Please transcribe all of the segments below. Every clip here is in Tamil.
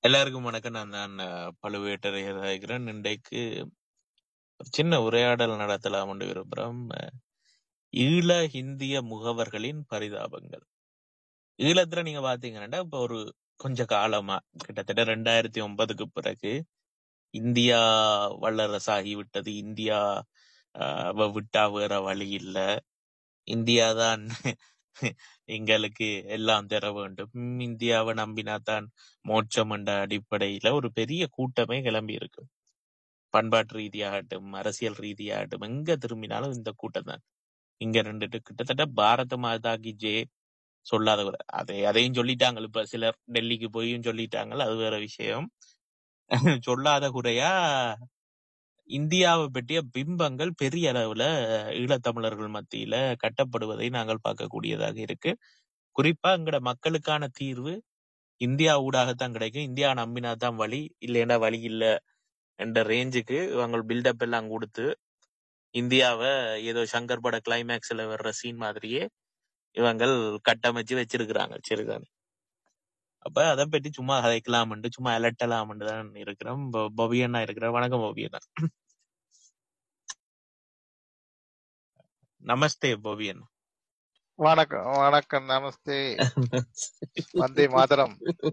எல்லாருக்கும் வணக்கம் நான் தான் அஹ், பழுவேட்டரையர் ஆகிறேன் இன்றைக்கு ஒரு சின்ன உரையாடல் நடத்தலாம் என்று விரும்புகிறோம் அஹ், ஈழ இந்திய முகவர்களின் பரிதாபங்கள் ஈழத்துல நீங்க பாத்தீங்கன்னா இப்ப ஒரு கொஞ்ச காலமா கிட்டத்தட்ட ரெண்டாயிரத்தி ஒன்பதுக்கு பிறகு இந்தியா வல்லரசாகி விட்டது இந்தியா அஹ், வ- விட்டா வேற வழி இல்ல இந்தியா தான் எங்களுக்கு எல்லாம் தர வேண்டும் ம், இந்தியாவை நம்பினாதான் மோட்சம் என்ற அடிப்படையில ஒரு பெரிய கூட்டமே கிளம்பி இருக்கு பண்பாட்டு ரீதியாகட்டும் அரசியல் ரீதியாகட்டும் எங்க திரும்பினாலும் இந்த கூட்டம் தான் இங்க ரெண்டுட்டு கிட்டத்தட்ட பாரத மாதா கி ஜே சொல்லாத கூட அதை அதையும் சொல்லிட்டாங்க இப்ப சிலர் டெல்லிக்கு போயும் சொல்லிட்டாங்க அது வேற விஷயம் சொல்லாத குறையா இந்தியாவை பற்றிய பிம்பங்கள் பெரிய அளவுல ஈழத்தமிழர்கள் மத்தியில கட்டப்படுவதை நாங்கள் பார்க்கக்கூடியதாக இருக்கு குறிப்பா எங்கட மக்களுக்கான தீர்வு இந்தியா ஊடாகத்தான் கிடைக்கும் இந்தியா நம்பினாதான் வழி இல்லைன்னா வழி இல்ல என்ற ரேஞ்சுக்கு இவங்க பில்டப் எல்லாம் கொடுத்து இந்தியாவை ஏதோ சங்கர் பட கிளைமேக்ஸ்ல வர்ற சீன் மாதிரியே இவங்கள் கட்டமைச்சு வச்சிருக்கிறாங்க சரிதானே அப்ப அதை பற்றி சும்மா கதைக்கலாம்னு சும்மா அலட்டலாம்னு தான் இருக்கிறோம் பொ- பொபி அண்ணா இருக்கிறார் வணக்கம் பொபி அண்ணா நமஸ்தே பொபி அண்ணா வணக்கம் வணக்கம் நமஸ்தே வந்தே மாதரம்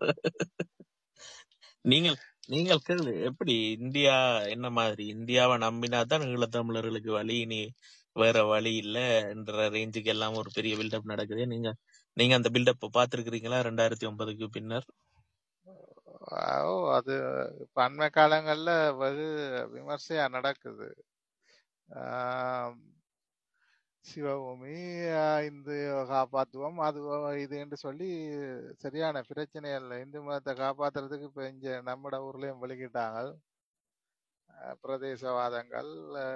நீங்கள் நீங்கள் கேளு எப்படி இந்தியா என்ன மாதிரி இந்தியாவை நம்பினா தான் ஈழத்தமிழர்களுக்கு வழி இனி வேற வழி இல்ல என்ற ரேஞ்சுக்கு எல்லாம் ஒரு பெரிய பில்டப் நடக்குது நீங்க நீங்க அந்த பில்டப் பார்த்திருக்கிறீங்களா ரெண்டாயிரத்தி ஒன்பதுக்கு பின்னர் ஓ அது இப்ப அண்மை காலங்கள்ல வெகு விமர்சையா நடக்குது ஆம், சிவபூமி ஆஹ் இந்து காப்பாத்துவோம் அது இது என்று சொல்லி சரியான பிரச்சனைகள் இந்து மதத்தை காப்பாத்துறதுக்கு இப்ப இங்க நம்மட ஊர்லயும் வெளிக்கிட்டாங்க ஆஹ் பிரதேசவாதங்கள்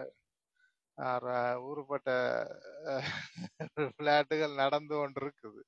ஆஹ் ர- ஊருப்பட்ட ஆஹ் விளையாட்டுகள் நடந்து கொண்டிருக்குது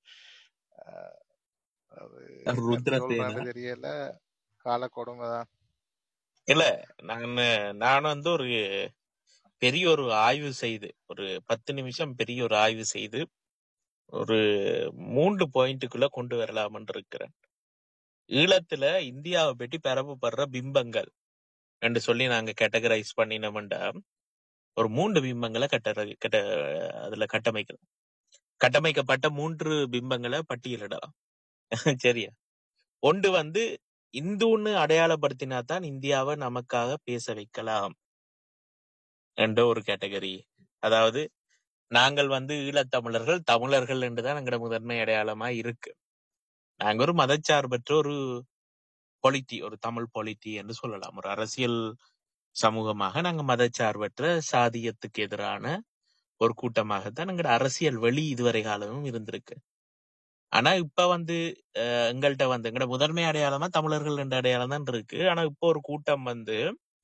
ஆஹ் அது என்னன்னு ருத்ரசேனா சொல்றேன்னு தெரியல கால கொடுமைதான் இல்ல நான் நான் வந்து ஒரு பெரிய ஒரு ஆய்வு செய்து ஒரு பத்து நிமிஷம் பெரிய ஒரு ஆய்வு செய்து ஒரு மூன்று பாயிண்ட்டுக்குள்ள கொண்டு வரலாம்னு இருக்கிறேன் ஈழத்துல இந்தியாவை பற்றி பரப்பப்படுற பிம்பங்கள் என்று சொல்லி நாங்க கேட்டகரைஸ் பண்ணினோம்டா ஒரு மூன்று பிம்பங்களை கட்ட கட்ட அதுல கட்டமைக்கலாம் கட்டமைக்கப்பட்ட மூன்று பிம்பங்களை பட்டியலிடலாம் சரியா ஒன்று வந்து இந்துன்னு அடையாளப்படுத்தினா தான் இந்தியாவை நமக்காக பேச வைக்கலாம் என்ற ஒரு கேட்டகரி அதாவது நாங்கள் வந்து ஈழத்தமிழர்கள் தமிழர்கள் என்றுதான் எங்களோட முதன்மை அடையாளமா இருக்கு நாங்க ஒரு மதச்சார்பற்ற ஒரு பொலிட்டி ஒரு தமிழ் பொலிட்டி என்று சொல்லலாம் ஒரு அரசியல் சமூகமாக நாங்க மதச்சார்பற்ற சாதியத்துக்கு எதிரான ஒரு கூட்டமாகத்தான் எங்களோட அரசியல் வெளி இதுவரை காலமும் இருந்திருக்கு ஆனா இப்ப வந்து அஹ், எங்கள்ட்ட வந்து எங்களோட முதன்மை அடையாளமா தமிழர்கள் என்ற அடையாளம் தான் இருக்கு ஆனா இப்போ ஒரு கூட்டம் வந்து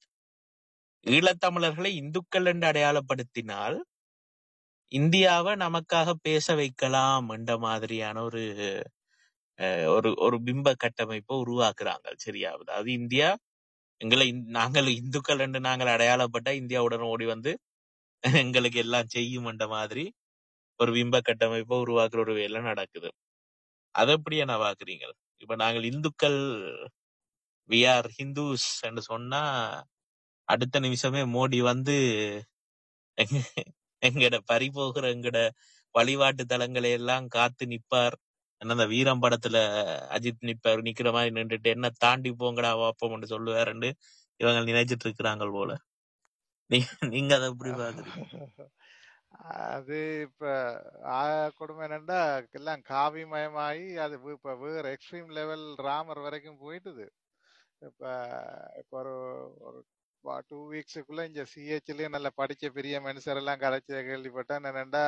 ஈழத்தமிழர்களை இந்துக்கள் என்று அடையாளப்படுத்தினால் இந்தியாவை நமக்காக பேச வைக்கலாம் என்ற மாதிரியான ஒரு அஹ், ஒரு ஒரு பிம்ப கட்டமைப்பை உருவாக்குறாங்க சரியா அதாவது இந்தியா எங்களை இந்- நாங்கள் இந்துக்கள் என்று நாங்கள் அடையாளப்பட்ட இந்தியாவுடன் ஓடி வந்து எங்களுக்கு எல்லாம் செய்யும் என்ற மாதிரி ஒரு பிம்ப கட்டமைப்பை உருவாக்குற ஒரு வேலை நடக்குது அதை எப்படியா நான் பாக்குறீங்க இப்ப நாங்கள் இந்துக்கள் வி ஆர் ஹிந்துஸ் என்று சொன்னா அடுத்த நிமிஷமே மோடி வந்து எங்க- எங்கட பறிபோகிற எங்கட வழிபாட்டு தலங்களை எல்லாம் காத்து நிப்பார் என்ன அந்த வீரம் படத்துல அஜித் நிப்பார் நிக்கிற மாதிரி நின்றுட்டு என்ன தாண்டி போங்கடா வாப்போம்னு சொல்லுவாருன்னு இவங்க நினைச்சிட்டு இருக்கிறாங்க போல நீங்க நீங்க அதை எப்படி பாக்குறீங்க அது இப்ப ஆ கொடுமை என்னண்டா எல்லாம் காவி மயமாயி அது வே- இப்ப வேற எக்ஸ்ட்ரீம் லெவல் ராமர் வரைக்கும் போயிட்டுது இப்ப இப்ப ஒரு ஒரு டூ வீக்ஸுக்குள்ள இங்க சிஹெச்லயும் நல்ல படிச்ச பெரிய மனுஷர் எல்லாம் கதைச்ச கேள்விப்பட்டேன் என்னண்டா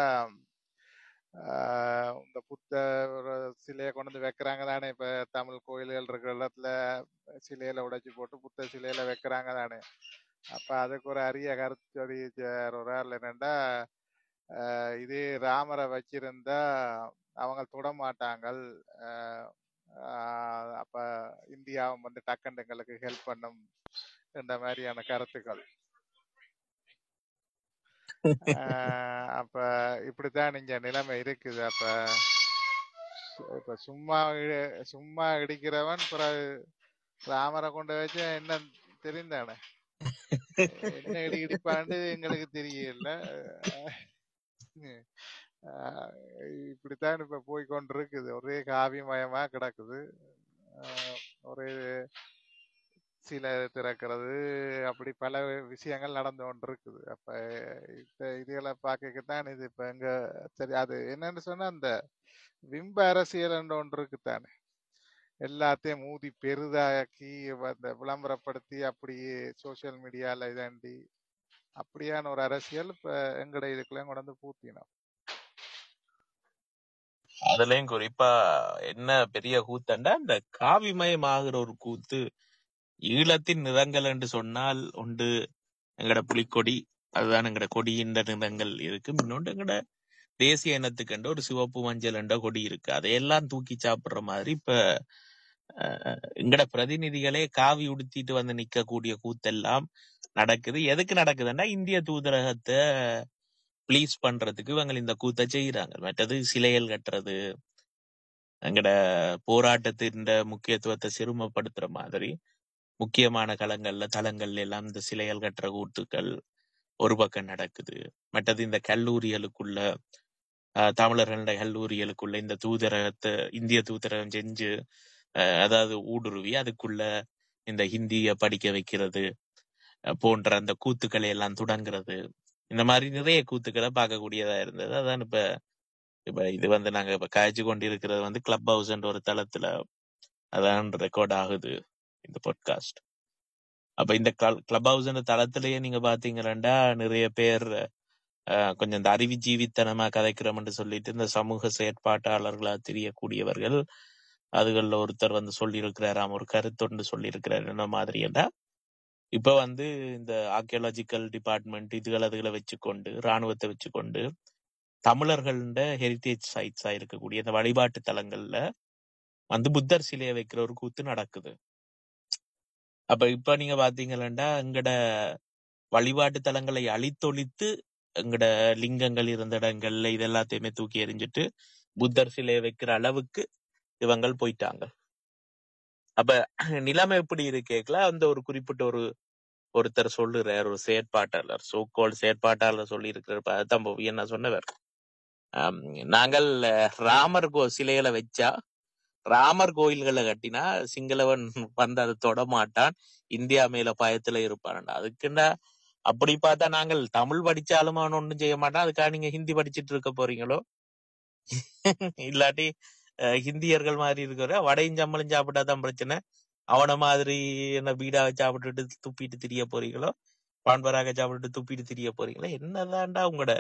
ஆஹ் இந்த புத்த ஒரு சிலையை கொண்டு வந்து வைக்கிறாங்க தானே இப்ப தமிழ் கோயில்கள் இருக்கிற இடத்துல சிலையில உடைச்சு போட்டு புத்த சிலையில வைக்கிறாங்க தானே அப்ப அதுக்கு ஒரு அரிய கருத்து சொல்லிச்சார் ஒரு ஆள் என்னண்டா ஆஹ் இதே ராமரை வச்சிருந்தா அவங்க தொட மாட்டாங்கள் ஆஹ் ஆஹ் அப்ப இந்தியாவும் வந்து டக்குன்னு எங்களுக்கு ஹெல்ப் பண்ணும் என்ற மாதிரியான கருத்துக்கள் ஆஹ் அப்ப இப்படித்தான் இங்க நிலைமை இருக்குது அப்ப இப்ப சும்மா இ- சும்மா இடிக்கிறவன் பிறகு ராமரை கொண்டு வச்சு என்ன தெரிந்தானே என்ன இடி இடிப்பாண்டு எங்களுக்கு தெரியல ஆஹ் இப்படித்தான் இப்ப போய் கொண்டிருக்குது ஒரே காவிமயமா கிடக்குது ஆஹ் ஒரே சில திறக்கிறது அப்படி பல விஷயங்கள் நடந்து கொண்டிருக்குது அப்ப இந்த இதுகளை பார்க்கத்தான் இது இப்ப எங்க சரி அது என்னன்னு சொன்னா அந்த விம்ப அரசியல் என்ற ஒன்று இருக்குத்தானே எல்லாத்தையும் ஊதி பெரிதாக்கி அந்த விளம்பரப்படுத்தி அப்படியே சோசியல் மீடியால இதாண்டி அப்படியான ஒரு அரசியல் இப்ப எங்கட இதுக்குள்ள கொண்டு வந்து பூத்தினோம் அதுலயும் குறிப்பா என்ன பெரிய கூத்தண்டா இந்த காவிமயமாகிற ஒரு கூத்து ஈழத்தின் நிறங்கள் என்று சொன்னால் உண்டு எங்கட புலிக்கொடி அதுதான் எங்கட கொடியின் நிறங்கள் இருக்கு இன்னொன்று எங்கட தேசிய இனத்துக்கு என்ற ஒரு சிவப்பு மஞ்சள் என்ற கொடி இருக்கு அதையெல்லாம் தூக்கி சாப்பிடுற மாதிரி இப்ப அஹ், எங்கட பிரதிநிதிகளே காவி உடுத்திட்டு வந்து நிக்கக்கூடிய கூத்தெல்லாம் நடக்குது எதுக்கு நடக்குதுன்னா இந்திய தூதரகத்தை ப்ளீஸ் பண்றதுக்கு இவங்க இந்த கூத்தை செய்யறாங்க மற்றது சிலைகள் கட்டுறது எங்கட போராட்டத்தின் முக்கியத்துவத்தை சிறுமப்படுத்துற மாதிரி முக்கியமான களங்கள்ல தளங்கள்ல எல்லாம் இந்த சிலைகள் கட்டுற கூத்துக்கள் ஒரு பக்கம் நடக்குது மற்றது இந்த கல்லூரிகளுக்குள்ள ஆஹ், தமிழர்களுடைய கல்லூரிகளுக்குள்ள இந்த தூதரகத்தை இந்திய தூதரகம் செஞ்சு ஆஹ், அதாவது ஊடுருவி அதுக்குள்ள இந்த ஹிந்திய படிக்க வைக்கிறது அஹ், போன்ற அந்த கூத்துக்களை எல்லாம் தொடங்குறது இந்த மாதிரி நிறைய கூத்துக்களை பார்க்கக்கூடியதா இருந்தது அதான் இப்ப இப்ப இது வந்து நாங்க இப்ப காய்ச்சி கொண்டிருக்கிறது வந்து கிளப் ஹவுஸ் என்ற ஒரு தளத்துல அதான் ரெக்கார்ட் ஆகுது இந்த பாட்காஸ்ட் அப்ப இந்த கிளப் ஹவுஸ் என்ற தளத்திலேயே நீங்க பாத்தீங்கன்னா நிறைய பேர் அஹ், கொஞ்சம் இந்த அறிவுஜீவித்தனமா கதைக்கிறோம்னு சொல்லிட்டு இந்த சமூக செயற்பாட்டாளர்களா தெரியக்கூடியவர்கள் அதுகள்ல ஒருத்தர் வந்து சொல்லியிருக்கிறாராம் ஒரு கருத்தொன்று சொல்லியிருக்கிறார் என்ன மாதிரி இப்ப வந்து இந்த ஆர்கியாலஜிக்கல் டிபார்ட்மெண்ட் இதுகள் அதுகளை வச்சுக்கொண்டு ராணுவத்தை வச்சுக்கொண்டு தமிழர்கள்ட ஹெரிட்டேஜ் சைட்ஸா இருக்கக்கூடிய இந்த வழிபாட்டு தலங்கள்ல வந்து புத்தர் சிலையை வைக்கிற ஒரு கூத்து நடக்குது அப்ப இப்ப நீங்க பாத்தீங்கன்னா எங்கட வழிபாட்டு தலங்களை அழித்தொழித்து எங்கட லிங்கங்கள் இருந்த இடங்கள்ல இது எல்லாத்தையுமே தூக்கி எறிஞ்சிட்டு புத்தர் சிலையை வைக்கிற அளவுக்கு இவங்கள் போயிட்டாங்க அப்ப நிலைமை எப்படி இருக்கேக்கல அந்த ஒரு குறிப்பிட்ட ஒரு ஒருத்தர் சொல்லுறார் ஒரு செயற்பாட்டாளர் சோகோல் செயற்பாட்டாளர் சொல்லி இருக்கிற அதான் பவி என்ன சொன்னவர் ஆம், நாங்கள் அஹ், ராமர் கோ சிலைகளை வச்சா ராமர் கோயில்களை கட்டினா சிங்களவன் வந்து அதை தொட மாட்டான் இந்தியா மேல பயத்துல இருப்பான்டா அதுக்குண்டா அப்படி பார்த்தா நாங்கள் தமிழ் படிச்சாலும் அவன் ஒண்ணும் செய்ய மாட்டான் அதுக்காக நீங்க ஹிந்தி படிச்சிட்டு இருக்க போறீங்களோ இல்லாட்டி அஹ், ஹிந்தியர்கள் மாதிரி இருக்கிற வடையும் சம்பளம் சாப்பிட்டா தான் பிரச்சனை அவன மாதிரி என்ன பீடாவை சாப்பிட்டுட்டு துப்பிட்டு திரிய போறீங்களோ பான்பராக சாப்பிட்டுட்டு துப்பிட்டு திரிய போறீங்களோ என்னதான்டா உங்களோட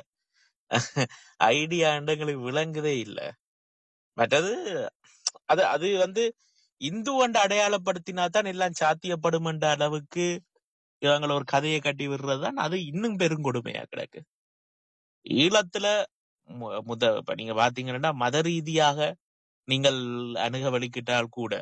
ஐடியா எங்களுக்கு விளங்குதே இல்ல மற்றது அது அது வந்து இந்து வந்து அடையாளப்படுத்தினா தான் எல்லாம் சாத்தியப்படும் என்ற அளவுக்கு இவங்களை ஒரு கதையை கட்டி விடுறதுதான் அது இன்னும் பெருங்கொடுமையா கிடக்கு ஈழத்துல மு- முத இப்ப நீங்க பாத்தீங்கன்னா மத ரீதியாக நீங்கள் அணுக வலிக்கிட்டால் கூட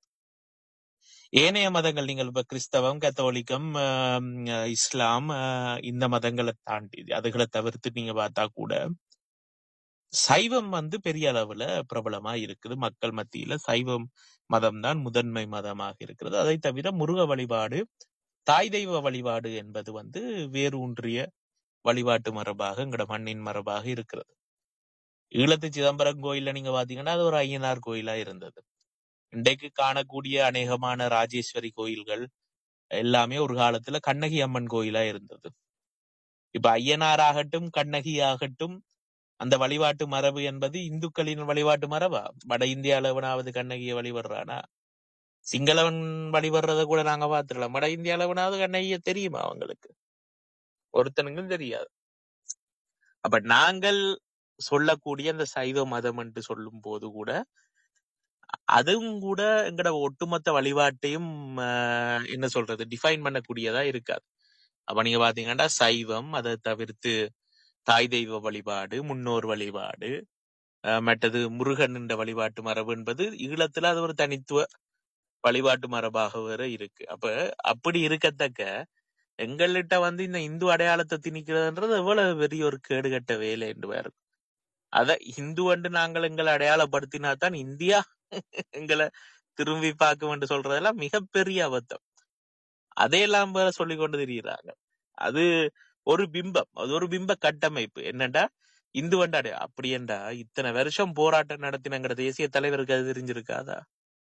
ஏனைய மதங்கள் நீங்கள் இப்ப கிறிஸ்தவம் கத்தோலிக்கம் ஆம், இஸ்லாம் ஆஹ், இந்த மதங்களை தாண்டி அதுகளை தவிர்த்து நீங்க பார்த்தா கூட சைவம் வந்து பெரிய அளவுல பிரபலமா இருக்குது மக்கள் மத்தியில சைவம் மதம் தான் முதன்மை மதமாக இருக்கிறது அதை தவிர முருக வழிபாடு தாய் தெய்வ வழிபாடு என்பது வந்து வேரூன்றிய வழிபாட்டு மரபாக எங்கட மண்ணின் மரபாக இருக்கிறது ஈழத்து சிதம்பரம் கோயில்ல நீங்க பாத்தீங்கன்னா அது ஒரு ஐயனார் கோயிலா இருந்தது இன்றைக்கு காணக்கூடிய அநேகமான ராஜேஸ்வரி கோயில்கள் எல்லாமே ஒரு காலத்துல கண்ணகி அம்மன் கோயிலா இருந்தது இப்ப ஐயனார் ஆகட்டும் கண்ணகி ஆகட்டும் அந்த வழிபாட்டு மரபு என்பது இந்துக்களின் வழிபாட்டு மரபா வட இந்தியால எவனாவது கண்ணகியை வழிபடுறானா சிங்களவன் வழிபடுறத கூட நாங்க பாத்துடலாம் வட இந்தியால எவனாவது கண்ணகிய தெரியுமா அவங்களுக்கு ஒருத்தனுக்கும் தெரியாது அப்ப நாங்கள் சொல்லக்கூடிய அந்த சைவ மதம் என்று சொல்லும் போது கூட அதுவும் கூட எங்கட ஒட்டுமொத்த வழிபாட்டையும் ஆஹ், என்ன சொல்றது டிஃபைன் பண்ணக்கூடியதா இருக்காது அப்ப நீங்க பாத்தீங்கன்னா சைவம் அதை தவிர்த்து தாய் தெய்வ வழிபாடு முன்னோர் வழிபாடு ஆஹ், மற்றது முருகன் என்ற வழிபாட்டு மரபு என்பது ஈழத்துல அது ஒரு தனித்துவ வழிபாட்டு மரபாக வேற இருக்கு அப்ப அப்படி இருக்கத்தக்க எங்கள்கிட்ட வந்து இந்த இந்து அடையாளத்தை திணிக்கிறதுன்றது எவ்வளவு பெரிய ஒரு கேடுகட்ட வேலை என்று வேற அத இந்து என்று நாங்கள் எங்களை அடையாளப்படுத்தினா தான் இந்தியா எங்களை திரும்பி பார்க்கும் என்று சொல்றதெல்லாம் மிகப்பெரிய அபத்தம் அதையெல்லாம் வேற சொல்லி கொண்டு திரிகிறாங்க அது ஒரு பிம்பம் அது ஒரு பிம்ப கட்டமைப்பு என்னண்டா இந்து வண்டாடு அப்படி என்றா இத்தனை வருஷம் போராட்டம் நடத்தினங்கிற தேசிய தலைவருக்கு அது தெரிஞ்சிருக்காதா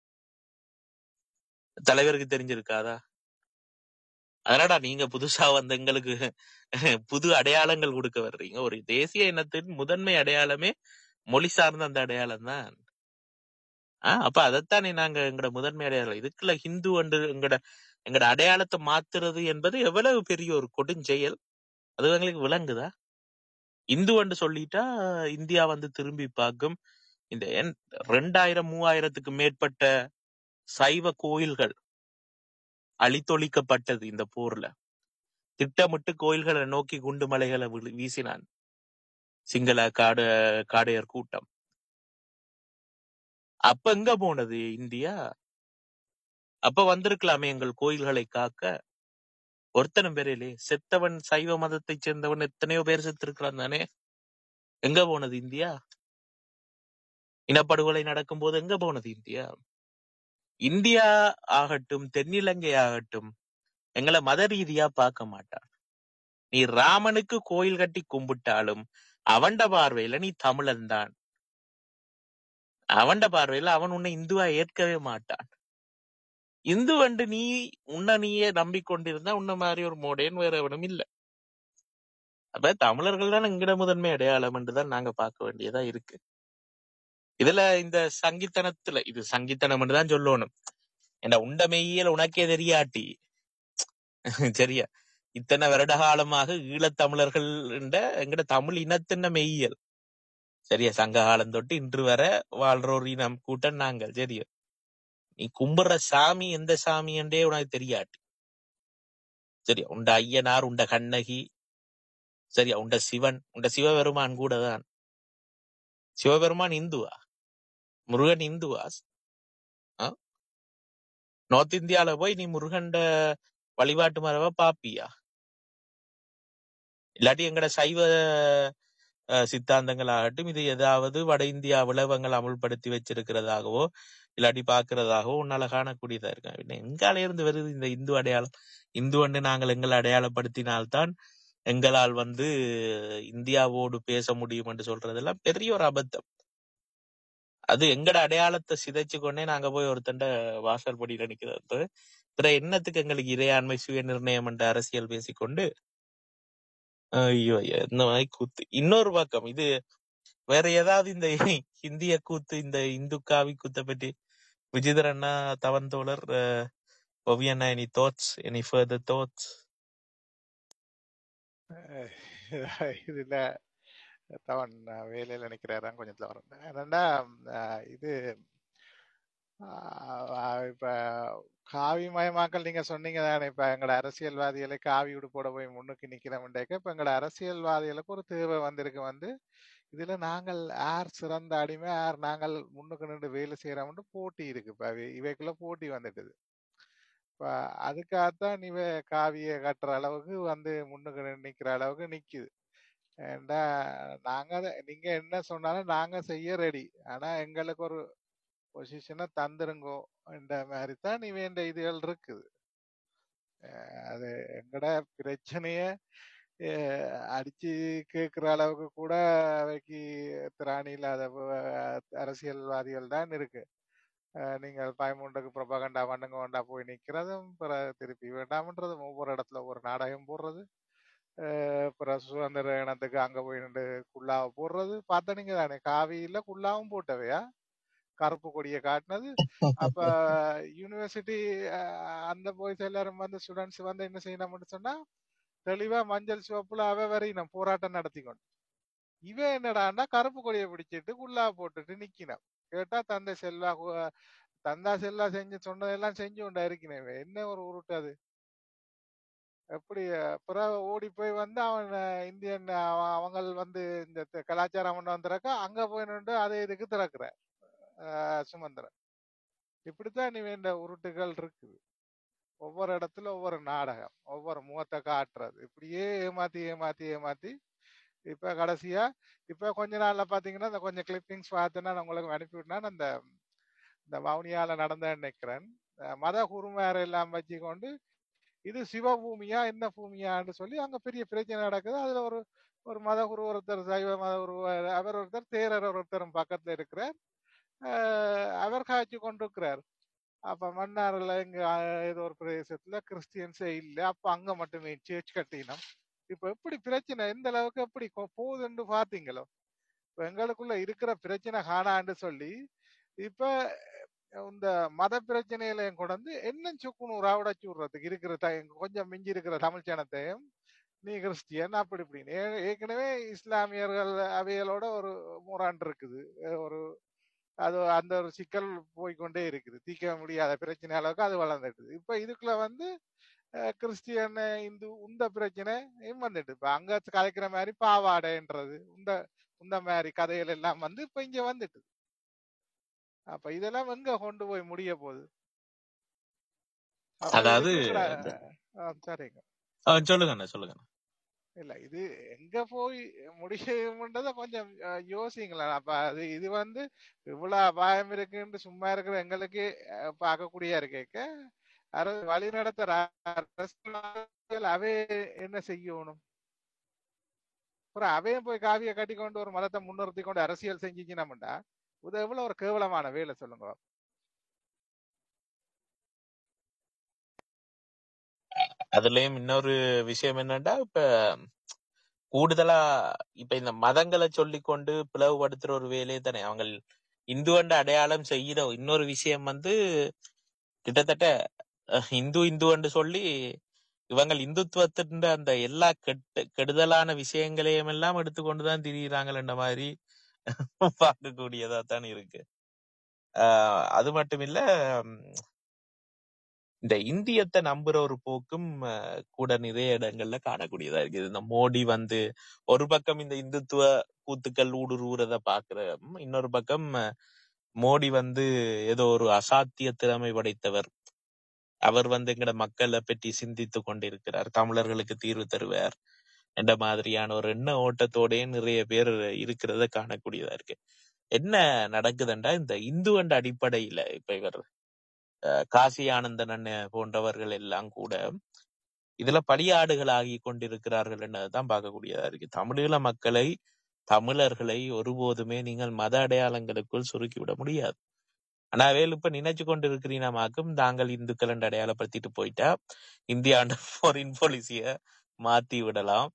தலைவருக்கு தெரிஞ்சிருக்காதா அதனாடா நீங்க புதுசா வந்த எங்களுக்கு புது அடையாளங்கள் கொடுக்க வர்றீங்க ஒரு தேசிய இனத்தின் முதன்மை அடையாளமே மொழி சார்ந்த அந்த அடையாளம் தான் ஆஹ் அப்ப அதைத்தானே நாங்க எங்கட முதன்மை அடையாளம் இதுக்குள்ள ஹிந்து என்று எங்கட எங்கட அடையாளத்தை மாத்துறது என்பது எவ்வளவு பெரிய ஒரு கொடுஞ்செயல் அது எங்களுக்கு விளங்குதா இந்து என்று சொல்லிட்டா இந்தியா வந்து திரும்பி பார்க்கும் இந்த என்- ரெண்டாயிரம் மூவாயிரத்துக்கு மேற்பட்ட சைவ கோயில்கள் அழித்தொழிக்கப்பட்டது இந்த போர்ல திட்டமிட்டு கோயில்களை நோக்கி குண்டு மலைகளை விழு- வீசினான் சிங்கள காடு காடையர் கூட்டம் அப்ப எங்க போனது இந்தியா அப்ப வந்திருக்கலாமே எங்கள் கோயில்களை காக்க ஒருத்தனும் பேரையிலே செத்தவன் சைவ மதத்தை சேர்ந்தவன் எத்தனையோ பேர் செத்திருக்கிறான் தானே எங்க போனது இந்தியா இனப்படுகொலை நடக்கும்போது எங்க போனது இந்தியா இந்தியா ஆகட்டும் தென்னிலங்கை ஆகட்டும் எங்களை மத ரீதியா பார்க்க மாட்டான் நீ ராமனுக்கு கோயில் கட்டி கும்பிட்டாலும் அவன்ட பார்வையில நீ தமிழன் தான் அவன்ட பார்வையில அவன் உன்னை இந்துவா ஏற்கவே மாட்டான் இந்து வந்து நீ உன்னை நீயே நம்பிக்கொண்டிருந்தா உன்ன மாதிரி ஒரு மோடேன் வேற எவனும் இல்ல அப்ப தமிழர்கள் தான் எங்கட முதன்மை அடையாளம் என்றுதான் நாங்க பார்க்க வேண்டியதா இருக்கு இதுல இந்த சங்கித்தனத்துல இது சங்கித்தனம் தான் சொல்லணும் என்ன உண்ட மெய்யியல் உனக்கே தெரியாட்டி சரியா இத்தனை வருட காலமாக ஈழத்தமிழர்கள் என்ற எங்கட தமிழ் இனத்தின மெய்யியல் சரியா சங்க காலம் தொட்டு இன்று வர வாழ்ற ஒரு இனம் கூட்டம் நாங்கள் சரியா நீ கும்பிடுற சாமி எந்த சாமி என்றே உனக்கு தெரியாட்டி சரியா உண்ட ஐயனார் உண்ட கண்ணகி சரியா உண்ட சிவன் உண்ட சிவபெருமான் கூட தான் சிவபெருமான் இந்துவா முருகன் இந்துவா ஆ? நார்த் இந்தியால போய் நீ முருகன்ட வழிபாட்டு மரபை பாப்பியா இல்லாட்டி எங்கட சைவ அஹ், சித்தாந்தங்கள் ஆகட்டும் இது ஏதாவது வட இந்தியா விளவங்கள் அமுல்படுத்தி வச்சிருக்கிறதாகவோ இல்லாட்டி பாக்குறதாகவோ உன்னால காணக்கூடியதா இருக்கும் பின்ன எங்கால இருந்து வருது இந்த இந்து அடையாளம் இந்து என்று நாங்கள் எங்களை அடையாளப்படுத்தினால்தான் எங்களால் வந்து இந்தியாவோடு பேச முடியும் என்று சொல்றதெல்லாம் பெரிய ஒரு அபத்தம் அது எங்கட அடையாளத்தை சிதைச்சு கொண்டே நாங்க போய் ஒருத்தண்ட வாசல் படியில நிக்கிறது பிற என்னத்துக்கு எங்களுக்கு இறையாண்மை சுய நிர்ணயம் என்ற அரசியல் பேசிக்கொண்டு ஐயோ ஐயோ, இந்த மாதிரி கூத்து இன்னொரு பக்கம் இது வேற ஏதாவது இந்த இந்திய கூத்து இந்த இந்து காவி கூத்தை பற்றி விஜிதர் அண்ணா தவன் தோழர் ஒவி அண்ணா any thoughts any further thoughts இதுல தவன் வேலையில நிக்கிறாராம் கொஞ்சம் தவறு என்னன்னா அஹ் இது ஆஹ் இப்ப காவி மயமாக்கல் நீங்க சொன்னீங்க தானே இப்ப எங்களோட அரசியல்வாதிகளை காவி உடுப்போட போய் முன்னுக்கு நிக்கிறோம்ன்றக்க இப்ப எங்களோட அரசியல்வாதிகளுக்கு ஒரு தேவை வந்திருக்கு வந்து இதுல நாங்கள் யார் சிறந்த அடிமை யார் நாங்கள் முன்னுக்கு நின்று வேலை செய்யறோம்னு போட்டி இருக்கு இப்ப இவை- இவைக்குள்ள போட்டி வந்துட்டுது இப்ப அதுக்காகத்தான் இவ காவிய கட்டுற அளவுக்கு வந்து முன்னுக்கு நின்னு நிக்கிற அளவுக்கு நிக்குது ஏண்டா நாங்க அத- நீங்க என்ன சொன்னாலும் நாங்க செய்ய ரெடி ஆனா எங்களுக்கு ஒரு பொசிஷனை தந்துருங்கோ என்ற மாதிரி தான் இவன் இதுகள் இருக்குது அஹ் அது எங்கட பிரச்சனைய அஹ் அடிச்சு கேட்கிற அளவுக்கு கூட அவைக்கு திராணி இல்லாத வ- அரசியல்வாதிகள் தான் இருக்கு அஹ் நீங்கள் பயமுண்டுக்கு பிரபகண்டா பண்ணுங்க வேண்டா போய் நிக்கிறதும் பிறகு திருப்பி வேண்டாம்ன்றதும் ஒவ்வொரு இடத்துல ஒவ்வொரு நாடகம் போடுறது அஹ் பிறகு சுதந்திர இனத்துக்கு அங்க போய் நின்று குல்லாவை போடுறது பார்த்த நீங்க தானே காவியில குல்லாவும் போட்டவையா கருப்பு கொடியை காட்டினது அப்ப யூனிவர்சிட்டி அந்த பாய்ஸ் எல்லாரும் வந்து ஸ்டூடெண்ட்ஸ் வந்து என்ன செய்யணும்னு சொன்னா தெளிவா மஞ்சள் சிவப்புல அவ வரையினம் போராட்டம் நடத்திக்கொண்டு இவன் என்னடான்னா கருப்பு கொடியை பிடிச்சிட்டு குல்லா போட்டுட்டு நிக்கினான் கேட்டா தந்தை செல்வா கு- தந்தா செல்வா செஞ்சு சொன்னதெல்லாம் செஞ்சு கொண்டா இருக்கிறேன் இவன். என்ன ஒரு உருட்டு அது எப்படி அப்புறம் ஓடி போய் வந்து அவன் அஹ், இந்தியன் அவ- அவங்க வந்து இந்த த- கலாச்சாரம் கொண்டு வந்திருக்க அங்க போய் நின்று அதை இதுக்கு திறக்கிற சுமந்திரன் இப்படித்தான் நீ வேண்ட உருட்டுகள் இருக்குது ஒவ்வொரு இடத்துல ஒவ்வொரு நாடகம் ஒவ்வொரு முகத்தை காட்டுறது இப்படியே ஏமாத்தி ஏமாத்தி ஏமாத்தி இப்ப கடைசியா இப்ப கொஞ்ச நாள்ல பாத்தீங்கன்னா இந்த கொஞ்சம் கிளிப்பிங்ஸ் பார்த்தேன்னா நான் உங்களுக்கு அனுப்பி விட்டேன் அந்த இந்த வவுனியால நடந்த நினைக்கிறேன் அஹ் மத குருமார் எல்லாம் வச்சு கொண்டு இது சிவபூமியா என்ன பூமியான்னு சொல்லி அங்க பெரிய பிரச்சனை நடக்குது அதுல ஒரு ஒரு மத குரு ஒருத்தர் சைவ மத குரு அவர் ஒருத்தர் தேரர் ஒருத்தரும் பக்கத்துல இருக்கிறார் அஹ் அவர் காய்ச்சி கொண்டிருக்கிறார் அப்ப மன்னார்ல இங்க அஹ், ஏதோ ஒரு பிரதேசத்துல கிறிஸ்டியன்ஸே இல்ல அப்ப அங்க மட்டுமே சேர்ச் கட்டினோம் இப்ப எப்படி பிரச்சனை எந்த அளவுக்கு எப்படி கொ- போகுதுன்னு பாத்தீங்களோ இப்ப எங்களுக்குள்ள இருக்கிற பிரச்சனை காணான்னு சொல்லி இப்ப இந்த மத பிரச்சனையிலையும் கொண்டு இன்னும் சுக்குனூர் ராவடாச்சு விடுறதுக்கு இருக்கிற த- கொஞ்சம் மிஞ்சி இருக்கிற தமிழ் ஜனத்தையும் நீ கிறிஸ்டியன் அப்படி இப்படின்னு ஏ- ஏற்கனவே இஸ்லாமியர்கள் அவைகளோட ஒரு முரண் இருக்குது அஹ் ஒரு அது அந்த ஒரு சிக்கல் போய்க்கொண்டே இருக்குது தீர்க்க முடியாத பிரச்சனை அளவுக்கு அது வளர்ந்துட்டுது இப்ப இதுக்குள்ள வந்து அஹ், கிறிஸ்டியன் இந்து இந்த பிரச்சனையும் வந்துட்டு இப்ப அங்க கலைக்கிற மாதிரி பாவாடைன்றது இந்த இந்த மாதிரி கதைகள் எல்லாம் வந்து இப்ப இங்க வந்துட்டு அப்ப இதெல்லாம் எங்க கொண்டு போய் முடிய போகுது அப்ப அதாவது இதுக்கு கூட இந்த- ஆ, சரிங்க ஆ, சொல்லுங்க அண்ணா சொல்லுங்க அண்ணா. இல்ல இது எங்க போய் முடியும்ன்றத கொஞ்சம் அஹ், யோசிங்களேன் அப்ப அது இது வந்து இவ்வளவு அபாயம் இருக்குன்னு சும்மா இருக்கிற எங்களுக்கு அஹ், பார்க்கக்கூடிய இருக்கேக்க அர வழி நடத்துற அரசியல் அவே என்ன செய்யணும் அப்புறம் அவையும் போய் காவிய கட்டி கொண்டு ஒரு மதத்தை முன்னிறுத்தி கொண்டு அரசியல் செஞ்சுச்சுனோம்டா இது எவ்வளவு ஒரு கேவலமான வேலை சொல்லுங்க அதுலயும் இன்னொரு விஷயம் என்னன்னா இப்ப கூடுதலா இப்ப இந்த மதங்களை சொல்லிக்கொண்டு பிளவுபடுத்துற ஒரு வேலையை தானே அவங்க இந்துவண்ட அடையாளம் செய்யற இன்னொரு விஷயம் வந்து கிட்டத்தட்ட அஹ், இந்து இந்துவண்டு சொல்லி இவங்க இந்துத்துவத்தின் அந்த எல்லா கெட்டு கெடுதலான விஷயங்களையும் எல்லாம் எடுத்துக்கொண்டுதான் திரியிறாங்கன்ற மாதிரி பார்க்கக்கூடியதா தான் இருக்கு ஆஹ் அது மட்டும் இல்ல உம், இந்த இந்தியத்தை நம்புற ஒரு போக்கும் அஹ், கூட நிறைய இடங்கள்ல காணக்கூடியதா இருக்குது இந்த மோடி வந்து ஒரு பக்கம் இந்த இந்துத்துவ கூத்துக்கள் ஊடுருவுறத பாக்குற உம், இன்னொரு பக்கம் அஹ், மோடி வந்து ஏதோ ஒரு அசாத்திய திறமை படைத்தவர் அவர் வந்து எங்கட மக்களை பற்றி சிந்தித்து கொண்டிருக்கிறார் தமிழர்களுக்கு தீர்வு தருவார் என்ற மாதிரியான ஒரு எண்ண ஓட்டத்தோடயே நிறைய பேர் இருக்கிறத காணக்கூடியதா இருக்கு என்ன நடக்குதுண்டா இந்த இந்து என்ற அடிப்படையில இப்ப இவர் அஹ், காசி ஆனந்தன் அண்ணன் போன்றவர்கள் எல்லாம் கூட இதுல பலியாடுகளாகி கொண்டிருக்கிறார்கள் என்னதான் பார்க்கக்கூடியதா இருக்கு தமிழீழ மக்களை தமிழர்களை ஒருபோதுமே நீங்கள் மத அடையாளங்களுக்குள் சுருக்கி விட முடியாது ஆனா வேலு இப்ப நினைச்சு கொண்டு இருக்கிறீனாமாக்கும் தாங்கள் இந்துக்கள் என்று அடையாளப்படுத்திட்டு போயிட்டா இந்தியாண்ட ஃபாரின் பாலிசிய மாத்தி விடலாம்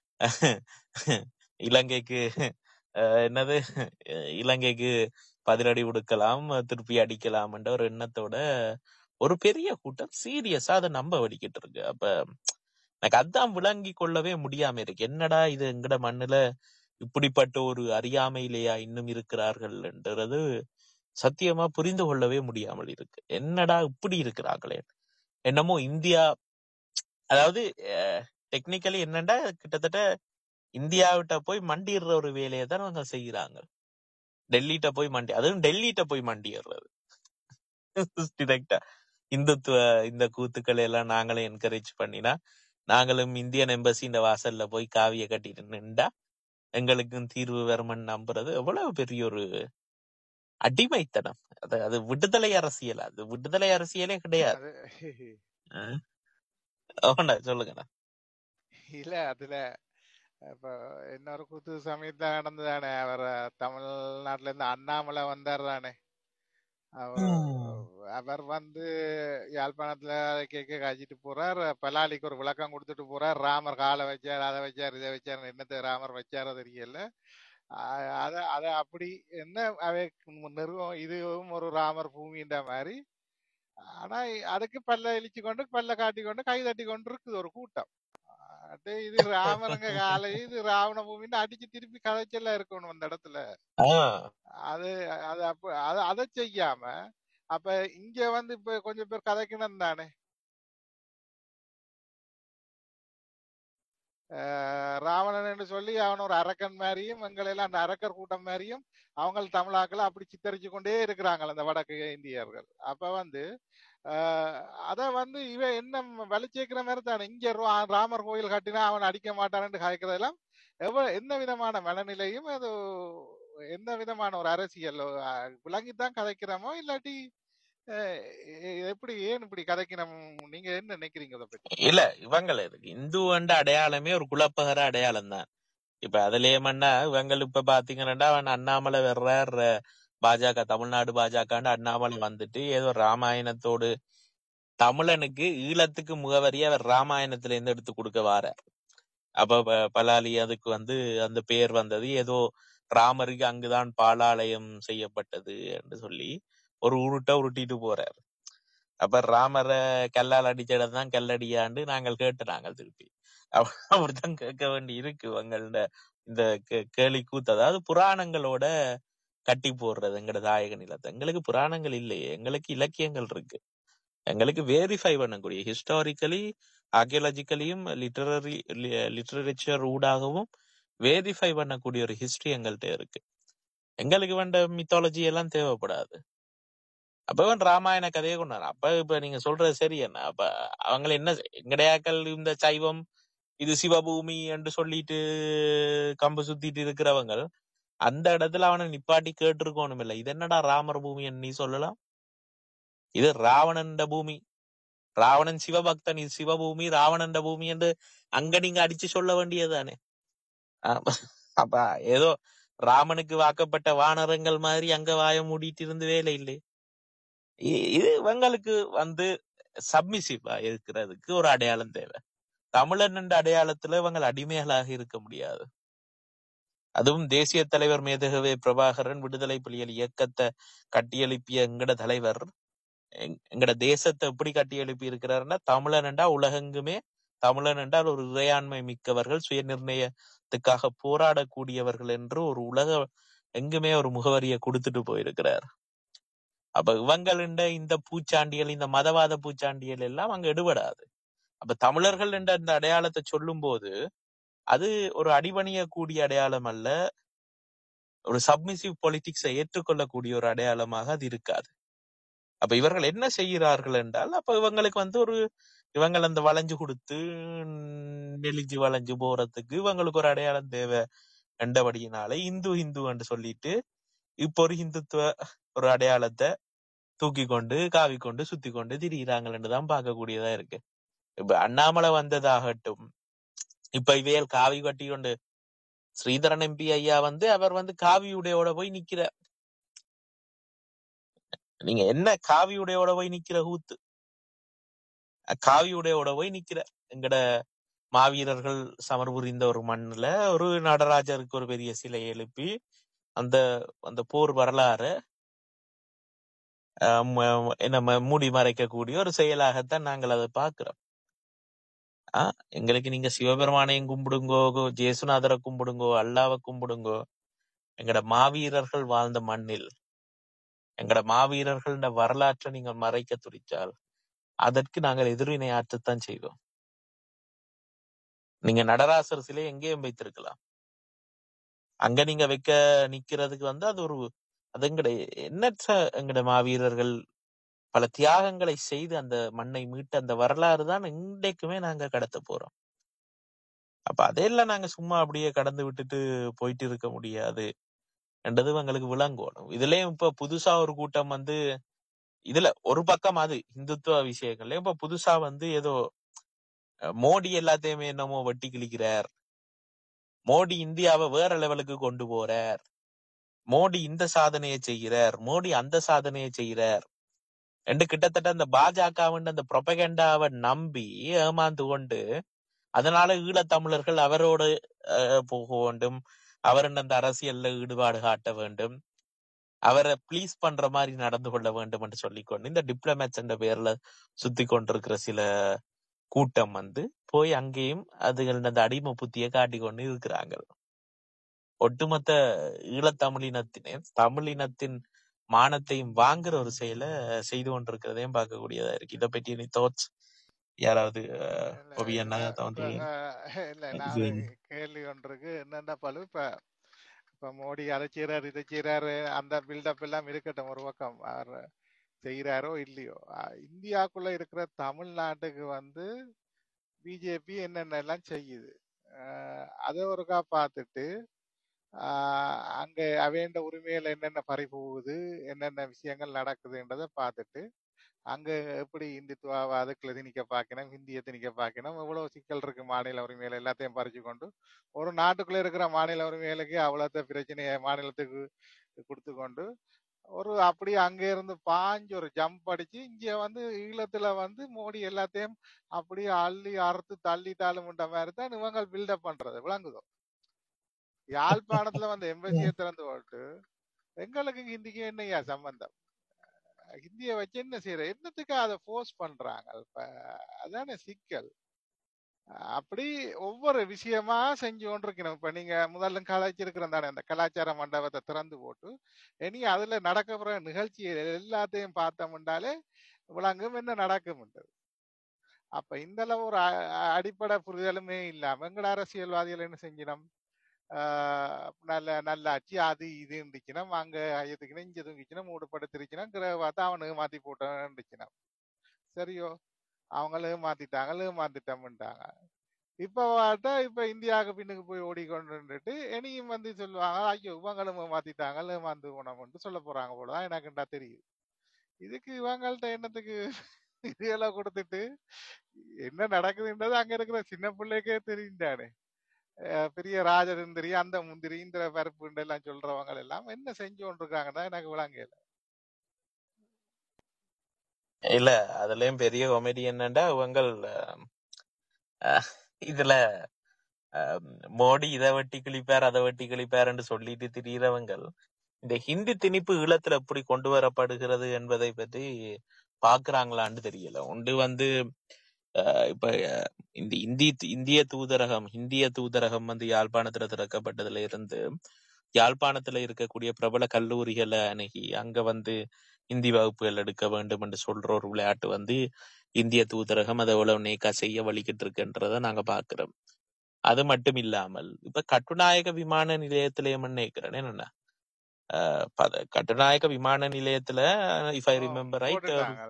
இலங்கைக்கு அஹ், என்னது அஹ், இலங்கைக்கு பதிலடி கொடுக்கலாம் திருப்பி அடிக்கலாம் என்ற ஒரு எண்ணத்தோட ஒரு பெரிய கூட்டம் சீரியஸா அதை நம்ப வடிக்கிட்டு இருக்கு அப்ப எனக்கு அதான் விளங்கி கொள்ளவே முடியாம இருக்கு என்னடா இது எங்கட மண்ணுல இப்படிப்பட்ட ஒரு அறியாமையிலேயா இன்னும் இருக்கிறார்கள் என்றது சத்தியமா புரிந்து கொள்ளவே முடியாமல் இருக்கு என்னடா இப்படி இருக்கிறாங்களே என்னமோ இந்தியா அதாவது டெக்னிக்கலி என்னண்டா கிட்டத்தட்ட இந்தியாவிட்ட போய் மண்டிடுற ஒரு வேலையை தான் அவங்க செய்யறாங்க டெல்லிட்ட போய் மண்டி அதுவும் டெல்லிட்ட போய் மண்டிடுறது டிரெக்டா இந்துத்துவ இந்த கூத்துக்களை எல்லாம் நாங்களே என்கரேஜ் பண்ணினா நாங்களும் இந்தியன் எம்பசி இந்த வாசல்ல போய் காவிய கட்டிட்டு நின்றா எங்களுக்கும் தீர்வு வருமன் நம்புறது எவ்வளவு பெரிய ஒரு அடிமைத்தனம் அது அது விடுதலை அரசியல் அது விடுதலை அரசியலே கிடையாது அது அஹ் ஆமாண்டா சொல்லுங்கண்ணா இல்ல அதுல இப்ப இன்னொரு குத்து சமயத்துல நடந்ததானே அவர் தமிழ்நாட்டுல இருந்து அண்ணாமலை வந்தார் தானே அவர் உம். அவர் வந்து யாழ்ப்பாணத்துல கேக்க காய்ச்சிட்டு போறார் பலாலிக்கு ஒரு விளக்கம் கொடுத்துட்டு போறார் ராமர் காலை வச்சார் அதை வச்சார் இதை வச்சார் என்னத்தை ராமர் வச்சாரோ தெரியல ஆஹ் அத அத அப்படி என்ன அவை நிறுவம் இதுவும் ஒரு ராமர் பூமின்ற மாதிரி ஆனா அதுக்கு பல்ல இழிச்சு கொண்டு பல்ல காட்டி கொண்டு கை தட்டி கொண்டு இருக்குது ஒரு கூட்டம் அடே இது ராமருங்க காலை இது ராவண பூமின்னு அடிச்சு திருப்பி கதைச்செல்லாம் இருக்கணும் அந்த இடத்துல ஆஹ் அது அது அப்ப அது அதை செய்யாம அப்ப இங்க வந்து இப்ப கொஞ்சம் பேர் கதைக்கணும் தானே ஆஹ் ராவணன் என்று சொல்லி அவன் ஒரு அரக்கன் மாதிரியும் எங்களை எல்லாம் அந்த அரக்கர் கூட்டம் மாதிரியும் அவங்க தமிழாக்களை அப்படி சித்தரிச்சு கொண்டே இருக்கிறாங்க அந்த வடக்கு இந்தியர்கள் அப்ப வந்து ஆஹ் அத வந்து இவ என்ன வலிச்சேக்கிற மாதிரி தானே இங்க ரா- ராமர் கோயில் கட்டினா அவன் அடிக்க மாட்டான்னு காய்க்கிறதெல்லாம் எவ்வளவு எந்த விதமான மனநிலையும் அது எந்த விதமான ஒரு அரசியல் விளங்கித்தான் கதைக்கிறோமோ இல்லாட்டி அஹ், எ- எப்படி ஏன் இப்படி கதைக்கணும் நீங்க என்ன நினைக்கிறீங்க அதை பற்றி இல்ல இவங்கள இந்து என்ற அடையாளமே ஒரு குலப்பகர அடையாளம் தான் இப்ப அதுலயே மண்ணா இவங்க இப்ப பாத்தீங்கன்னா அவன் அண்ணாமலை வர்றார் பாஜக தமிழ்நாடு பாஜகன்னு அண்ணாமலை வந்துட்டு ஏதோ ராமாயணத்தோடு தமிழனுக்கு ஈழத்துக்கு முகவரியா அவர் ராமாயணத்துல இருந்து எடுத்து கொடுக்க வார அப்ப ப- பலாலி அதுக்கு வந்து அந்த பெயர் வந்தது ஏதோ ராமருக்கு அங்குதான் பாலாலயம் செய்யப்பட்டது என்று சொல்லி ஒரு உருட்ட உருட்டிட்டு போறார் அப்ப ராமரை கல்லால் அடிச்ச இடம் தான் கல்லடியாண்டு நாங்கள் கேட்டு நாங்கள் திருப்பி அப்ப அப்படித்தான் கேட்க வேண்டி இருக்கு உங்களோட இந்த கே- கேலி கூத்து அதாவது புராணங்களோட கட்டி போடுறது எங்கட தாயக நிலத்தை எங்களுக்கு புராணங்கள் இல்லையே எங்களுக்கு இலக்கியங்கள் இருக்கு எங்களுக்கு வேரிஃபை பண்ணக்கூடிய ஹிஸ்டாரிக்கலி ஆர்கியலாஜிக்கலியும் லிட்டரரி லிட்டரேச்சர் ஊடாகவும் வேரிஃபை பண்ணக்கூடிய ஒரு ஹிஸ்டரி எங்கள்கிட்ட இருக்கு எங்களுக்கு வேண்ட மித்தாலஜி எல்லாம் தேவைப்படாது அப்ப இவன் ராமாயண கதையை கொண்டாரு அப்ப இப்ப நீங்க சொல்றது சரி என்ன அப்ப அவங்க என்ன எங்கடையாக்கள் இந்த சைவம் இது சிவபூமி என்று சொல்லிட்டு கம்பு சுத்திட்டு இருக்கிறவங்க அந்த இடத்துல அவனை நிப்பாட்டி கேட்டிருக்கணும் இல்ல இது என்னடா ராமர் பூமி நீ சொல்லலாம் இது ராவணன் பூமி ராவணன் சிவபக்தன் இது சிவபூமி ராவணன் பூமி என்று அங்க நீங்க அடிச்சு சொல்ல வேண்டியதுதானே அப்ப அப்ப ஏதோ ராமனுக்கு வாக்கப்பட்ட வானரங்கள் மாதிரி அங்க வாய மூடிட்டு இருந்து வேலை இல்லை இ- இது இவங்களுக்கு வந்து சப்மிசிவா இருக்கிறதுக்கு ஒரு அடையாளம் தேவை தமிழன் என்ற அடையாளத்துல இவங்க அடிமைகளாக இருக்க முடியாது அதுவும் தேசிய தலைவர் மேதகவே பிரபாகரன் விடுதலை புலிகள் இயக்கத்தை கட்டியெழுப்பிய எங்கட தலைவர் எங்- எங்கட தேசத்தை எப்படி கட்டி எழுப்பி இருக்கிறாருன்னா தமிழன் என்றா உலகெங்குமே தமிழன் என்றால் ஒரு இறையாண்மை மிக்கவர்கள் சுயநிர்ணயத்துக்காக போராடக்கூடியவர்கள் என்று ஒரு உலக எங்குமே ஒரு முகவரியை கொடுத்துட்டு போயிருக்கிறார் அப்ப இவங்களிண்ட இந்த பூச்சாண்டிகள் இந்த மதவாத பூச்சாண்டிகள் எல்லாம் அங்க எடுபடாது அப்ப தமிழர்கள் என்ற அந்த அடையாளத்தை சொல்லும் போது அது ஒரு அடிபணியக்கூடிய அடையாளம் அல்ல ஒரு சப்மிசிவ் பொலிட்டிக்ஸை ஏற்றுக்கொள்ளக்கூடிய ஒரு அடையாளமாக அது இருக்காது அப்ப இவர்கள் என்ன செய்கிறார்கள் என்றால் அப்ப இவங்களுக்கு வந்து ஒரு இவங்கள் அந்த வளைஞ்சு கொடுத்து நெலிஞ்சு வளைஞ்சு போறதுக்கு இவங்களுக்கு ஒரு அடையாளம் தேவை என்றபடியினால இந்து இந்து என்று சொல்லிட்டு இப்போ ஒரு இந்துத்துவ ஒரு அடையாளத்தை தூக்கி கொண்டு காவி கொண்டு சுத்தி கொண்டு திரிகிறாங்கன்னு தான் பார்க்கக்கூடியதா இருக்கு இப்ப அண்ணாமலை வந்ததாகட்டும் இப்ப இவையல் காவி கட்டி கொண்டு ஸ்ரீதரன் எம்பி ஐயா வந்து அவர் வந்து காவி உடையோட போய் நிக்கிற நீங்க என்ன காவி உடையோட போய் நிக்கிற கூத்து காவி உடையோட போய் நிக்கிற எங்கட மாவீரர்கள் சமர் புரிந்த ஒரு மண்ணுல ஒரு நடராஜருக்கு ஒரு பெரிய சிலை எழுப்பி அந்த அந்த போர் வரலாறு அஹ், ம- என்ன ம- மூடி மறைக்கக்கூடிய ஒரு செயலாகத்தான் நாங்கள் அதை பார்க்கிறோம் ஆ, எங்களுக்கு நீங்க சிவபெருமானையும் கும்பிடுங்கோ கோ- ஜேசுநாதரை கும்பிடுங்கோ அல்லாவை கும்பிடுங்கோ எங்கட மாவீரர்கள் வாழ்ந்த மண்ணில் எங்கட மாவீரர்கள் வரலாற்றை நீங்கள் மறைக்க துடிச்சால் அதற்கு நாங்கள் எதிர்வினை ஆற்றத்தான் செய்வோம் நீங்க நடராசர் சிலை எங்கேயும் வைத்திருக்கலாம் அங்க நீங்க வைக்க நிக்கிறதுக்கு வந்து அது ஒரு அது எங்கட எண்ணற்ற எங்கட மாவீரர்கள் பல தியாகங்களை செய்து அந்த மண்ணை மீட்ட அந்த வரலாறு தான் இன்றைக்குமே நாங்க கடத்த போறோம் அப்ப அதையெல்லாம் நாங்க சும்மா அப்படியே கடந்து விட்டுட்டு போயிட்டு இருக்க முடியாது என்றது எங்களுக்கு விளங்கணும் இதுலயும் இப்ப புதுசா ஒரு கூட்டம் வந்து இதுல ஒரு பக்கம் அது இந்துத்துவ விஷயங்கள்ல இப்ப புதுசா வந்து ஏதோ அஹ், மோடி எல்லாத்தையுமே என்னமோ வெட்டி கிழிக்கிறார் மோடி இந்தியாவை வேற லெவலுக்கு கொண்டு போறார் மோடி இந்த சாதனையை செய்கிறார் மோடி அந்த சாதனையை செய்கிறார் என்று கிட்டத்தட்ட அந்த பாஜகவின் அந்த ப்ரொபகண்டாவை நம்பி ஏமாந்து கொண்டு அதனால ஈழத்தமிழர்கள் அவரோடு அஹ், போக வேண்டும் அவரின் அந்த அரசியல்ல ஈடுபாடு காட்ட வேண்டும் அவரை ப்ளீஸ் பண்ற மாதிரி நடந்து கொள்ள வேண்டும் என்று சொல்லிக்கொண்டு இந்த டிப்ளமேட்ஸ் என்ற பேர்ல சுத்தி கொண்டிருக்கிற சில கூட்டம் வந்து போய் அங்கேயும் அதுகள் அந்த அடிமை புத்தியை காட்டிக் கொண்டு இருக்கிறாங்க ஒட்டுமொத்த ஈழத்தமிழினத்தினே தமிழினத்தின் மானத்தையும் வாங்குற ஒரு செயலை செய்து கொண்டிருக்கிறதையும் பார்க்கக்கூடியதா இருக்கு இதை பற்றி நீ தோட்ஸ் யாராவது அஹ், இல்ல ஒபி அண்ணா நான் இப்ப வந்து அஹ், இல்ல நான் இது அது கேள்வி ஒன்றுக்கு என்னென்ன பழு இப்ப இப்ப மோடி அதை செய்யறாரு இதை செய்யறாரு அந்த பில்டப் எல்லாம் இருக்கட்டும் ஒரு பக்கம் அவர் செய்யறாரோ இல்லையோ அஹ், இந்தியாக்குள்ள இருக்கிற தமிழ்நாட்டுக்கு வந்து பிஜேபி என்னென்ன எல்லாம் செய்யுது அஹ், அதை ஒருக்கா பார்த்துட்டு ஆஹ் அங்க அவைண்ட உரிமையில என்னென்ன பறி போகுது என்னென்ன விஷயங்கள் நடக்குதுன்றதை பார்த்துட்டு அங்க எப்படி இந்துத்துவாவை அதுக்குள்ள திணிக்க பார்க்கணும் ஹிந்தியை திணிக்க பார்க்கணும் எவ்வளவு சிக்கல் இருக்கு மாநில உரிமையில எல்லாத்தையும் பறிச்சு கொண்டு ஒரு நாட்டுக்குள்ள இருக்கிற மாநில உரிமைகளுக்கு அவ்வளோத்த பிரச்சனையை மாநிலத்துக்கு கொடுத்து கொண்டு ஒரு அப்படி அங்க இருந்து பாஞ்சு ஒரு ஜம்ப் அடிச்சு இங்க வந்து ஈழத்துல வந்து மோடி எல்லாத்தையும் அப்படியே அள்ளி அறுத்து தள்ளிட்டாலும்ன்ற மாதிரி தான் இவங்க பில்டப் பண்றது விளங்குதோ யாழ்ப்பாணத்துல வந்து எம்பசியை திறந்து போட்டு எங்களுக்கு ஹிந்திக்கு என்னையா சம்பந்தம் ஹிந்தியை வச்சு என்ன செய்யற என்னத்துக்கு அதை ஃபோர்ஸ் பண்றாங்க இப்ப அதானே சிக்கல் அப்படி ஒவ்வொரு விஷயமா செஞ்சு கொண்டிருக்கணும் இப்ப நீங்க முதல்ல கலாச்சிருக்கிற தானே அந்த கலாச்சார மண்டபத்தை திறந்து போட்டு இனி அதுல நடக்கப்படுற நிகழ்ச்சி எல்லாத்தையும் பார்த்தோம்னாலே விளங்கும் என்ன நடக்கும்ன்றது அப்ப இந்த அளவு ஒரு அ- அ- அடிப்படை புரிதலுமே இல்லாம எங்கட அரசியல்வாதிகள் என்ன செஞ்சினோம் ஆஹ் நல்ல நல்ல ஆட்சி அது இது இருந்துச்சுன்னா அங்க ஐயத்துக்குனா இங்க தூங்கிச்சுனா மூடுபடுத்திருச்சுன்னா கிரக பார்த்து அவனுக்கு மாத்தி போட்டான் இருந்துச்சுன்னா சரியோ அவங்களும் மாத்திட்டாங்க மாத்திட்டோம்ட்டாங்க இப்ப பார்த்தா இப்ப இந்தியாவுக்கு பின்னுக்கு போய் ஓடிக்கொண்டுட்டு இனியும் வந்து சொல்லுவாங்க ஐயோ இவங்களும் மாத்திட்டாங்க வந்து போனோம்னு சொல்ல போறாங்க போலதான் எனக்குண்டா தெரியுது இதுக்கு இவங்கள்ட்ட என்னத்துக்கு இதெல்லாம் கொடுத்துட்டு என்ன நடக்குதுன்றது அங்க இருக்கிற சின்ன பிள்ளைக்கே தெரியுண்டானே அஹ் பெரிய ராஜதந்திரி அந்த முந்திரி இந்த பருப்பு எல்லாம் சொல்றவங்க எல்லாம் என்ன செஞ்சு கொண்டிருக்காங்கன்னா எனக்கு விளங்கல இல்ல அதுலயும் பெரிய காமெடி என்னன்னா இவங்கள் அஹ், இதுல அஹ், மோடி இதை வெட்டி கிழிப்பார் அதை வெட்டி கிழிப்பார்ன்னு சொல்லிட்டு திரியிறவங்கள் இந்த ஹிந்தி திணிப்பு ஈழத்துல எப்படி கொண்டு வரப்படுகிறது என்பதை பற்றி பாக்குறாங்களான்னு தெரியல ஒன்று வந்து அஹ், இப்ப அஹ், இந்த இந்தி இந்திய தூதரகம் இந்திய தூதரகம் வந்து யாழ்ப்பாணத்துல திறக்கப்பட்டதுல இருந்து யாழ்ப்பாணத்துல இருக்கக்கூடிய பிரபல கல்லூரிகளை அணுகி அங்க வந்து இந்தி வகுப்புகள் எடுக்க வேண்டும் என்று சொல்ற ஒரு விளையாட்டு வந்து இந்திய தூதரகம் அதை எவ்வளவு நேக்கா செய்ய வழிகிட்டு இருக்குன்றத நாங்க பாக்குறோம் அது மட்டும் இல்லாமல் இப்ப கட்டுநாயக விமான நிலையத்திலேயும் நினைக்கிறேன் என்னன்னா அஹ், பத- கட்டுநாயக விமான நிலையத்துல if I oh remember right போட்டுட்டாங்க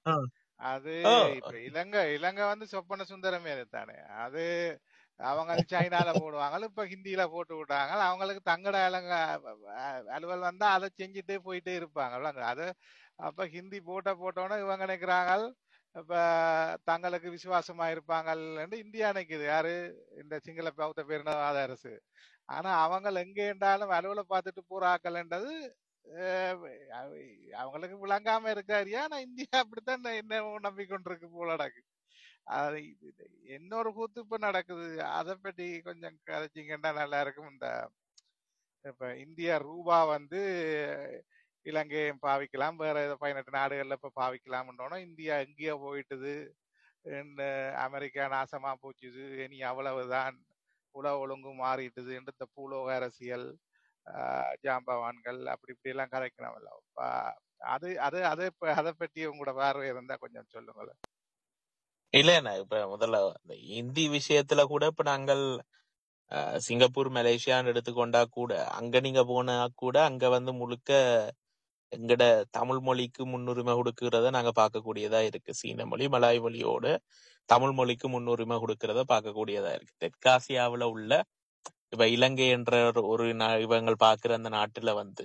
அது இப்ப இலங்கை இலங்கை வந்து சொப்பன சுந்தரமே தானே அது அவங்க சைனால போடுவாங்க இப்ப ஹிந்தியில போட்டு விட்டாங்க அவங்களுக்கு தங்கட இலங்க அலுவல் வந்தா அதை செஞ்சுட்டே போயிட்டே இருப்பாங்க விளங்க அது அப்ப ஹிந்தி போட்ட போட்டோன்னு இவங்க நினைக்கிறாங்க இப்ப தங்களுக்கு விசுவாசமா இருப்பாங்கன்னு இந்தியா நினைக்குது யாரு இந்த சிங்கள பௌத்த பேரினவாத அரசு ஆனா அவங்க எங்க இருந்தாலும் அலுவலை பார்த்துட்டு போறாக்கள்ன்றது அஹ் அவ- அவங்களுக்கு விளங்காம இருக்காரியா ஆனா இந்தியா அப்படித்தான் ந- என்ன நம்பிக்கொண்டிருக்கு போலடாக்கு அது இது- இது இன்னொரு கூத்து இப்ப நடக்குது அதை பற்றி கொஞ்சம் கதைச்சிங்கன்னா நல்லா இருக்கும் இந்த இப்ப இந்தியா ரூபா வந்து இலங்கையும் பாவிக்கலாம் வேற ஏதோ பதினெட்டு நாடுகள்ல இப்ப பாவிக்கலாம்னோன்னா இந்தியா எங்கேயோ போயிட்டுது இந்த அமெரிக்கா நாசமா போச்சுது இனி அவ்வளவுதான் உலக ஒழுங்கு மாறிட்டுது என்று இந்த பூலோக அரசியல் ஆஹ் ஜாம்பவான்கள் அப்படி இப்படி எல்லாம் கதைக்கணும்ல அப்ப அது அது அதை ப- அதை பற்றி உங்களோட பார்வை இருந்தா கொஞ்சம் சொல்லுங்களேன் இல்லைண்ணா இப்ப முதல்ல இந்த இந்தி விஷயத்துல கூட இப்ப நாங்கள் அஹ், சிங்கப்பூர் மலேசியான்னு எடுத்துக்கொண்டா கூட அங்க நீங்க போனா கூட அங்க வந்து முழுக்க எங்கட தமிழ் மொழிக்கு முன்னுரிமை கொடுக்கறத நாங்க பார்க்கக்கூடியதா இருக்கு சீன மொழி மலாய் மொழியோட தமிழ் மொழிக்கு முன்னுரிமை கொடுக்கறத பார்க்கக்கூடியதா இருக்கு தெற்காசியாவுல உள்ள இப்ப இலங்கை என்ற ஒரு ஒரு நா- இவங்கள் பார்க்கிற அந்த நாட்டுல வந்து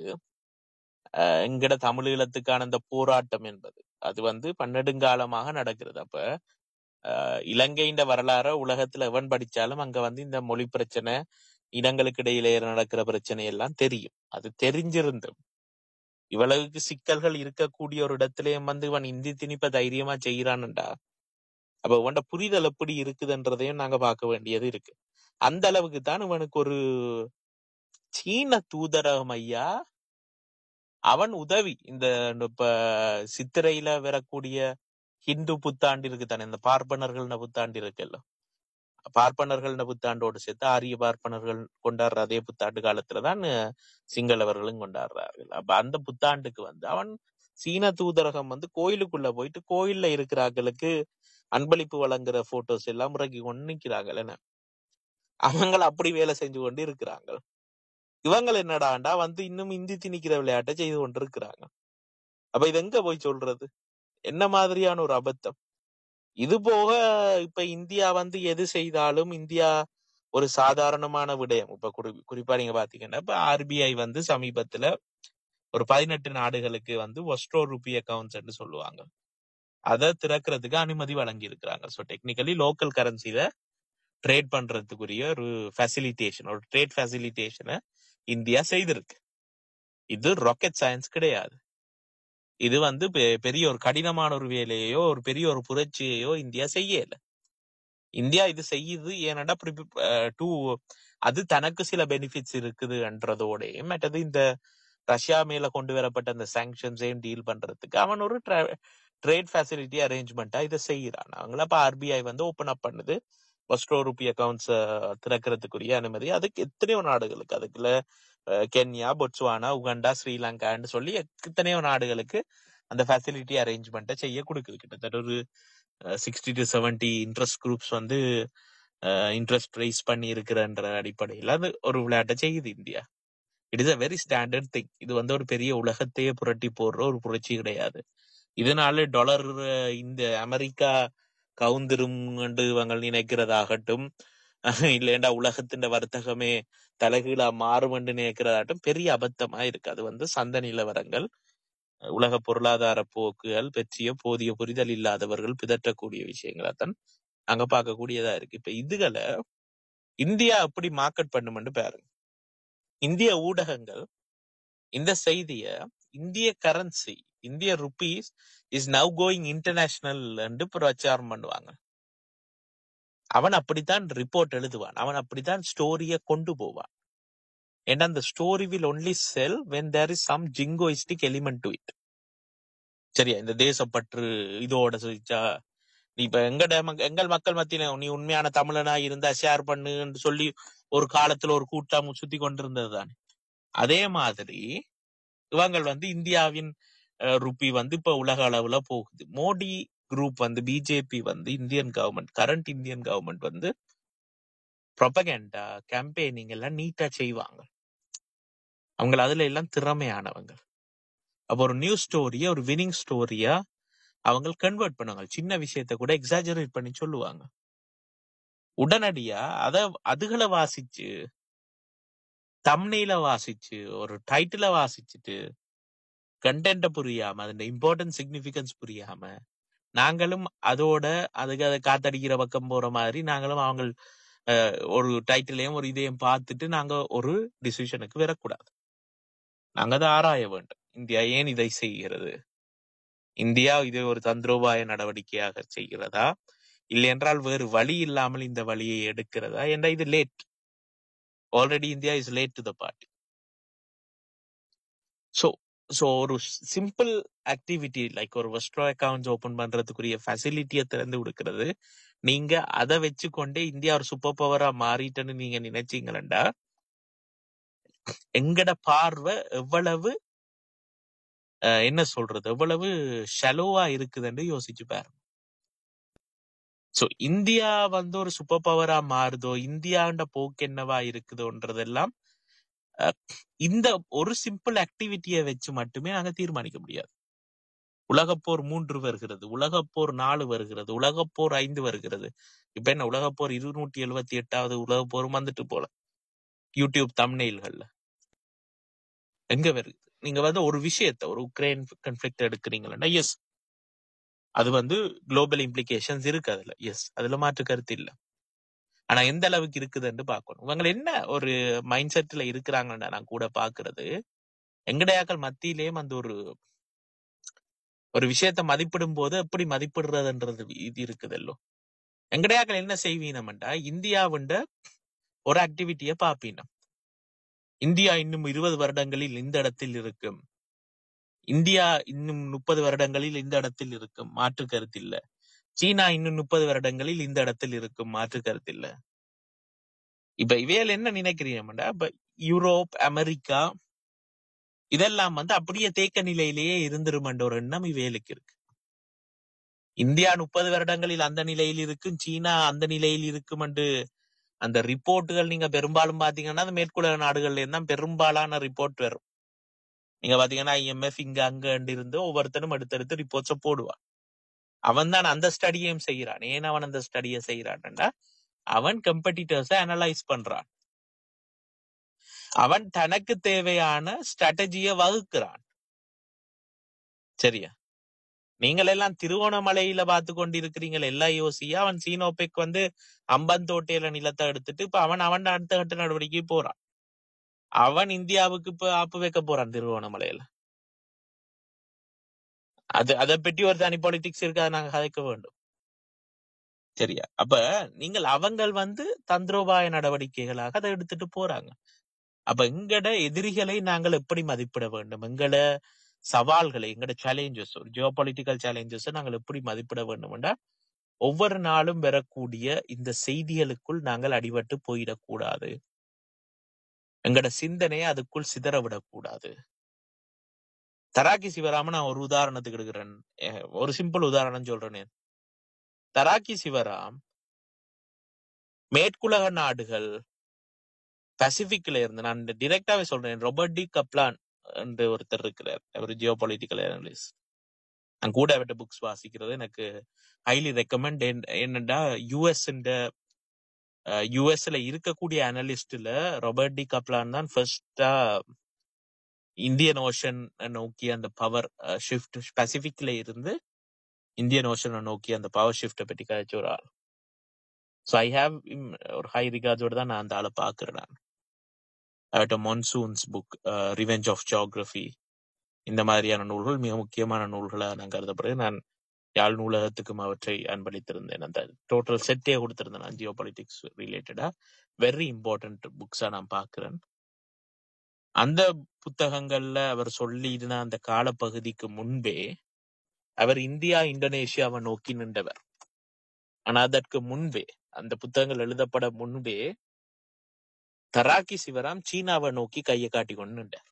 அஹ், எங்கட தமிழீழத்துக்கான அந்த போராட்டம் என்பது அது வந்து பன்னெடுங்காலமாக நடக்கிறது அப்ப அஹ், இலங்கையின் வரலாற உலகத்துல எவன் படிச்சாலும் அங்க வந்து இந்த மொழி பிரச்சனை இனங்களுக்கு இடையிலே நடக்கிற பிரச்சனை எல்லாம் தெரியும் அது தெரிஞ்சிருந்தும் இவ்வளவுக்கு சிக்கல்கள் இருக்கக்கூடிய ஒரு இடத்திலேயும் வந்து இவன் இந்தி திணிப்ப தைரியமா செய்யறான்டா அப்ப இவன்ட புரிதல் எப்படி இருக்குதுன்றதையும் நாங்க பார்க்க வேண்டியது இருக்கு அந்த அளவுக்கு தான் இவனுக்கு ஒரு சீன தூதரகம் ஐயா அவன் உதவி இந்த இப்ப சித்திரையில வரக்கூடிய ஹிந்து புத்தாண்டு இருக்கு தானே இந்த பார்ப்பனர்கள்ன புத்தாண்டு இருக்குல்ல பார்ப்பனர்கள்ன புத்தாண்டோடு சேர்த்து ஆரிய பார்ப்பனர்கள் கொண்டாடுற அதே புத்தாண்டு காலத்துலதான் சிங்களவர்களும் கொண்டாடுறார்கள் அப்ப அந்த புத்தாண்டுக்கு வந்து அவன் சீன தூதரகம் வந்து கோயிலுக்குள்ள போயிட்டு கோயில்ல இருக்கிறார்களுக்கு அன்பளிப்பு வழங்குற போட்டோஸ் எல்லாம் இறக்கி கொண்டு நிக்கிறாங்கள் என்ன அவங்கள அப்படி வேலை செஞ்சு கொண்டு இருக்கிறாங்க இவங்க என்னடாண்டா வந்து இன்னும் இந்தி திணிக்கிற விளையாட்டை செய்து கொண்டு இருக்கிறாங்க அப்ப இது எங்க போய் சொல்றது என்ன மாதிரியான ஒரு அபத்தம் இது போக இப்ப இந்தியா வந்து எது செய்தாலும் இந்தியா ஒரு சாதாரணமான விடயம் இப்ப குறி குறிப்பா நீங்க பாத்தீங்கன்னா இப்ப ஆர்பிஐ வந்து சமீபத்துல ஒரு பதினெட்டு நாடுகளுக்கு வந்து ஒஸ்ட்ரோ ருபி அக்கவுண்ட்ஸ் சொல்லுவாங்க அதை திறக்கிறதுக்கு அனுமதி வழங்கி இருக்கிறாங்க ஸோ டெக்னிக்கலி லோக்கல் கரன்சில ட்ரேட் பண்றதுக்குரிய ஒரு ஃபெசிலிட்டேஷன் ஒரு ட்ரேட் ஃபெசிலிட்டேஷனை இந்தியா செய்திருக்கு இது ராக்கெட் சயின்ஸ் கிடையாது இது வந்து பெ- பெரிய ஒரு கடினமான ஒரு வேலையோ ஒரு பெரிய ஒரு புரட்சியையோ இந்தியா செய்யல இந்தியா இது செய்யுது ஏனடா டூ அது தனக்கு சில பெனிஃபிட்ஸ் இருக்குதுன்றதோடயும் மற்றது இந்த ரஷ்யா மேல கொண்டு வரப்பட்ட அந்த சாங்ஷன்ஸையும் டீல் பண்றதுக்கு அவன் ஒரு ட்ரேட் ஃபெசிலிட்டி அரேஞ்ச்மெண்டா இதை செய்யறான் அவங்கள அப்ப ஆர்பிஐ வந்து ஓபன் அப் பண்ணுது ஒஸ்ட்ரோ ருபி அக்கவுண்ட்ஸ் திறக்கிறதுக்குரிய அனுமதி அதுக்கு எத்தனையோ நாடுகளுக்கு அதுக்குள்ள அஹ், கென்யா பொட்ஸ்வானா உகண்டா ஸ்ரீலங்கான்னு சொல்லி எத்தனையோ நாடுகளுக்கு அந்த ஃபெசிலிட்டி அரேஞ்ச்மெண்ட்டை செய்ய கொடுக்குது கிட்டத்தட்ட ஒரு sixty to seventy interest groups வந்து இன்ட்ரெஸ்ட் ரைஸ் பண்ணி இருக்கிறன்ற அடிப்படையில் அது ஒரு விளையாட்டை செய்யுது India it is a very standard thing இது வந்து ஒரு பெரிய உலகத்தையே புரட்டி போடுற ஒரு புரட்சி கிடையாது இதனால டாலர் இந்த அமெரிக்கா கவுந்திரும் என்று இவங்க நினைக்கிறதாகட்டும் இல்லைண்டா உலகத்தின் வர்த்தகமே தலைகீழா மாறும் என்று நினைக்கிறதாகட்டும் பெரிய அபத்தமா இருக்கு அது வந்து சந்த நிலவரங்கள் உலக பொருளாதார போக்குகள் பற்றிய போதிய புரிதல் இல்லாதவர்கள் பிதற்றக்கூடிய விஷயங்களை தான் அங்க பார்க்கக்கூடியதா இருக்கு இப்ப இதுகளை இந்தியா எப்படி மார்க்கெட் பண்ணுமென்று பாருங்க இந்திய ஊடகங்கள் இந்த செய்திய இந்திய கரன்சி இந்திய rupees is now going international என்று பிரச்சாரம் பண்ணுவாங்க அவன் அப்படித்தான் ரிப்போர்ட் எழுதுவான் அவன் அப்படித்தான் ஸ்டோரிய கொண்டு போவான் ஏன்னா அந்த story will only sell when there is some jingoistic element to it சரியா இந்த தேசப்பற்று இதோட சொல்லிச்சா நீ இப்ப எங்கட மக்க- எங்கள் மக்கள் மத்தியில நீ உண்மையான தமிழனா இருந்தா ஷேர் பண்ணுன்னு சொல்லி ஒரு காலத்துல ஒரு கூட்டம் சுத்தி கொண்டிருந்தது தானே அதே மாதிரி இவங்கள் வந்து இந்தியாவின் அஹ், ருப்பி வந்து இப்ப உலக அளவுல போகுது மோடி குரூப் வந்து பிஜேபி வந்து Indian government current Indian government வந்து ப்ரொபகேண்டா கேம்பெயினிங் எல்லாம் நீட்டா செய்வாங்க அவங்க அதுல எல்லாம் திறமையானவங்க அப்ப ஒரு நியூஸ் ஸ்டோரிய ஒரு வினிங் ஸ்டோரியா அவங்க கன்வெர்ட் பண்ணுவாங்க சின்ன விஷயத்த கூட எக்ஸாஜரேட் பண்ணி சொல்லுவாங்க உடனடியா அத அதுகளை வாசிச்சு தம்னையில வாசிச்சு ஒரு டைட்டில வாசிச்சுட்டு கண்டென்ட்ட புரியாம அதோட இம்பார்ட்டன்ட் சிக்னிபிகன்ஸ் புரியாம நாங்களும் அதோட அதுக்கு அதை காத்தடிக்கிற பக்கம் போற மாதிரி நாங்களும் அவங்க அஹ், ஒரு டைட்டிலையும் ஒரு இதையும் பார்த்துட்டு நாங்க ஒரு டிசிஷனுக்கு வரக்கூடாது நாங்க அதை ஆராய வேண்டும் இந்தியா ஏன் இதை செய்கிறது இந்தியா இதை ஒரு தந்திரோபாய நடவடிக்கையாக செய்கிறதா இல்லை என்றால் வேறு வழி இல்லாமல் இந்த வழியை எடுக்கிறதா என்ற இது late already India is late to the party so so ஒரு சிம்பிள் ஆக்டிவிட்டி லைக் ஒரு வெஸ்ட்ரோ அக்கவுண்ட்ஸ் ஓபன் பண்றதுக்குரிய ஃபெசிலிட்டியை திறந்து கொடுக்கிறது நீங்க அதை வச்சுக்கொண்டே இந்தியா ஒரு சூப்பர் பவரா மாறிட்டேன்னு நீங்க நினைச்சீங்களா எங்கட பார்வை எவ்வளவு அஹ், என்ன சொல்றது எவ்வளவு ஷலோவா இருக்குதுன்னு யோசிச்சு பாருங்க சோ இந்தியா வந்து ஒரு சூப்பர் பவரா மாறுதோ இந்தியாண்ட போக்கு என்னவா இருக்குதோன்றதெல்லாம் அஹ், இந்த ஒரு சிம்பிள் ஆக்டிவிட்டியை வச்சு மட்டுமே நாங்க தீர்மானிக்க முடியாது உலகப்போர் மூன்று வருகிறது உலகப்போர் நாலு வருகிறது உலகப்போர் ஐந்து வருகிறது இப்ப என்ன உலகப்போர் இருநூற்றி எழுபத்தி எட்டாவது உலகப்போரும் வந்துட்டு போல யூடியூப் தம்னெயில்கள்ல எங்க வருது நீங்க வந்து ஒரு விஷயத்த ஒரு உக்ரைன் கன்ஃபிளிக்ட் எடுக்கிறீங்களா எஸ் அது வந்து குளோபல் இம்ப்ளிகேஷன்ஸ் இருக்கு அதுல எஸ் அதுல மாற்று கருத்து இல்ல ஆனா எந்த அளவுக்கு இருக்குதுன்னு பார்க்கணும் இவங்க என்ன ஒரு மைண்ட் செட்ல இருக்கிறாங்கன்னா நான் கூட பாக்குறது எங்கடையாக்கள் மத்தியிலேயும் அந்த ஒரு ஒரு விஷயத்த மதிப்பிடும் போது எப்படி மதிப்பிடுறதுன்றது இது இருக்குதல்லோ எங்கடையாக்கள் என்ன செய்வீனம்டா இந்தியாவுண்ட ஒரு ஆக்டிவிட்டிய பாப்பீனம் இந்தியா இன்னும் இருபது வருடங்களில் இந்த இடத்தில் இருக்கும் இந்தியா இன்னும் முப்பது வருடங்களில் இந்த இடத்தில் இருக்கும் மாற்று கருத்து இல்ல சீனா இன்னும் முப்பது வருடங்களில் இந்த இடத்தில் இருக்கும் மாற்று கருத்து இல்ல இப்ப இவையில என்ன நினைக்கிறீங்கடா இப்ப யூரோப் அமெரிக்கா இதெல்லாம் வந்து அப்படியே தேக்க நிலையிலேயே இருந்துருமன்ற ஒரு எண்ணம் இவைகளுக்கு இருக்கு இந்தியா முப்பது வருடங்களில் அந்த நிலையில் இருக்கும் சீனா அந்த நிலையில் இருக்கும் என்று அந்த ரிப்போர்ட்டுகள் நீங்க பெரும்பாலும் பாத்தீங்கன்னா அந்த மேற்குலக நாடுகள்ல இருந்தா பெரும்பாலான ரிப்போர்ட் வரும் நீங்க பாத்தீங்கன்னா ஐஎம்எஃப் இங்க அங்க இருந்து ஒவ்வொருத்தரும் அடுத்தடுத்து ரிப்போர்ட்ஸ போடுவான் அவன் தான் அந்த ஸ்டடியையும் செய்யறான் ஏன் அவன் அந்த ஸ்டடியை செய்யறான்டா அவன் கம்பெட்டிட்டர்ஸ அனலைஸ் பண்றான் அவன் தனக்கு தேவையான ஸ்ட்ராட்டஜிய வகுக்கிறான் சரியா நீங்கள் எல்லாம் திருவோணமலையில பார்த்து கொண்டிருக்கிறீங்கள் எல்லாம் யோசியா அவன் சீனோபெக் வந்து அம்பந்தோட்டையில நிலத்தை எடுத்துட்டு இப்ப அவன் அவன் அடுத்த கட்ட நடவடிக்கை போறான் அவன் இந்தியாவுக்கு இப்ப ஆப்பு வைக்க போறான் திருவோணமலையில அது அதை பற்றி ஒரு தனி பாலிடிக்ஸ் இருக்கு அதை நாங்க கதைக்க வேண்டும் சரியா அப்ப நீங்கள் அவங்கள் வந்து தந்திரோபாய நடவடிக்கைகளாக அதை எடுத்துட்டு போறாங்க அப்ப எங்கட எதிரிகளை நாங்கள் எப்படி மதிப்பிட வேண்டும் எங்கட சவால்களை எங்கட சேலஞ்சஸ் ஒரு ஜியோ பொலிட்டிக்கல் சேலஞ்சஸ் நாங்கள் எப்படி மதிப்பிட வேண்டும் என்றால் ஒவ்வொரு நாளும் வரக்கூடிய இந்த செய்திகளுக்குள் நாங்கள் அடிபட்டு போயிடக்கூடாது எங்கட சிந்தனையை அதுக்குள் சிதற விடக்கூடாது தராக்கி சிவராம நான் ஒரு உதாரணத்துக்கு எடுக்கிறேன் அஹ் ஒரு சிம்பிள் உதாரணம் சொல்றேன் தராக்கி சிவராம் மேற்குலக நாடுகள் பசிபிக்ல இருந்து நான் டிரெக்டாவே சொல்றேன் ரொபர்ட் டி கப்லான் என்று ஒருத்தர் இருக்கிறார் அவர் ஜியோ பொலிட்டிக்கல் அனலிஸ்ட் நான் கூட அவர்கிட்ட புக்ஸ் வாசிக்கிறது எனக்கு ஹைலி ரெக்கமெண்ட் என்னடா யூஎஸ் யூஎஸ்ல இருக்கக்கூடிய அனலிஸ்ட்ல ராபர்ட் டி கப்லான் தான் ஃபர்ஸ்டா இந்தியன் ஓஷன் நோக்கி அந்த பவர் ஷிஃப்ட் பசிபிக்ல இருந்து இந்தியன் ஓஷனை நோக்கி அந்த பவர் ஷிஃப்ட பற்றி கழிச்ச ஒரு ஆள் ஸோ ஐ ஹாவ் ஒரு ஹை ரிகார்ட்ஸோட தான் நான் அந்த ஆளை பாக்குறேன் நான் அவர்கிட்ட monsoons book revenge of geography இந்த மாதிரியான நூல்கள் மிக முக்கியமான நூல்களாக நான் கருதப்படுறேன் நான் யாழ் நூலகத்துக்கும் அவற்றை அன்பளித்திருந்தேன் அந்த டோட்டல் செட்டே கொடுத்திருந்தேன் நான் ஜியோ பாலிட்டிக்ஸ் ரிலேட்டடா வெரி இம்பார்ட்டன்ட் புக்ஸா நான் பாக்குறேன் அந்த புத்தகங்கள்ல அவர் சொல்லியிருந்த அந்த காலப்பகுதிக்கு முன்பே அவர் இந்தியா இந்தோனேஷியாவை நோக்கி நின்றவர் ஆனா அதற்கு முன்பே அந்த புத்தகங்கள் எழுதப்பட முன்பே தராக்கி சிவராம் சீனாவை நோக்கி கையை காட்டி கொண்டு நின்றார்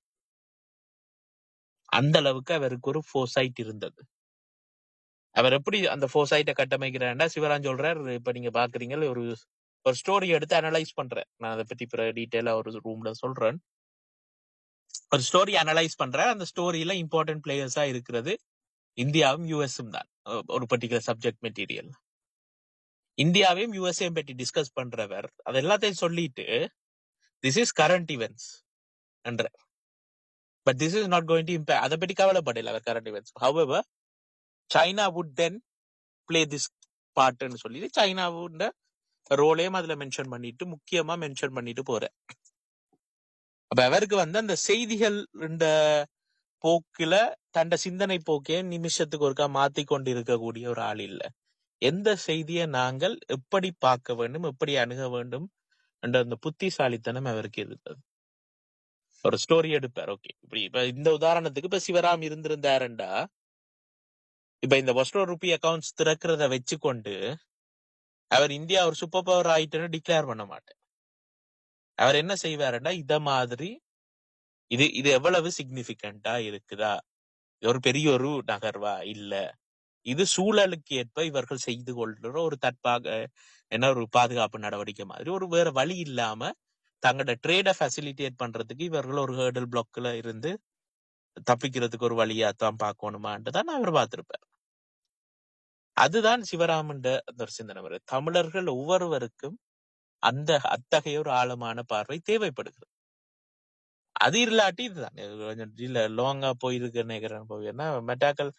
அந்த அளவுக்கு அவருக்கு ஒரு ஃபோசைட் இருந்தது அவர் எப்படி அந்த ஃபோசைட்டை கட்டமைக்கிறாருன்னா சிவராம் சொல்றார் இப்ப நீங்க பாக்குறீங்க ஒரு ஒரு ஸ்டோரி எடுத்து அனலைஸ் பண்றேன் நான் அதை பத்தி டீட்டெயிலா ஒரு ரூம்ல சொல்றேன் ஒரு ஸ்டோரி அனலைஸ் பண்றேன் அந்த ஸ்டோரியில இம்பார்ட்டன்ட் பிளேயர்ஸா இருக்கிறது இந்தியாவும் யூஎஸும் தான் அஹ் ஒரு பர்டிகுலர் சப்ஜெக்ட் மெட்டீரியல் இந்தியாவையும் யூஎஸ்ஏயும் பற்றி டிஸ்கஸ் பண்றவர் அது எல்லாத்தையும் சொல்லிட்டு திஸ் இஸ் கரண்ட் இவெண்ட்ஸ் என்ற but this is not going to impact அதை பற்றி கவலைப்படல அவர் current events however China would then play this பார்ட்னு சொல்லி சைனாவோட ரோலையும் அதுல மென்ஷன் பண்ணிட்டு முக்கியமா மென்ஷன் பண்ணிட்டு போறேன் அப்ப அவருக்கு வந்து அந்த செய்திகள் இந்த போக்குல தண்ட சிந்தனை போக்கே நிமிஷத்துக்கு ஒருக்கா மாத்தி கொண்டு இருக்கக்கூடிய ஒரு ஆள் இல்ல எந்த செய்தியை நாங்கள் எப்படி பார்க்க வேண்டும் எப்படி அணுக வேண்டும் என்ற அந்த புத்திசாலித்தனம் அவருக்கு இருந்தது ஒரு ஸ்டோரி எடுப்பார் ஓகே இப்படி இப்ப இந்த உதாரணத்துக்கு இப்ப சிவராம் இருந்திருந்தாருண்டா இப்ப இந்த வஸ்ட்ரோ ருபி அக்கவுண்ட்ஸ் திறக்கிறத வச்சுக்கொண்டு அவர் இந்தியா ஒரு சூப்பர் பவர் ஆயிட்டுன்னு டிக்ளேர் பண்ண மாட்டார் அவர் என்ன செய்வாருன்னா இத மாதிரி இது இது எவ்வளவு சிக்னிபிகண்டா இருக்குதா இது ஒரு பெரிய ஒரு நகர்வா இல்ல இது சூழலுக்கு ஏற்ப இவர்கள் செய்து கொள்கிற ஒரு தற்பாக என்ன ஒரு பாதுகாப்பு நடவடிக்கை மாதிரி ஒரு வேற வழி இல்லாம தங்களோட ட்ரேட ஃபெசிலிட்டேட் பண்றதுக்கு இவர்கள் ஒரு ஹேர்டல் பிளாக்ல இருந்து தப்பிக்கிறதுக்கு ஒரு வழியா தான் பார்க்கணுமான்ட்டு தான் அவர் பார்த்திருப்பார் அதுதான் சிவராமன் அந்த ஒரு சிந்தனை வருது தமிழர்கள் ஒவ்வொருவருக்கும் அந்த அத்தகைய ஒரு ஆழமான பார்வை தேவைப்படுகிறது அது இல்லாட்டி இதுதான் இது கொஞ்சம் இல்ல லாங்கா போயிருக்கு நினைக்கிறேன் போயிருந்தா மெட்டாக்கள்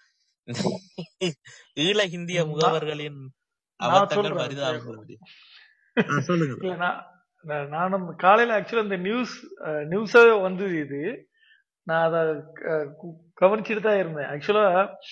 ஈழ இந்திய நான் முகவர்களின் நான் அபத்தங்கள் சொல்றேன் பரிதாபங்கள் ஆ, சொல்லுங்க இல்ல நான் நான் நானும் காலையில ஆக்சுவலா இந்த நியூஸ் நியூஸாவே வந்தது இது நான் அதை கவனிச்சுட்டு தான் இருந்தேன் ஆக்சுவலா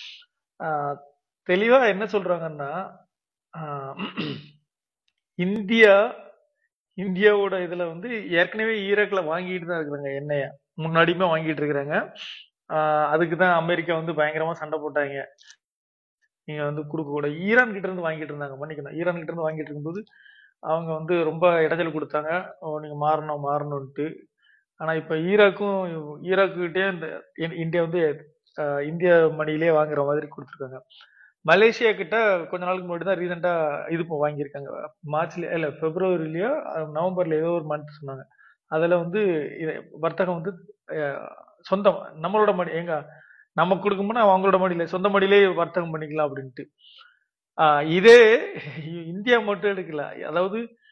தெளிவா என்ன சொல்றாங்கன்னா ஆஹ், இந்தியா இந்தியாவோட இதுல வந்து ஏற்கனவே ஈராக்ல வாங்கிட்டு தான் இருக்கிறாங்க எண்ணெய முன்னாடியுமே வாங்கிட்டு இருக்கிறாங்க அதுக்கு தான் அமெரிக்கா வந்து பயங்கரமா சண்டை போட்டாங்க நீங்க வந்து கொடுக்க கூட ஈரான் கிட்ட இருந்து வாங்கிட்டு இருந்தாங்க மன்னிக்கணும் ஈரான் கிட்ட இருந்து வாங்கிட்டு இருக்கும்போது அவங்க வந்து ரொம்ப இடைஞ்சல் கொடுத்தாங்க ஓ, நீங்க மாறணும் மாறணும்ட்டு ஆனா இப்ப ஈராக்கும் ஈராக்குகிட்டே இந்த இ- இந்தியா வந்து அஹ், இந்திய மணியிலே வாங்குற மாதிரி கொடுத்துருக்காங்க மலேசியா கிட்ட கொஞ்ச நாளுக்கு முன்னாடி தான் ரீசெண்டா இது இப்போ வாங்கியிருக்காங்க மார்ச்ல இல்ல பிப்ரவரிலயோ அஹ், நவம்பர்ல ஏதோ ஒரு மந்த் சொன்னாங்க அதுல வந்து இது வர்த்தகம் வந்து அஹ், சொந்தம் நம்மளோட மணி எங்க நம்ம கொடுக்கும்போது அவங்களோட மடியில சொந்த மடியிலே வர்த்தகம் பண்ணிக்கலாம் அப்படின்ட்டு ஆஹ் இதே இந்தியா மட்டும் எடுக்கல அதாவது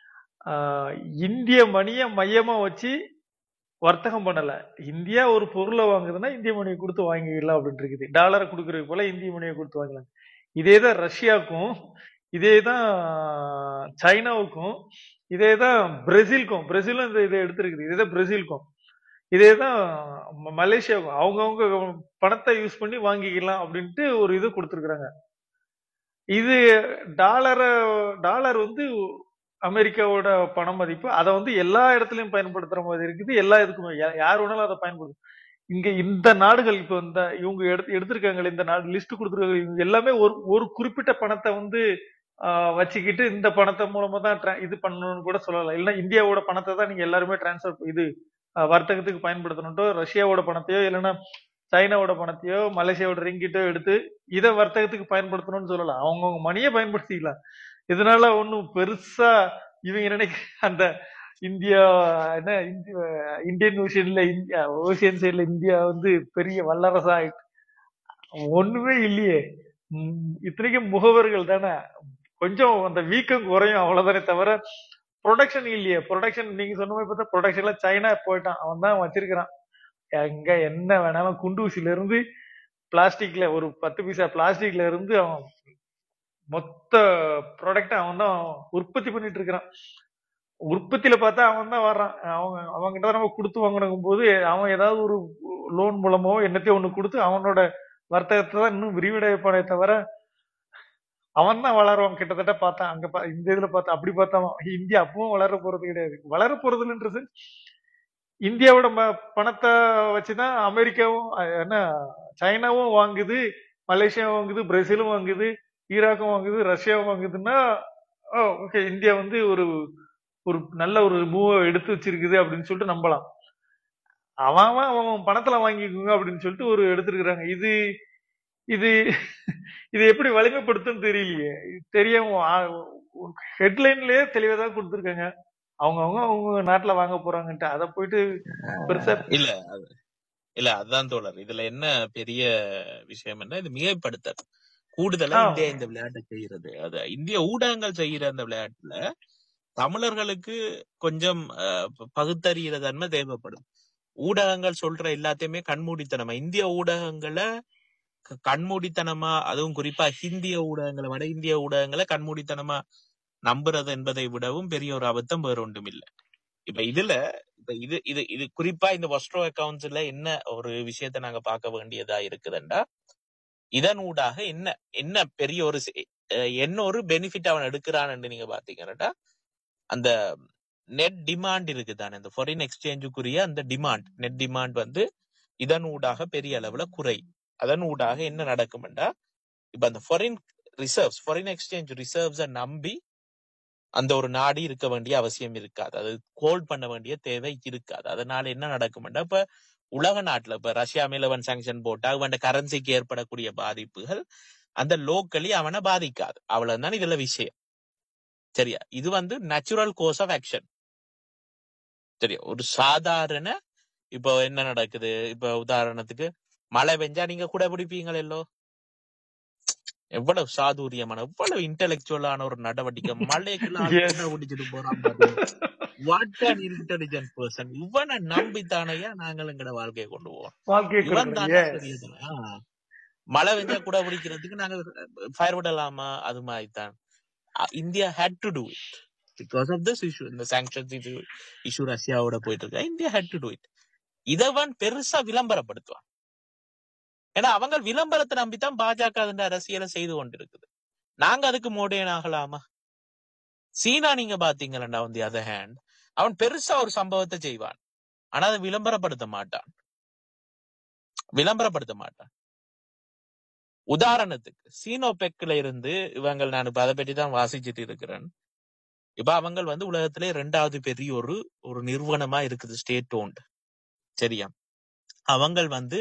ஆஹ் இந்திய மணியை மையமா வச்சு வர்த்தகம் பண்ணல இந்தியா ஒரு பொருளை வாங்குதுன்னா இந்திய மணியை கொடுத்து வாங்கிக்கலாம் அப்படின்னு இருக்குது டாலரை கொடுக்கறது போல இந்திய மணியை கொடுத்து வாங்கலாம் இதே தான் ரஷ்யாவுக்கும் இதே தான் சைனாவுக்கும் இதே தான் பிரேசிலுக்கும் பிரேசிலும் இந்த இதை எடுத்திருக்குது இதே தான் பிரேசிலுக்கும் இதே தான் ம- மலேசியாவுக்கும் அவங்கவுங்க பணத்தை யூஸ் பண்ணி வாங்கிக்கலாம் அப்படின்ட்டு ஒரு இது கொடுத்துருக்குறாங்க இது டாலரை டாலர் வந்து அமெரிக்காவோட பண மதிப்பு அதை வந்து எல்லா இடத்துலயும் பயன்படுத்துற மாதிரி இருக்குது எல்லா இதுக்குமே யா- யார் வேணாலும் அதை பயன்படுத்தும் இங்க இந்த நாடுகள் இப்போ இந்த இவங்க எடுத்து எடுத்திருக்காங்க இந்த நாடு லிஸ்ட் கொடுத்துருக்காங்க இவங்க எல்லாமே ஒரு ஒரு குறிப்பிட்ட பணத்தை வந்து ஆஹ், வச்சுக்கிட்டு இந்த பணத்தை மூலமா தான் tra- இது பண்ணணும்னு கூட சொல்லலாம் இல்லைன்னா இந்தியாவோட பணத்தை தான் நீங்க எல்லாருமே டிரான்ஸ்ஃபர் இது ஆஹ், வர்த்தகத்துக்கு பயன்படுத்தணும்ட்டோ ரஷ்யாவோட பணத்தையோ இல்லைன்னா சைனாவோட பணத்தையோ மலேசியாவோட ரிங்கிட்டோ எடுத்து இதை வர்த்தகத்துக்கு பயன்படுத்தணும்னு சொல்லலாம் அவங்கவுங்க மணியை பயன்படுத்திக்கலாம் இதனால ஒன்றும் பெருசா இவங்க நினைக்க அந்த இந்தியா என்ன இந்திய இந்தியன் ஓஷன்ல இந்தியா ஓசியன் சைட்ல இந்தியா வந்து பெரிய வல்லரசா ஆயிட்டு ஒண்ணுமே இல்லையே ம், இத்தனைக்கும் முகவர்கள் தானே கொஞ்சம் அந்த வீக்கம் குறையும் அவ்வளவுதானே தவிர ப்ரொடக்ஷன் இல்லையே ப்ரொடக்ஷன் நீங்க சொன்ன மாதிரி பார்த்தா ப்ரொடக்ஷன்ல சைனா போயிட்டான் அவன் தான் வச்சிருக்கிறான் எங்க என்ன வேணாலும் குண்டூசில இருந்து பிளாஸ்டிக்ல ஒரு பத்து பைசா பிளாஸ்டிக்ல இருந்து அவன் மொத்த ப்ராடக்ட் அவன் தான் உற்பத்தி பண்ணிட்டு இருக்கிறான் உற்பத்தியில பார்த்தா அவன் தான் வர்றான் அவங்க அவன்கிட்ட தான் நம்ம கொடுத்து வாங்கணும் போது அவன் ஏதாவது ஒரு லோன் மூலமோ என்னத்தையோ ஒண்ணு கொடுத்து அவனோட வர்த்தகத்தை தான் இன்னும் விரிவடைப்பானே தவிர அவன் தான் வளருவான் கிட்டத்தட்ட பார்த்தான் அங்க பா- இந்த இதுல பார்த்தா அப்படி பார்த்தான் இந்தியா அப்பவும் வளர போறது கிடையாது வளர போறதுன்றது இந்தியாவோட ம- பணத்தை வச்சுதான் அமெரிக்காவும் அஹ், என்ன சைனாவும் வாங்குது மலேசியாவும் வாங்குது பிரேசிலும் வாங்குது ஈராக்கும் வாங்குது ரஷ்யாவும் வாங்குதுன்னா ஓகே இந்தியா வந்து ஒரு ஒரு நல்ல ஒரு மூவ் எடுத்து வச்சிருக்குது அப்படின்னு சொல்லிட்டு நம்பலாம் அவன் அவன் அவன் பணத்துல வாங்கிக்கோங்க அப்படின்னு சொல்லிட்டு ஒரு எடுத்திருக்கிறாங்க இது இது இது எப்படி வலிமைப்படுத்துன்னு தெரியலையே தெரியாம ஹெட்லைன்லயே தெளிவா தான் கொடுத்துருக்காங்க அவங்க அவங்க அவங்க நாட்டுல வாங்க போறாங்கன்ட்டு அதை போயிட்டு பெருசா இல்ல அது- இல்ல அதான் தோழர் இதுல என்ன பெரிய விஷயம் என்ன இது மிகைப்படுத்தல் கூடுதலா ஆ, இந்தியா இந்த விளையாட்டை செய்யறது அது இந்திய ஊடகங்கள் செய்யற அந்த விளையாட்டுல தமிழர்களுக்கு கொஞ்சம் அஹ், ப- பகுத்தறிகிற தன்மை தேவைப்படும் ஊடகங்கள் சொல்ற எல்லாத்தையுமே கண்மூடித்தனமா இந்திய ஊடகங்களை க- கண்மூடித்தனமா அதுவும் குறிப்பா ஹிந்திய ஊடகங்களை வட இந்திய ஊடகங்களை கண்மூடித்தனமா நம்புறது என்பதை விடவும் பெரிய ஒரு அபத்தம் வேற ஒன்றும் இல்லை இப்ப இதுல இப்ப இது இது இது குறிப்பா இந்த வஸ்ட்ரோ அக்கவுண்ட்ஸ்ல என்ன ஒரு விஷயத்தை நாங்க பார்க்க வேண்டியதா இருக்குதுண்டா இதன் ஊடாக என்ன என்ன பெரிய ஒரு சி- அஹ் என்ன ஒரு பெனிஃபிட் அவன் எடுக்கிறான்னு நீங்க பாத்தீங்கன்னா அந்த நெட் டிமாண்ட் இருக்குதானே இந்த ஃபாரின் எக்ஸ்சேஞ்சுக்குரிய அந்த டிமாண்ட் நெட் டிமாண்ட் வந்து இதன் ஊடாக பெரிய அளவுல குறை அதன் ஊடாக என்ன நடக்கும்டா இப்ப அந்த ஃபாரின் ரிசர்வ்ஸ் ஃபாரின் எக்ஸ்சேஞ்ச் ரிசர்வ்ஸ நம்பி அந்த ஒரு நாடு இருக்க வேண்டிய அவசியம் இருக்காது அது ஹோல்ட் பண்ண வேண்டிய தேவை இருக்காது அதனால என்ன நடக்கும்னா இப்ப உலக நாட்டுல இப்ப ரஷ்யா மேல அவன் சாங்ஷன் போட்டா அவன் கரன்சிக்கு ஏற்படக்கூடிய பாதிப்புகள் அந்த லோக்கலி அவனை பாதிக்காது அவ்வளவுதான் இதுல விஷயம் சரியா இது வந்து நேச்சுரல் கோர்ஸ் ஆஃப் ஆக்ஷன் சரியா ஒரு சாதாரண இப்போ என்ன நடக்குது இப்ப உதாரணத்துக்கு மழை பெஞ்சா நீங்க கூட பிடிப்பீங்களோ எல்லோ எவ்வளவு சாதுரியமான எவ்வளவு இன்டெலெக்சுவலான ஒரு நடவடிக்கை மழைக்குள்ள ஆள் yes. கூட பிடிச்சிட்டு போறான் பாருங்க வாட் அன் இன்டெலிஜென்ட் பர்சன் இவனை நம்பித்தானையா நாங்கள் எங்கட வாழ்க்கையை கொண்டு போவோம் வாழ்க்கையை இவன் கொடுக்கணும் தானே எஸ் பெரியது ஆ. மழை பெஞ்சா கூட பிடிக்கிறதுக்கு நாங்க ஃபயர் விடலாமா அது மாதிரி தான் India had to do it because of this issue இந்த சாங்ஷன்ஸ் இஷ்யூ ரஷ்யாவோட போயிட்டு இருக்கா India had to do it இதவன் பெருசா விளம்பரப்படுத்துவான் ஏன்னா அவங்க விளம்பரத்தை நம்பித்தான் பாஜக அதன் அரசியலை செய்து கொண்டிருக்குது நாங்க அதுக்கு மோடேன் ஆகலாமா சீனா நீங்க பாத்தீங்களா on the other hand அவன் பெருசா ஒரு சம்பவத்தை செய்வான் ஆனா அதை விளம்பரப்படுத்த மாட்டான் விளம்பரப்படுத்த மாட்டான் உதாரணத்துக்கு சீனோபெக்ல இருந்து இவங்க நான் இப்ப அதை பற்றி தான் வாசிச்சுட்டு இருக்கிறேன் இப்ப அவங்க வந்து உலகத்திலே ரெண்டாவது பெரிய ஒரு ஒரு நிறுவனமா இருக்குது ஸ்டேட் ஓன்ட் சரியா அவங்க வந்து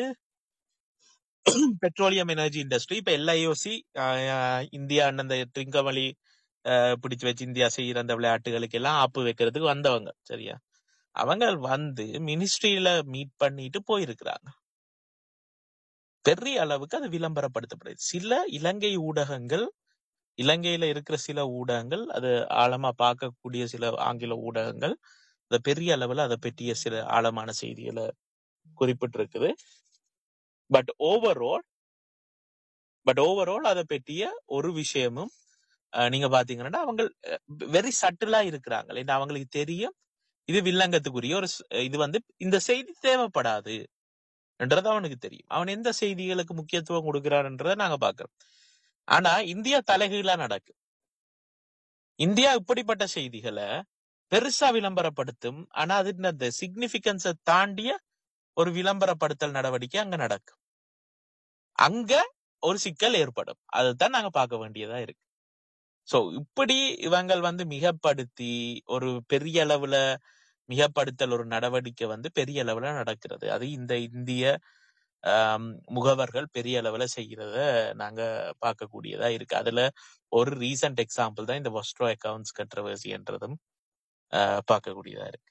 பெட்ரோலியம் எனர்ஜி இண்டஸ்ட்ரி இப்ப எல்ஐஓசி இந்தியா அந்த ட்ரிங்கவழி பிடிச்சு வச்சு இந்தியா செய்யற அந்த விளையாட்டுகளுக்கு எல்லாம் ஆப்பு வைக்கிறதுக்கு வந்தவங்க சரியா அவங்க வந்து மினிஸ்ட்ரியில மீட் பண்ணிட்டு போயிருக்கிறாங்க பெரிய அளவுக்கு அது விளம்பரப்படுத்தப்படுது சில இலங்கை ஊடகங்கள் இலங்கையில இருக்கிற சில ஊடகங்கள் அது ஆழமா பார்க்கக்கூடிய சில ஆங்கில ஊடகங்கள் அத பெரிய அளவுல அதை பற்றிய சில ஆழமான செய்திகளை குறிப்பிட்டிருக்குது பட் ஓவரால் பட் ஓவரால் அதை பற்றிய ஒரு விஷயமும் அஹ், நீங்க பாத்தீங்கன்னா அவங்க வெரி சட்டிலா இருக்கிறாங்க ஏன்னா அவங்களுக்கு தெரியும் இது வில்லங்கத்துக்குரிய ஒரு ஸ்- இது வந்து இந்த செய்தி தேவைப்படாது என்றது அவனுக்கு தெரியும் அவன் எந்த செய்திகளுக்கு முக்கியத்துவம் கொடுக்கிறான்ன்றதை நாங்க பாக்குறோம் ஆனா இந்தியா தலைகீழா நடக்கு இந்தியா இப்படிப்பட்ட செய்திகளை பெருசா விளம்பரப்படுத்தும் ஆனா அது அந்த சிக்னிபிகன்ஸை தாண்டிய ஒரு விளம்பரப்படுத்தல் நடவடிக்கை அங்க நடக்கும் அங்க ஒரு சிக்கல் ஏற்படும் அதுதான் நாங்க பார்க்க வேண்டியதா இருக்கு சோ இப்படி இவங்கள் வந்து மிகப்படுத்தி ஒரு பெரிய அளவுல மிகப்படுத்தல் ஒரு நடவடிக்கை வந்து பெரிய அளவுல நடக்கிறது அது இந்த இந்திய ஆம், முகவர்கள் பெரிய அளவுல செய்யறத நாங்க பார்க்கக்கூடியதா இருக்கு அதுல ஒரு ரீசன்ட் எக்ஸாம்பிள் தான் இந்த வஸ்ட்ரோ அக்கவுண்ட்ஸ் கண்ட்ரவர்சின்றதும் பார்க்கக்கூடியதா இருக்கு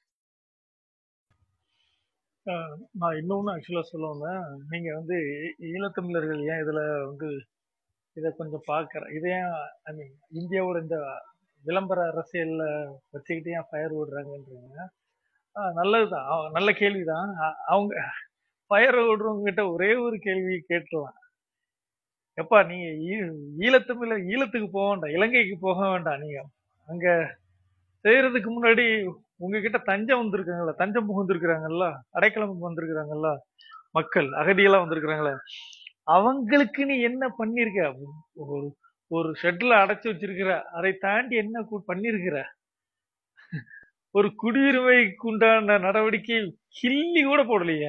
அஹ் நான் இன்னொன்னு ஆக்சுவலா சொல்ல வந்தேன் நீங்க வந்து ஈ- ஈழத்தமிழர்கள் ஏன் இதுல வந்து இதை கொஞ்சம் பார்க்கற இதை ஏன் ஐ மீன் இந்தியாவோட இந்த விளம்பர அரசியல்ல வச்சுக்கிட்டு ஏன் ஃபயர் விடுறாங்கன்றீங்க ஆஹ் நல்லதுதான் அவ- நல்ல கேள்விதான் அ- அவங்க ஃபயர் விடுறவங்க கிட்ட ஒரே ஒரு கேள்வி கேட்டுலாம் எப்பா நீங்க ஈ- ஈழத்தமிழர் ஈழத்துக்கு போக வேண்டாம் இலங்கைக்கு போக வேண்டாம் நீங்க அங்க செய்யறதுக்கு முன்னாடி உங்ககிட்ட தஞ்சம் வந்திருக்காங்கல்ல தஞ்சம் புகுந்திருக்கிறாங்கல்ல அடைக்கலம் வந்திருக்கிறாங்கல்ல மக்கள் அகதியெல்லாம் வந்திருக்கிறாங்களே அவங்களுக்கு நீ என்ன பண்ணிருக்க ஒரு ஒரு ஷெட்ல அடைச்சு வச்சிருக்கிற அதை தாண்டி என்ன கு- பண்ணிருக்கிற ஒரு குடியுரிமைக்கு உண்டான நடவடிக்கை கிள்ளி கூட போடலையே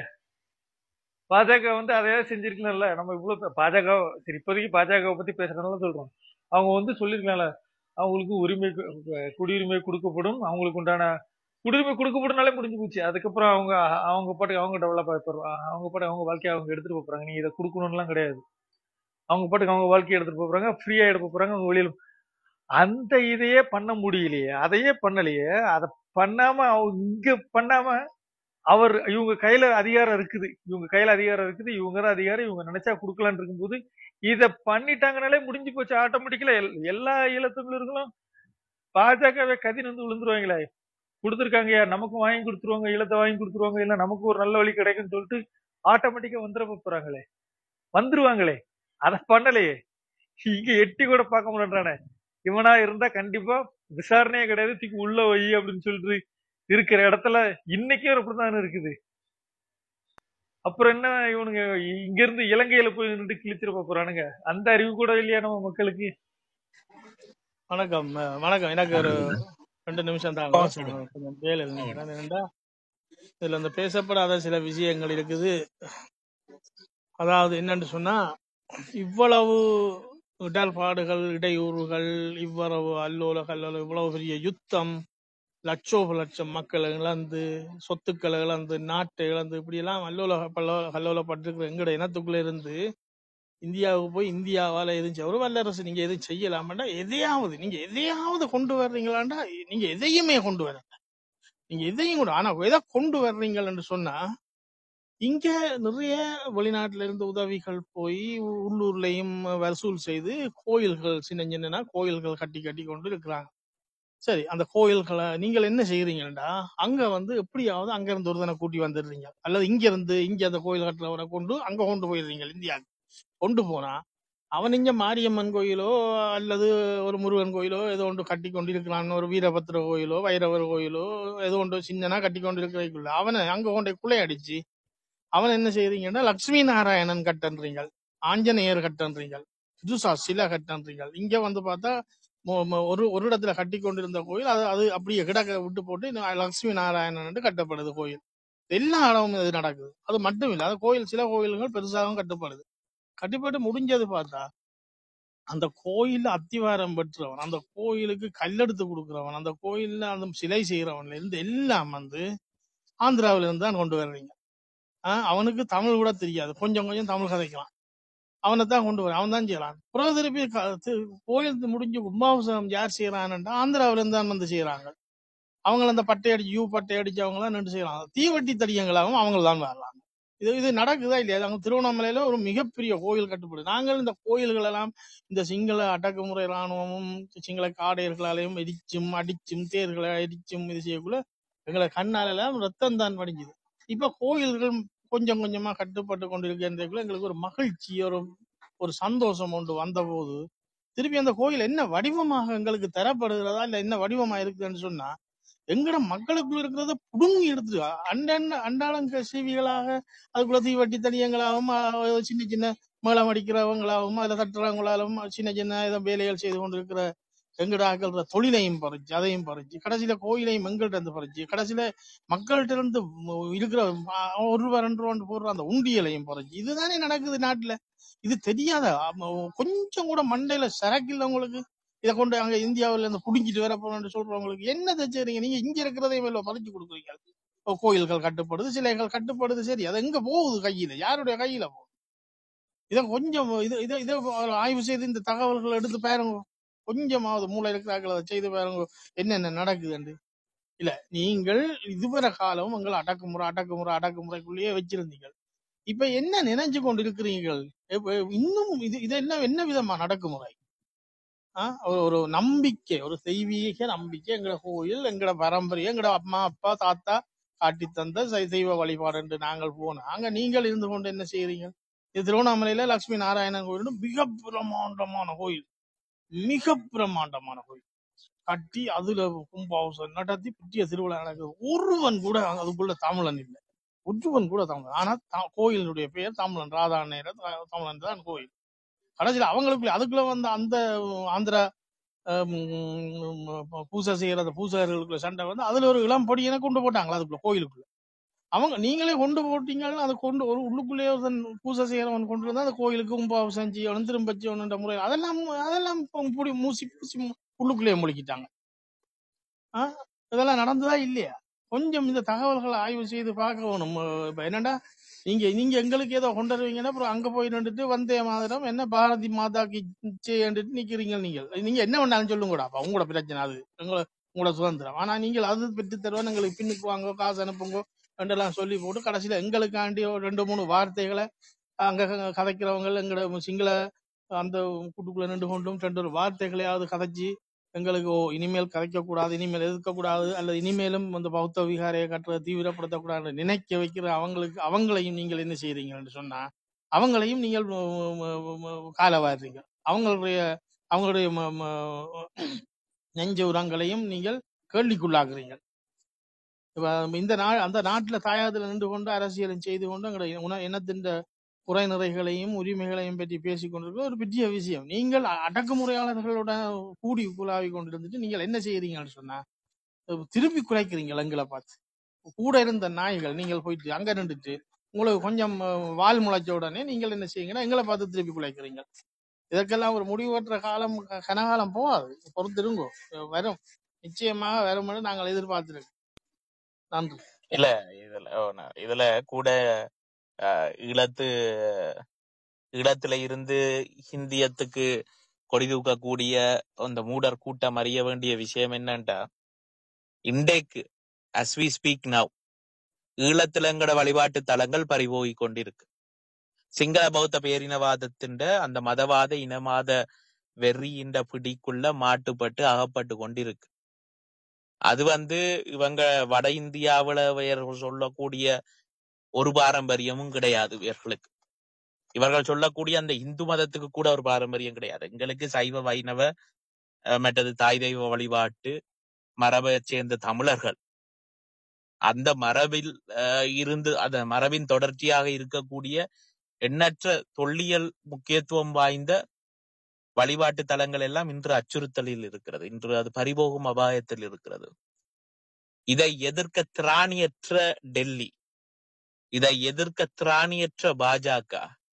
பாஜக வந்து அதையாவது செஞ்சிருக்கலாம்ல நம்ம இவ்வளவு பே- பாஜக சரி இப்போதைக்கு பாஜகவை பத்தி பேசுறதுனால சொல்றோம் அவங்க வந்து சொல்லிருக்கலாம்ல அவங்களுக்கு உரிமை கு- கு- குடியுரிமை கொடுக்கப்படும் அவங்களுக்கு உண்டான குடியுரிமை கொடுக்கப்படும்னாலே முடிஞ்சு போச்சு அதுக்கப்புறம் அவங்க அவங்க பாட்டுக்கு அவங்க டெவலப் ஆகி போறாங்க அவங்க பாட்டுக்கு அவங்க வாழ்க்கையை அவங்க எடுத்துட்டு போறாங்க நீங்க இதை கொடுக்கணும்லாம் கிடையாது அவங்க பாட்டுக்கு அவங்க வாழ்க்கையை எடுத்துட்டு போறாங்க ஃப்ரீயா எடுக்க போறாங்க அவங்க வெளியில அந்த இதையே பண்ண முடியலையே அதையே பண்ணலையே அதை பண்ணாம அவங்க இங்க பண்ணாம அவர் இவங்க கையில அதிகாரம் இருக்குது இவங்க கையில அதிகாரம் இருக்குது இவங்க தான் அதிகாரம் இவங்க நினைச்சா கொடுக்கலான்னு இருக்கும்போது இத பண்ணிட்டாங்கனாலே முடிஞ்சு போச்சு ஆட்டோமேட்டிக்கலா எல்லா ஈழத்தமிழர்களும் பாஜகவை கதின் வந்து விழுந்துருவாங்களே கொடுத்துருக்காங்க நமக்கும் வாங்கி கொடுத்துருவாங்க ஈழத்தை வாங்கி கொடுத்துருவாங்க இல்ல நமக்கு ஒரு நல்ல வழி கிடைக்கும்னு சொல்லிட்டு ஆட்டோமேட்டிக்கா வந்துட போறாங்களே வந்துருவாங்களே அதை பண்ணலையே இங்க எட்டி கூட பார்க்க முடியாதானே இவனா இருந்தா கண்டிப்பா விசாரணையே கிடையாது தூக்கி உள்ள வை அப்படின்னு சொல்லிட்டு இருக்கிற இடத்துல இன்னைக்கே அப்படித்தான் இருக்குது அப்புறம் என்ன இவனுங்க இங்க இருந்து இலங்கையில போய் நின்று கிழிச்சிட போறானுங்க அந்த அறிவு கூட இல்லையா நம்ம மக்களுக்கு வணக்கம் அஹ் வணக்கம் எனக்கு ஒரு ரெண்டு நிமிஷம் ஆ, தாங்க சொல்லுங்க அஹ் கொஞ்சம் வேலை ஆ, நினைக்கிறேன் என்னடா இதுல இந்த பேசப்படாத சில விஷயங்கள் இருக்குது அதாவது என்னன்னு சொன்னா இவ்வளவு இடர்பாடுகள் இடையூறுகள் இவ்வளவு அல்லோல கல்லோல இவ்வளவு பெரிய யுத்தம் லட்சோப லட்சம் மக்கள் இழந்து சொத்துக்களை இழந்து நாட்டை இழந்து இப்படி எல்லாம் அல்லோல பல்லோல கல்லோலப்பட்டிருக்கிற எங்கட இனத்துக்குள்ள இருந்து இந்தியாவுக்கு போய் இந்தியாவால எதுவும் செய்ய ஒரு வல்லரசு நீங்க எதுவும் செய்யலாமாண்டா எதையாவது நீங்க எதையாவது கொண்டு வர்றீங்களாண்டா நீங்க எதையுமே கொண்டு வர நீங்க எதையும் கொண்டு ஆனா எதை கொண்டு வர்றீங்கன்னு சொன்னா இங்க நிறைய வெளிநாட்டுல இருந்து உதவிகள் போய் உள்ளூர்லயும் வசூல் செய்து கோயில்கள் சின்ன சின்னனா கோயில்கள் கட்டி கட்டி கொண்டு இருக்கிறாங்க சரி அந்த கோயில்களை நீங்கள் என்ன செய்யறீங்கடா அங்க வந்து எப்படியாவது அங்க இருந்து ஒருத்தனை கூட்டி வந்துடுறீங்க அல்லது இங்க இருந்து இங்க அந்த கோயில் கட்டுறவரை கொண்டு அங்க கொண்டு போயிடுறீங்க இந்தியாவுக்கு கொண்டு போனா அவன் இங்க மாரியம்மன் கோயிலோ அல்லது ஒரு முருகன் கோயிலோ ஏதோ ஒன்று கட்டி கொண்டு இருக்கிறான் ஒரு வீரபத்திர கோயிலோ வைரவர் கோயிலோ ஏதோ ஒன்று சின்னனா கட்டி கொண்டு இருக்கிறதுக்குள்ள அவனை அங்க கொண்டு குலை அடிச்சு அவன் என்ன செய்றீங்கன்னா லட்சுமி நாராயணன் கட்டன்றீங்க ஆஞ்சநேயர் கட்டன்றீங்க புதுசா சிலை கட்டன்றீங்க இங்க வந்து பார்த்தா மொ- மொ- ஒரு ஒரு இடத்துல கட்டி கொண்டிருந்த கோயில் அது அது அப்படியே கிடக்க விட்டு போட்டு இந்த லட்சுமி நாராயணன் கட்டப்படுது கோயில் எல்லா இடமும் இது நடக்குது அது மட்டும் இல்ல அது கோயில் சில கோயில்கள் பெருசாகவும் கட்டப்படுது கட்டுப்பட்டு முடிஞ்சது பார்த்தா அந்த கோயில்ல அத்திவாரம் பெற்றவன் அந்த கோயிலுக்கு கல்லெடுத்து கொடுக்கிறவன் அந்த கோயில்ல அந்த சிலை செய்யறவன்ல இருந்து எல்லாம் வந்து ஆந்திராவில இருந்து தான் கொண்டு வர்றீங்க ஆஹ் அவனுக்கு தமிழ் கூட தெரியாது கொஞ்சம் கொஞ்சம் தமிழ் கதைக்கலாம் அவனை தான் கொண்டு வர அவன் தான் செய்யறான் பிறகு திருப்பி க- தி- கோயில் முடிஞ்சு கும்பாபிஷேகம் யார் செய்யறான்டா ஆந்திராவில இருந்து தான் வந்து செய்யறாங்க அவங்க அந்த பட்டை அடிச்சு யூ பட்டை அடிச்சு அவங்க எல்லாம் நின்று செய்யறாங்க தீவட்டி தடியங்களாகவும் அவங்க தான் வரலாம் இது இது நடக்குதா இல்லையா அங்க திருவண்ணாமலையில ஒரு மிகப்பெரிய கோயில் கட்டுப்படுது நாங்கள் இந்த கோயில்கள் எல்லாம் இந்த சிங்கள அடக்குமுறை இராணுவமும் சிங்கள காடையர்களாலையும் எரிச்சும் அடிச்சும் தேர்களை எரிச்சும் இது செய்யக்குள்ள எங்களை கண்ணால எல்லாம் ரத்தம் தான் வடிஞ்சுது இப்ப கோயில்கள் கொஞ்சம் கொஞ்சமா கட்டுப்பட்டு கொண்டிருக்கிறதுக்குள்ள எங்களுக்கு ஒரு மகிழ்ச்சி ஒரு ஒரு சந்தோஷம் ஒன்று வந்தபோது திருப்பி அந்த கோயில் என்ன வடிவமாக எங்களுக்கு தரப்படுகிறதா இல்ல என்ன வடிவமா இருக்குதுன்னு சொன்னா எங்கட மக்களுக்குள்ள இருக்கிறத புடுங்கி எடுத்துட்டு அண்டன அண்டாளங்க சீவிகளாக அதுக்குள்ள தீவட்டி தனியங்களாகவும் அஹ், சின்ன சின்ன மேளம் அடிக்கிறவங்களாகவும் அதுல தட்டுறவங்களாலும் சின்ன சின்ன ஏதோ வேலைகள் செய்து கொண்டிருக்கிற எங்கட ஆக்கள்ற தொழிலையும் பறிச்சு அதையும் பறிச்சு கடைசியில கோயிலையும் எங்கள்கிட்ட இருந்து பறிச்சு கடைசியில மக்கள்கிட்ட இருந்து ம- இருக்கிற அஹ், ஒரு ரூபா ரெண்டு ரூபா போடுற அந்த உண்டியலையும் பறிச்சு இதுதானே நடக்குது நாட்டுல இது தெரியாத கொஞ்சம் கூட மண்டையில சரக்கு இல்ல உங்களுக்கு இதை கொண்டு அங்க இந்தியாவுல இருந்து புடிங்கிட்டு வர போறோம்னு சொல்றவங்களுக்கு என்ன தச்சுறீங்க நீங்க இங்க இருக்கிறதே மேல பறிச்சு கொடுக்குறீங்க இப்போ கோயில்கள் கட்டுப்படுது சிலைகள் கட்டுப்படுது சரி அது எங்க போகுது கையில யாருடைய கையில போகுது இதை கொஞ்சம் இது இதை இதை ஆய்வு செய்து இந்த தகவல்களை எடுத்து பாருங்க கொஞ்சமாவது மூளை இருக்கிறார்கள் அதை செய்து பாருங்க என்னென்ன நடக்குதுன்னு இல்ல நீங்கள் இதுவரை காலம் உங்களை அடக்குமுறை அடக்குமுறை அடக்குமுறைக்குள்ளேயே வச்சிருந்தீங்க இப்ப என்ன நினைச்சு கொண்டு இருக்கிறீர்கள் இப்ப இன்னும் இது இது என்ன என்ன விதமா நடக்குமுறை ஆ? ஒரு ஒரு நம்பிக்கை ஒரு தெய்வீக நம்பிக்கை எங்கட கோயில் எங்கட பரம்பரை எங்கட அம்மா அப்பா தாத்தா காட்டி தந்த சை- தெய்வ வழிபாடு என்று நாங்கள் போனோம் அங்க நீங்கள் இருந்து கொண்டு என்ன செய்றீங்க இது திருவண்ணாமலையில லட்சுமி நாராயணன் கோயில் மிக பிரமாண்டமான கோயில் மிக பிரமாண்டமான கோயில் கட்டி அதுல கும்பாபிஷேகம் நடத்தி பெரிய திருவிழா நடக்குது ஒருவன் கூட அங்க அதுக்குள்ள தமிழன் இல்லை ஒருவன் கூட தமிழன் ஆனா த- கோயிலினுடைய பெயர் தமிழன் ராதா நேர தமிழன் தான் கோயில் கடைசியில அவங்களுக்குள்ள அதுக்குள்ள வந்து அந்த ஆந்திரா ஹம், பூசை செய்யற அந்த பூசாரிகளுக்குள்ள சண்டை வந்து அதுல ஒரு இளம் பொடியனை கொண்டு போட்டாங்களா அதுக்குள்ள கோயிலுக்குள்ள அவங்க நீங்களே கொண்டு போட்டீங்கன்னா அதை கொண்டு ஒரு உள்ளுக்குள்ளேயே ஒருத்தன் பூசை செய்யறவன் கொண்டு வந்து அந்த கோயிலுக்கு கும்பாபிஷேகம் செய்யணும் திரும்ப செய்யணுன்ற முறை அதெல்லாம் அதெல்லாம் இப்ப முடி மூசி பூசி மு- உள்ளுக்குள்ளேயே முழுக்கிட்டாங்க ஆ? இதெல்லாம் நடந்ததா இல்லையா கொஞ்சம் இந்த தகவல்களை ஆய்வு செய்து பார்க்க வேணும் அஹ் இப்ப என்னடா நீங்க நீங்க எங்களுக்கு ஏதோ கொண்டு வருவீங்கன்னா அப்புறம் அங்க போய் நின்றுட்டு வந்தே மாதிரம் என்ன பாரதி மாதாக்கு செய்யண்டுட்டு நிக்கிறீங்க நீங்கள் நீங்க என்ன வேணாலும் சொல்லுங்கடா அப்ப உங்களோட பிரச்சனை அது உங்களோட உங்களோட சுதந்திரம் ஆனா நீங்கள் அது பெற்று தருவோம் எங்களுக்கு பின்னுக்கு வாங்க காசு அனுப்புங்க ரெண்டெல்லாம் சொல்லி போட்டு கடைசியில எங்களுக்காண்டி ஒரு ரெண்டு மூணு வார்த்தைகளை அங்க க- கதைக்கிறவங்க எங்களோட சிங்கள அந்த கூட்டுக்குள்ள நின்று கொண்டும் ரெண்டு ஒரு வார்த்தைகளையாவது கதைச்சு எங்களுக்கு ஓ இனிமேல் கதைக்க கூடாது இனிமேல் எதிர்க்க கூடாது அல்லது இனிமேலும் அந்த பௌத்த விகாரையை கட்டுறதை தீவிரப்படுத்தக்கூடாது நினைக்க வைக்கிற அவங்களுக்கு அவங்களையும் நீங்கள் என்ன செய்றீங்கன்னு சொன்னா அவங்களையும் நீங்கள் ம- ம- ம- கால வாடுறீங்க அவங்களுடைய அவங்களுடைய ம- ம- நெஞ்ச உரங்களையும் நீங்கள் கேள்விக்குள்ளாக்குறீங்க இப்ப இந்த நாள் அந்த நாட்டுல தாயாதுல நின்று கொண்டு அரசியலும் செய்து கொண்டு எங்களுடைய உண இனத்தின் குறை நிறைகளையும் உரிமைகளையும் பற்றி பேசிக் கொண்டிருக்கிற ஒரு பெரிய விஷயம் நீங்கள் அ- அடக்குமுறையாளர்களோட கூடி குழாவி கொண்டிருந்துட்டு நீங்கள் என்ன செய்யறீங்கன்னு சொன்னா திருப்பி குலைக்கிறீங்க எங்களை பார்த்து கூட இருந்த நாய்கள் நீங்கள் போயிட்டு அங்க நின்றுட்டு உங்களுக்கு கொஞ்சம் அஹ், வால் முளைச்ச உடனே நீங்கள் என்ன செய்யுங்கன்னா எங்களை பார்த்து திருப்பி குலைக்கிறீங்க இதற்கெல்லாம் ஒரு முடிவற்ற காலம் க- கனகாலம் போகாது பொறுத்திருங்கோ வரும் நிச்சயமாக வரும்னு நாங்கள் எதிர்பார்த்திருக்கோம் நன்றி இல்ல இதுல ஓ, நான் இதுல கூட அஹ், ஈழத்து ஈழத்துல இருந்து ஹிந்தியத்துக்கு கொடி தூக்கக்கூடிய அந்த மூடர் கூட்டம் அறிய வேண்டிய விஷயம் என்னன்டா இன்றைக்கு as we speak now ஈழத்துல எங்கட வழிபாட்டு தலங்கள் பறிபோகி கொண்டிருக்கு சிங்கள பௌத்த பேரினவாதத்தின் அந்த மதவாத இனவாத வெறியின்ற பிடிக்குள்ள மாட்டுப்பட்டு அகப்பட்டு கொண்டிருக்கு அது வந்து இவங்க வட இந்தியாவுல இவர்கள் சொல்லக்கூடிய ஒரு பாரம்பரியமும் கிடையாது இவர்களுக்கு இவர்கள் சொல்லக்கூடிய அந்த இந்து மதத்துக்கு கூட ஒரு பாரம்பரியம் கிடையாது எங்களுக்கு சைவ வைணவ அஹ், மற்றது தாய் தெய்வ வழிபாட்டு மரபை சேர்ந்த தமிழர்கள் அந்த மரபில் அஹ், இருந்து அந்த மரபின் தொடர்ச்சியாக இருக்கக்கூடிய எண்ணற்ற தொல்லியல் முக்கியத்துவம் வாய்ந்த வழிபாட்டு தலங்கள் எல்லாம் இன்று அச்சுறுத்தலில் இருக்கிறது இன்று அது பறிபோகும் அபாயத்தில் இருக்கிறது இதை எதிர்க்க திராணியற்ற டெல்லி இதை எதிர்க்க திராணியற்ற பாஜக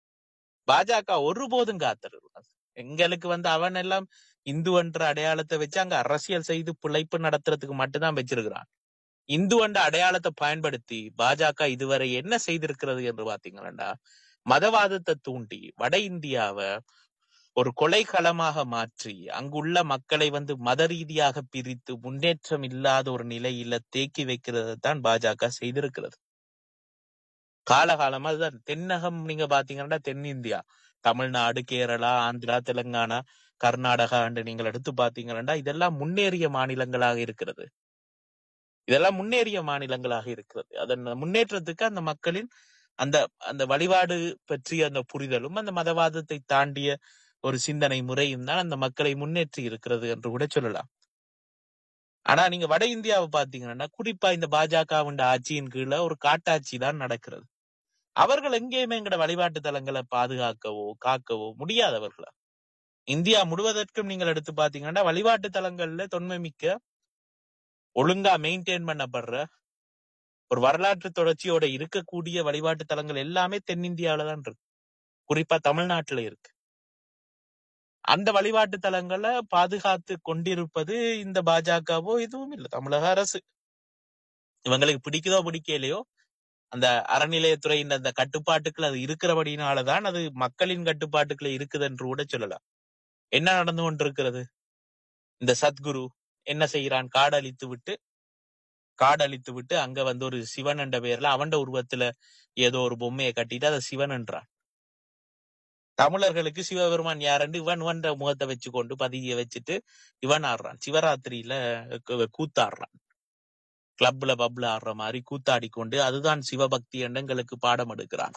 பாஜக ஒருபோதும் காத்திருக்காது எங்களுக்கு வந்து அவன் எல்லாம் இந்து என்ற அடையாளத்தை வச்சு அங்க அரசியல் செய்து பிழைப்பு நடத்துறதுக்கு மட்டும்தான் வச்சிருக்கிறான் இந்து என்ற அடையாளத்தை பயன்படுத்தி பாஜக இதுவரை என்ன செய்திருக்கிறது என்று பாத்தீங்கன்னா மதவாதத்தை தூண்டி வட இந்தியாவை ஒரு கொலைக்களமாக மாற்றி அங்குள்ள மக்களை வந்து மத ரீதியாக பிரித்து முன்னேற்றம் இல்லாத ஒரு நிலையில தேக்கி வைக்கிறது தான் பாஜக செய்திருக்கிறது காலகாலமா அதுதான் தென்னகம் நீங்க பாத்தீங்கன்னா தென்னிந்தியா தமிழ்நாடு கேரளா ஆந்திரா தெலுங்கானா கர்நாடகா என்று நீங்கள் எடுத்து பாத்தீங்கன்னா இதெல்லாம் முன்னேறிய மாநிலங்களாக இருக்கிறது இதெல்லாம் முன்னேறிய மாநிலங்களாக இருக்கிறது அதன் முன்னேற்றத்துக்கு அந்த மக்களின் அந்த அந்த வழிபாடு பற்றிய அந்த புரிதலும் அந்த மதவாதத்தை தாண்டிய ஒரு சிந்தனை முறையும் தான் அந்த மக்களை முன்னேற்றி இருக்கிறது என்று கூட சொல்லலாம் ஆனா நீங்க வட இந்தியாவை பாத்தீங்கன்னா குறிப்பா இந்த பாஜக ஆட்சியின் கீழே ஒரு காட்டாட்சி தான் நடக்கிறது அவர்கள் எங்கேயுமே எங்கட வழிபாட்டு தலங்களை பாதுகாக்கவோ காக்கவோ முடியாதவர்களா இந்தியா முழுவதற்கும் நீங்கள் எடுத்து பாத்தீங்கன்னா வழிபாட்டு தலங்கள்ல தொன்மை மிக்க ஒழுங்கா மெயின்டைன் பண்ணப்படுற ஒரு வரலாற்று தொடர்ச்சியோட இருக்கக்கூடிய வழிபாட்டு தலங்கள் எல்லாமே தென்னிந்தியாவில தான் இருக்கு குறிப்பா தமிழ்நாட்டுல இருக்கு அந்த வழிபாட்டு தலங்களை பாதுகாத்து கொண்டிருப்பது இந்த பாஜகவோ எதுவும் இல்லை தமிழக அரசு இவங்களுக்கு பிடிக்குதோ பிடிக்கலையோ அந்த அறநிலையத்துறையின் அந்த கட்டுப்பாட்டுக்குள்ள அது இருக்கிறபடினாலதான் அது மக்களின் கட்டுப்பாட்டுக்குள்ள இருக்குது என்று கூட சொல்லலாம் என்ன நடந்து கொண்டிருக்கிறது இந்த சத்குரு என்ன செய்யறான் காடழித்து விட்டு காடழித்து விட்டு அங்க வந்து ஒரு சிவன் என்ற பெயர்ல அவன்ட உருவத்துல ஏதோ ஒரு பொம்மையை கட்டிட்டு அதை சிவன் என்றான் தமிழர்களுக்கு சிவபெருமான் யாருன்னு இவன் இவன் முகத்தை வச்சு கொண்டு பதிய வச்சுட்டு இவன் ஆடுறான் சிவராத்திரியில கு- கூத்தாடுறான் கிளப்ல பப்ல ஆடுற மாதிரி கூத்தாடி கொண்டு அதுதான் சிவபக்தி என்று எங்களுக்கு பாடம் எடுக்கிறான்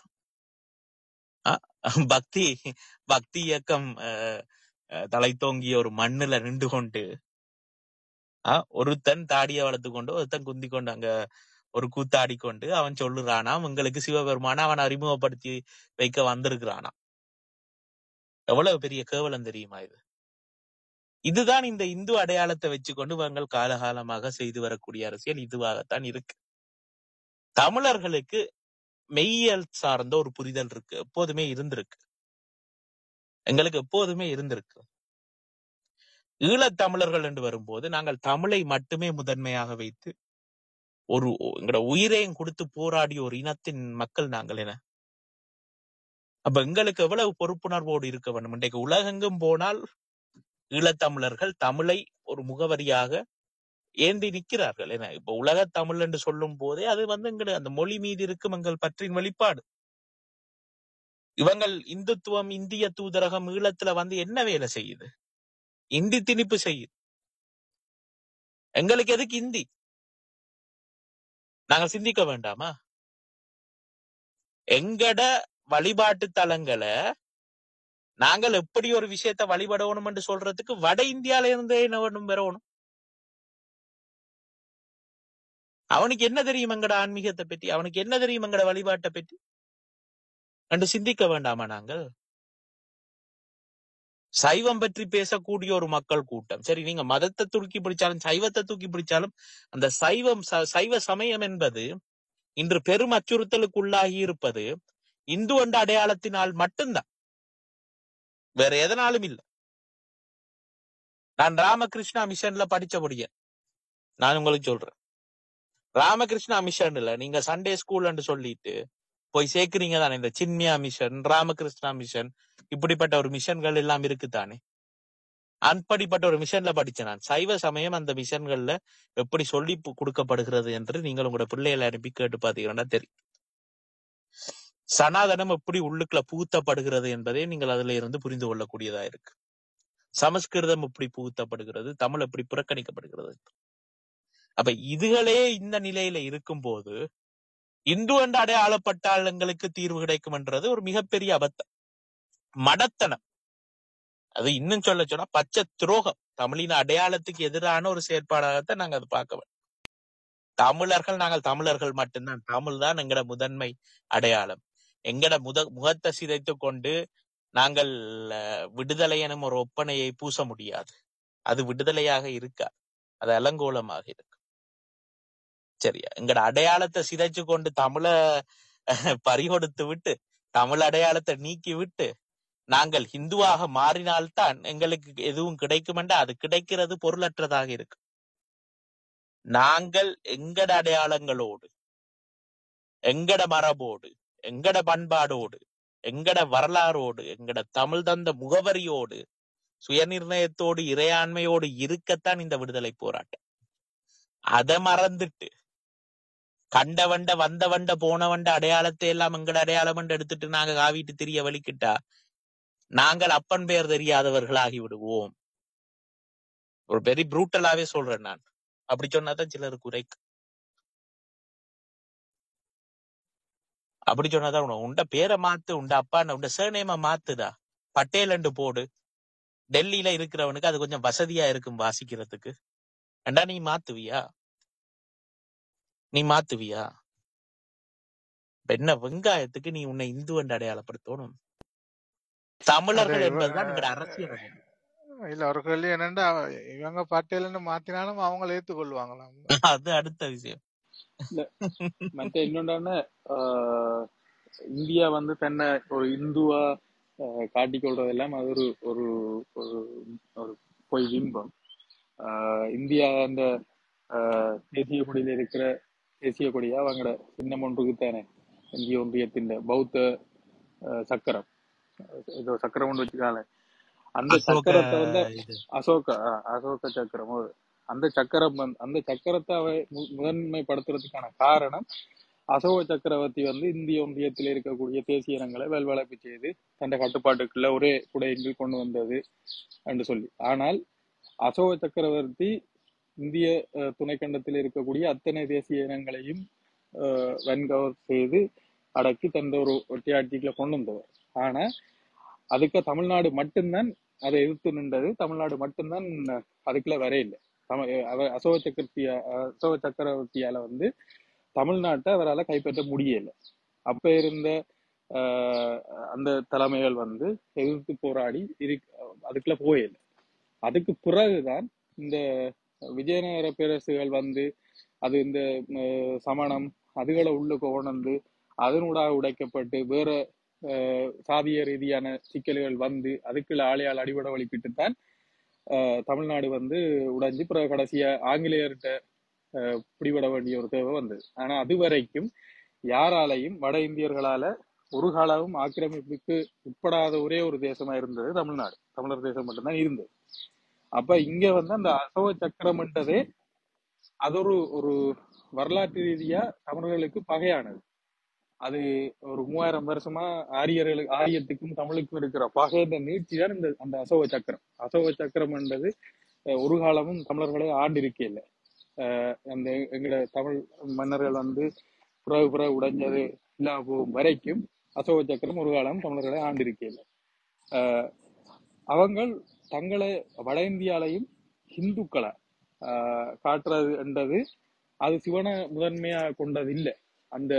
அஹ் பக்தி பக்தி இயக்கம் அஹ், அஹ், தலை தோங்கிய ஒரு மண்ணுல நின்று கொண்டு அஹ், ஒருத்தன் தாடிய வளர்த்து கொண்டு ஒருத்தன் குந்தி கொண்டு அங்க ஒரு கூத்தாடி கொண்டு அவன் சொல்லுறானாம் உங்களுக்கு சிவபெருமான அவன் அறிமுகப்படுத்தி வைக்க வந்திருக்கிறானா எவ்வளவு பெரிய கேவலம் தெரியுமா இது இதுதான் இந்த இந்து அடையாளத்தை வச்சுக்கொண்டு இவங்கள் காலகாலமாக செய்து வரக்கூடிய அரசியல் இதுவாகத்தான் இருக்கு தமிழர்களுக்கு மெய்யியல் சார்ந்த ஒரு புரிதல் இருக்கு எப்போதுமே இருந்திருக்கு எங்களுக்கு எப்போதுமே இருந்திருக்கு ஈழத்தமிழர்கள் என்று வரும்போது நாங்கள் தமிழை மட்டுமே முதன்மையாக வைத்து ஒரு எங்களோட உயிரையும் கொடுத்து போராடிய ஒரு இனத்தின் மக்கள் நாங்கள் என அப்ப எங்களுக்கு எவ்வளவு பொறுப்புணர்வோடு இருக்க வேண்டும் இன்றைக்கு உலகெங்கும் போனால் ஈழத்தமிழர்கள் தமிழை ஒரு முகவரியாக ஏந்தி நிற்கிறார்கள் என இப்ப உலக தமிழ் என்று சொல்லும் போதே அது வந்து எங்க அந்த மொழி மீது இருக்கும் எங்கள் பற்றின் வெளிப்பாடு இவங்கள் இந்துத்துவம் இந்திய தூதரகம் ஈழத்துல வந்து என்ன வேலை செய்யுது இந்தி திணிப்பு செய்யுது எங்களுக்கு எதுக்கு இந்தி நாங்க சிந்திக்க வேண்டாமா எங்கட வழிபாட்டு தலங்களை நாங்கள் எப்படி ஒரு விஷயத்த வழிபடணும் என்று சொல்றதுக்கு வட இந்தியால இருந்தே என்ன வேணும் பெறணும் அவனுக்கு என்ன தெரியும் எங்கட ஆன்மீகத்தை பற்றி அவனுக்கு என்ன தெரியும் எங்கட வழிபாட்டை பற்றி என்று சிந்திக்க வேண்டாமா நாங்கள் சைவம் பற்றி பேசக்கூடிய ஒரு மக்கள் கூட்டம் சரி நீங்க மதத்தை தூக்கி பிடிச்சாலும் சைவத்தை தூக்கி பிடிச்சாலும் அந்த சைவம் ச- சைவ சமயம் என்பது இன்று பெரும் அச்சுறுத்தலுக்குள்ளாகி இருப்பது இந்து என்ற அடையாளத்தினால் மட்டும்தான் வேற எதனாலும் இல்ல நான் ராமகிருஷ்ணா மிஷன்ல படிச்சபடிய நான் உங்களுக்கு சொல்றேன் ராமகிருஷ்ணா மிஷன்ல நீங்க சண்டே ஸ்கூல்னு சொல்லிட்டு போய் சேர்க்கிறீங்க தானே இந்த சின்மியா மிஷன் ராமகிருஷ்ணா மிஷன் இப்படிப்பட்ட ஒரு மிஷன்கள் எல்லாம் இருக்குதானே அப்படிப்பட்ட ஒரு மிஷன்ல படிச்சேன் நான் சைவ சமயம் அந்த மிஷன்கள்ல எப்படி சொல்லி பு- கொடுக்கப்படுகிறது என்று நீங்கள் உங்களோட பிள்ளைகளை அனுப்பி கேட்டு பாத்தீங்கன்னா தெரியும் சனாதனம் எப்படி உள்ளுக்குள்ள புகுத்தப்படுகிறது என்பதை நீங்கள் அதுல இருந்து புரிந்து கொள்ளக்கூடியதா இருக்கு சமஸ்கிருதம் எப்படி புகுத்தப்படுகிறது தமிழ் எப்படி புறக்கணிக்கப்படுகிறது அப்ப இதுகளே இந்த நிலையில இருக்கும்போது இந்து என்ற அடையாளப்பட்டாளங்களுக்கு தீர்வு கிடைக்கும் என்றது ஒரு மிகப்பெரிய அபத்தம் மடத்தனம் அது இன்னும் சொல்ல சொன்னா பச்சை துரோகம் தமிழின அடையாளத்துக்கு எதிரான ஒரு செயற்பாடாகத்தான் நாங்க அதை பார்க்க வேண்டும் தமிழர்கள் நாங்கள் தமிழர்கள் மட்டும்தான் தமிழ் தான் எங்கட முதன்மை அடையாளம் எங்கட முத முகத்தை சிதைத்து கொண்டு நாங்கள் அஹ், விடுதலை எனும் ஒரு ஒப்பனையை பூச முடியாது அது விடுதலையாக இருக்காது அது அலங்கோலமாக இருக்கு சரியா எங்கட அடையாளத்தை சிதைச்சு கொண்டு தமிழ பறிகொடுத்து விட்டு தமிழ் அடையாளத்தை நீக்கி விட்டு நாங்கள் ஹிந்துவாக மாறினால்தான் எங்களுக்கு எதுவும் கிடைக்கும் என்றா அது கிடைக்கிறது பொருளற்றதாக இருக்கு நாங்கள் எங்கட அடையாளங்களோடு எங்கட மரபோடு எங்கட பண்பாடோடு எங்கட வரலாறோடு எங்கட தமிழ் தந்த முகவரியோடு சுயநிர்ணயத்தோடு இறையாண்மையோடு இருக்கத்தான் இந்த விடுதலை போராட்டம் அதை மறந்துட்டு கண்ட வண்ட வந்த வண்ட போன வண்ட அடையாளத்தை எல்லாம் எங்கட அடையாளம் எடுத்துட்டு நாங்க காவிட்டு தெரிய வலிக்கிட்டா நாங்கள் அப்பன் பெயர் தெரியாதவர்களாகி விடுவோம் ஒரு வெரி ப்ரூட்டலாவே சொல்றேன் நான் அப்படி சொன்னாதான் சிலருக்கு உரைக்கு அப்படி சொன்னாதான் உனக்கு உண்ட பேரை மாத்து உண்ட அப்பா உண்ட சர்நேம மாத்துடா பட்டேல் போடு டெல்லியில இருக்கிறவனுக்கு அது கொஞ்சம் வசதியா இருக்கும் வாசிக்கிறதுக்கு ஏண்டா நீ மாத்துவியா நீ மாத்துவியா இப்ப என்ன வெங்காயத்துக்கு நீ உன்னை இந்து என்று அடையாளப்படுத்தணும் அது தமிழர்கள் இவ என்பதுதான் எங்கட அரசியல் அது. இல்ல ஒரு கேள்வி என்னன்னா இவங்க பட்டியல்னு மாத்தினாலும் அவங்கள ஏத்துக்கொள்வாங்களாம் அது அடுத்த விஷயம் இல்ல மற்ற இன்னொன்னு ஆஹ் இந்தியா வந்து தன்னை ஒரு இந்துவா ஆஹ் காட்டிக்கொள்றதெல்லாம் அது ஒரு ஒரு ஒரு ஒரு பொய் பிம்பம் ஆஹ் இந்தியா அந்த ஆஹ் தேசிய கொடியில இருக்கிற தேசிய கொடியா அவங்களோட சின்னம் ஒன்றுக்கு தானே இந்திய ஒன்றியத்தின் பௌத்த ஆஹ் சக்கரம் ஏதோ சக்கரம் ஒன்று வச்சுக்காங்க அந்த அசோக சக்கரத்தை வந்து இது அசோக ஆ, அசோக சக்கரம் அது. அந்த சக்கரம் வந்து அந்த சக்கரத்தை அவ மு- முதன்மைப்படுத்துறதுக்கான காரணம் அசோக சக்கரவர்த்தி வந்து இந்திய ஒன்றியத்தில் இருக்கக்கூடிய தேசிய இனங்களை வெல்வளப்பு செய்து தன்னை கட்டுப்பாட்டுக்குள்ள ஒரே குடையின் கொண்டு வந்தது என்று சொல்லி ஆனால் அசோக சக்கரவர்த்தி இந்திய அஹ், துணைக்கண்டத்தில் இருக்கக்கூடிய அத்தனை தேசிய இனங்களையும் அஹ், வன்கவர் செய்து அடக்கி தந்த ஒரு ஒட்டியாட்சிக்குள்ள கொண்டு வந்தவர் ஆனா அதுக்கு தமிழ்நாடு மட்டும்தான் அதை எதிர்த்து நின்றது தமிழ்நாடு மட்டும்தான் அதுக்குள்ள வரையில்லை தமிழ் அவர் அசோக சக்கரவர்த்தி அசோக சக்கரவர்த்தியால வந்து தமிழ்நாட்டை அவரால் கைப்பற்ற முடியல அப்ப இருந்த ஆஹ், அந்த தலைமைகள் வந்து எதிர்த்து போராடி இரு அதுக்குள்ள போயில்லை அதுக்கு பிறகுதான் இந்த விஜயநகர பேரரசுகள் வந்து அது இந்த ம், சமணம் அதுகளை உள்ள கொண்டு அதனூடாக உடைக்கப்பட்டு வேற அஹ், சாதிய ரீதியான சிக்கல்கள் வந்து அதுக்குள்ள ஆளையால் அடிபட வலிக்கிட்டு தான் அஹ், தமிழ்நாடு வந்து உடைஞ்சு பிறகு கடைசியா ஆங்கிலேயர்கிட்ட அஹ், பிடிபட வேண்டிய ஒரு தேவை வந்தது ஆனா அது வரைக்கும் யாராலையும் வட இந்தியர்களால ஒரு காலமும் ஆக்கிரமிப்புக்கு உட்படாத ஒரே ஒரு தேசமா இருந்தது தமிழ்நாடு தமிழர் தேசம் மட்டும்தான் இருந்தது அப்ப இங்க வந்து அந்த அசோக சக்கரம்ன்றதே அது ஒரு ஒரு வரலாற்று ரீதியா தமிழர்களுக்கு பகையானது அது ஒரு மூவாயிரம் வருஷமா ஆரியர்களுக்கு ஆரியத்துக்கும் தமிழுக்கும் இருக்கிற பகைன்ற நீட்சி தான் இந்த அந்த அசோக சக்கரம் அசோக சக்கரம்ன்றது அஹ், ஒரு காலமும் தமிழர்களை ஆண்டு இருக்கே இல்லை அந்த எங்கட தமிழ் மன்னர்கள் வந்து புறவு புறவு உடைஞ்சது இல்லாம போகும் வரைக்கும் அசோக சக்கரம் ஒரு காலம் தமிழர்களை ஆண்டு இருக்கே இல்லை அவங்கள் தங்களை வட இந்தியாலையும் ஹிந்துக்களை ஆஹ் காட்டுறது என்றது அது சிவனை முதன்மையா கொண்டது இல்லை அந்த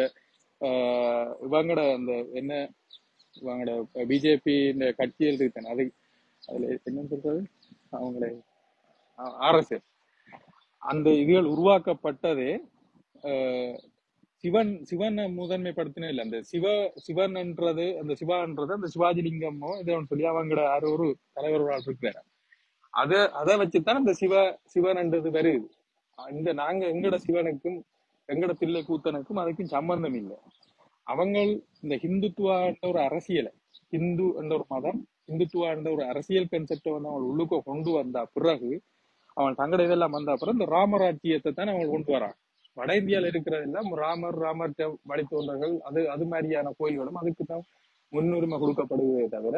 ஆஹ் இவங்கட அந்த என்ன இவங்கட பிஜேபி இந்த கட்சிகள் இருக்கான அது அதுல என்ன சொல்றது அவங்கள ஆர்எஸ்எஸ் அந்த இதுகள் உருவாக்கப்பட்டதே ஆஹ் சிவன் சிவனை முதன்மைப்படுத்தினே இல்லை அந்த சிவ சிவன்ன்றது அந்த சிவான்றது அந்த சிவாஜிலிங்கமோ இதை சொல்லி அவங்களோட யாரோ ஒரு தலைவர் ஒரு ஆள் இருக்கிறாரு அத அதை வச்சுதான் இந்த சிவ சிவன்ன்றது வருது இந்த நாங்க எங்கட சிவனுக்கும் எங்கட தில்லை கூத்தனுக்கும் அதுக்கும் சம்பந்தம் இல்லை அவங்க இந்த ஹிந்துத்துவா என்ற ஒரு அரசியலை ஹிந்து என்ற ஒரு மதம் இந்துத்துவா என்ற ஒரு அரசியல் கன்செப்டை வந்து அவங்க உள்ளுக்க கொண்டு வந்த பிறகு அவன் தங்கட இதெல்லாம் வந்த அப்புறம் இந்த ராமராஜ்யத்தை தான் அவங்க கொண்டு வரான் வட இந்தியால இருக்கிறதெல்லாம் ராமர் ராமர் வழித்தோன்றர்கள் அது அது மாதிரியான கோயில்களும் அதுக்கு தான் முன்னுரிமை கொடுக்கப்படுவதே தவிர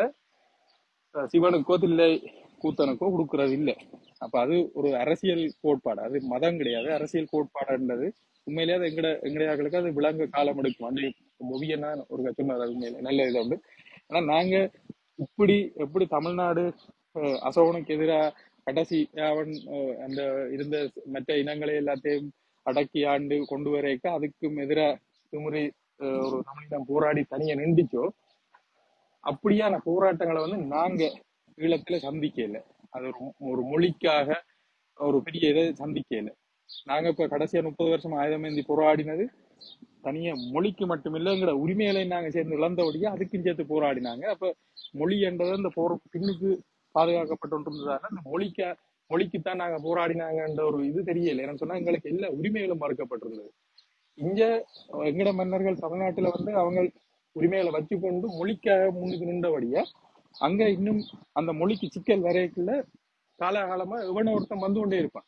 அஹ் சிவனுக்கோ தில்லை கூத்தனுக்கோ கொடுக்கறது இல்லை அப்ப அது ஒரு அரசியல் கோட்பாடு அது மதம் கிடையாது அரசியல் கோட்பாடுன்றது உண்மையிலேயே அது எங்கட எங்கடையாக்களுக்கு அது விளங்க காலம் எடுக்கும் அந்த ஒவியனா ஒரு சொன்னார் அது உண்மையில நல்ல இது உண்டு ஆனா நாங்க இப்படி எப்படி தமிழ்நாடு அஹ், அசோகனுக்கு எதிராக கடைசி அவன் அஹ், அந்த இருந்த மற்ற இனங்களை எல்லாத்தையும் அடக்கி ஆண்டு கொண்டு வரைக்க அதுக்கும் எதிரா திமுறை அஹ், ஒரு தமிழினம் போராடி தனியா நின்றுச்சோ அப்படியான போராட்டங்களை வந்து நாங்க ஈழத்துல சந்திக்கல அது ஒரு ஒரு மொழிக்காக ஒரு பெரிய இதை சந்திக்கல நாங்க இப்ப கடைசியா முப்பது வருஷம் ஆயுதமேந்தி போராடினது தனியா மொழிக்கு மட்டுமில்ல எங்களோட உரிமைகளை நாங்க சேர்ந்து இழந்தபடியா அதுக்கும் சேர்த்து போராடினாங்க அப்ப மொழி என்றது அந்த போர் பின்னுக்கு பாதுகாக்கப்பட்டு அந்த மொழிக்க மொழிக்குத்தான் நாங்க போராடினாங்கன்ற ஒரு இது தெரியல ஏன்னு சொன்னா எங்களுக்கு எல்லா உரிமைகளும் மறுக்கப்பட்டிருந்தது இங்க அஹ், எங்கட மன்னர்கள் தமிழ்நாட்டுல வந்து அவங்க உரிமைகளை வச்சுக்கொண்டு மொழிக்காக முன்னுக்கு நின்றபடியா அங்க இன்னும் அந்த மொழிக்கு சிக்கல் வரைக்குள்ள காலாகாலமா எவன ஒருத்தன் வந்து கொண்டே இருப்பான்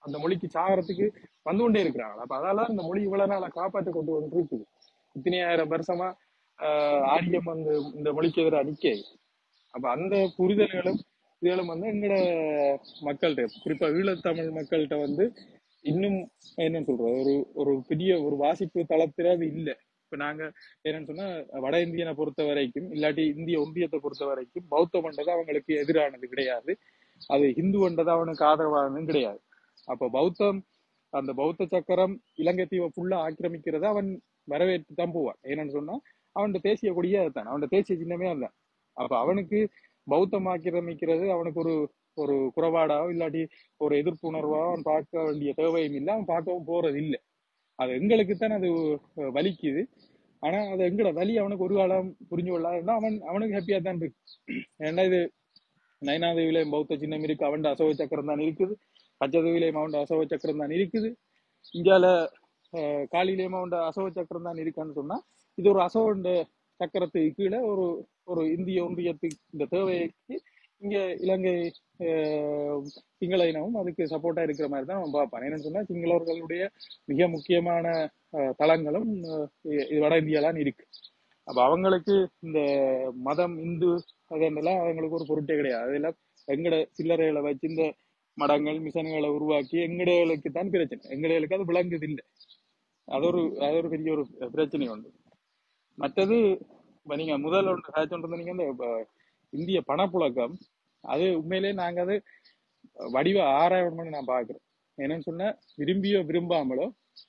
அந்த மொழிக்கு சாகிறதுக்கு வந்து கொண்டே இருக்கிறாங்க அப்ப அதால இந்த மொழி இவ்வளவு நாளா காப்பாற்றி கொண்டு வந்து இருக்குது இத்தனையாயிரம் வருஷமா ஆஹ் ஆரியம் வந்து இந்த மொழிக்கு எதிராக நிக்க அப்ப அந்த புரிதல்களும் இதுகளும் வந்து எங்கட மக்கள்கிட்ட குறிப்பா ஈழத்தமிழ் மக்கள்கிட்ட வந்து இன்னும் என்ன சொல்றது ஒரு ஒரு பெரிய ஒரு வாசிப்பு தளத்துல அது இல்ல இப்ப நாங்க என்னன்னு சொன்னா வட இந்தியனை பொறுத்த வரைக்கும் இல்லாட்டி இந்திய ஒன்றியத்தை பொறுத்த வரைக்கும் பௌத்தம் பண்றது அவங்களுக்கு எதிரானது கிடையாது அது ஹிந்து பண்றது அவனுக்கு ஆதரவானதும் கிடையாது அப்ப பௌத்தம் அந்த பௌத்த சக்கரம் இலங்கை தீவை ஃபுல்லா ஆக்கிரமிக்கிறத அவன் வரவேற்று தான் போவான் ஏன்னு சொன்னா அவன் தேசிய கொடியே அதுதான் அவன் தேசிய சின்னமே அதுதான் அப்ப அவனுக்கு பௌத்தம் ஆக்கிரமிக்கிறது அவனுக்கு ஒரு ஒரு குறைபாடாவோ இல்லாட்டி ஒரு எதிர்ப்பு உணர்வோ அவன் பார்க்க வேண்டிய தேவையும் இல்லை அவன் பார்க்கவும் போறது இல்லை அது எங்களுக்கு தான் அது அஹ், வலிக்குது ஆனா அது எங்கட வலி அவனுக்கு ஒரு காலம் புரிஞ்சு கொள்ளாதுன்னா அவன் அவனுக்கு ஹாப்பியா தான் இருக்கு ஏன்னா இது நயனாதேவிலையும் பௌத்த சின்னம் இருக்கு அவன் அசோக சக்கரம் தான் இருக்குது பச்சதேவிலையும் அவன் அசோக சக்கரம் தான் இருக்குது இந்தியால அஹ், காலிலேயும் அவன் அசோக சக்கரம் தான் இருக்கான்னு சொன்னா இது ஒரு அசோக சக்கரத்துக்கு கீழே ஒரு ஒரு இந்திய ஒன்றியத்துக்கு இந்த தேவைக்கு இங்க இலங்கை அஹ், சிங்கள இனமும் அதுக்கு சப்போர்ட்டா இருக்கிற மாதிரி தான் நம்ம பார்ப்பான் என்னன்னு சொன்னா சிங்களவர்களுடைய மிக முக்கியமான அஹ், தளங்களும் அஹ், இ- இது வட இந்தியாலாம் இருக்கு அப்ப அவங்களுக்கு இந்த மதம் இந்து அதெல்லாம் அவங்களுக்கு ஒரு பொருட்டே கிடையாது அதெல்லாம் எங்கட சில்லறைகளை வச்சு இந்த மடங்கள் மிஷன்களை உருவாக்கி எங்கடைகளுக்கு தான் பிரச்சனை எங்கடைகளுக்கு அது விளங்குது இல்லை அது ஒரு அது ஒரு பெரிய ஒரு பிரச்சனை உண்டு மற்றது இப்ப நீங்க முதல் ஒன்று காய்ச்சல் நீங்க இந்த அஹ், இந்திய பணப்புழக்கம் அது உண்மையிலேயே நாங்க அது வடிவ ஆராயணும்னு நான் பாக்குறேன் என்னன்னு சொன்னா விரும்பியோ விரும்பாமலோ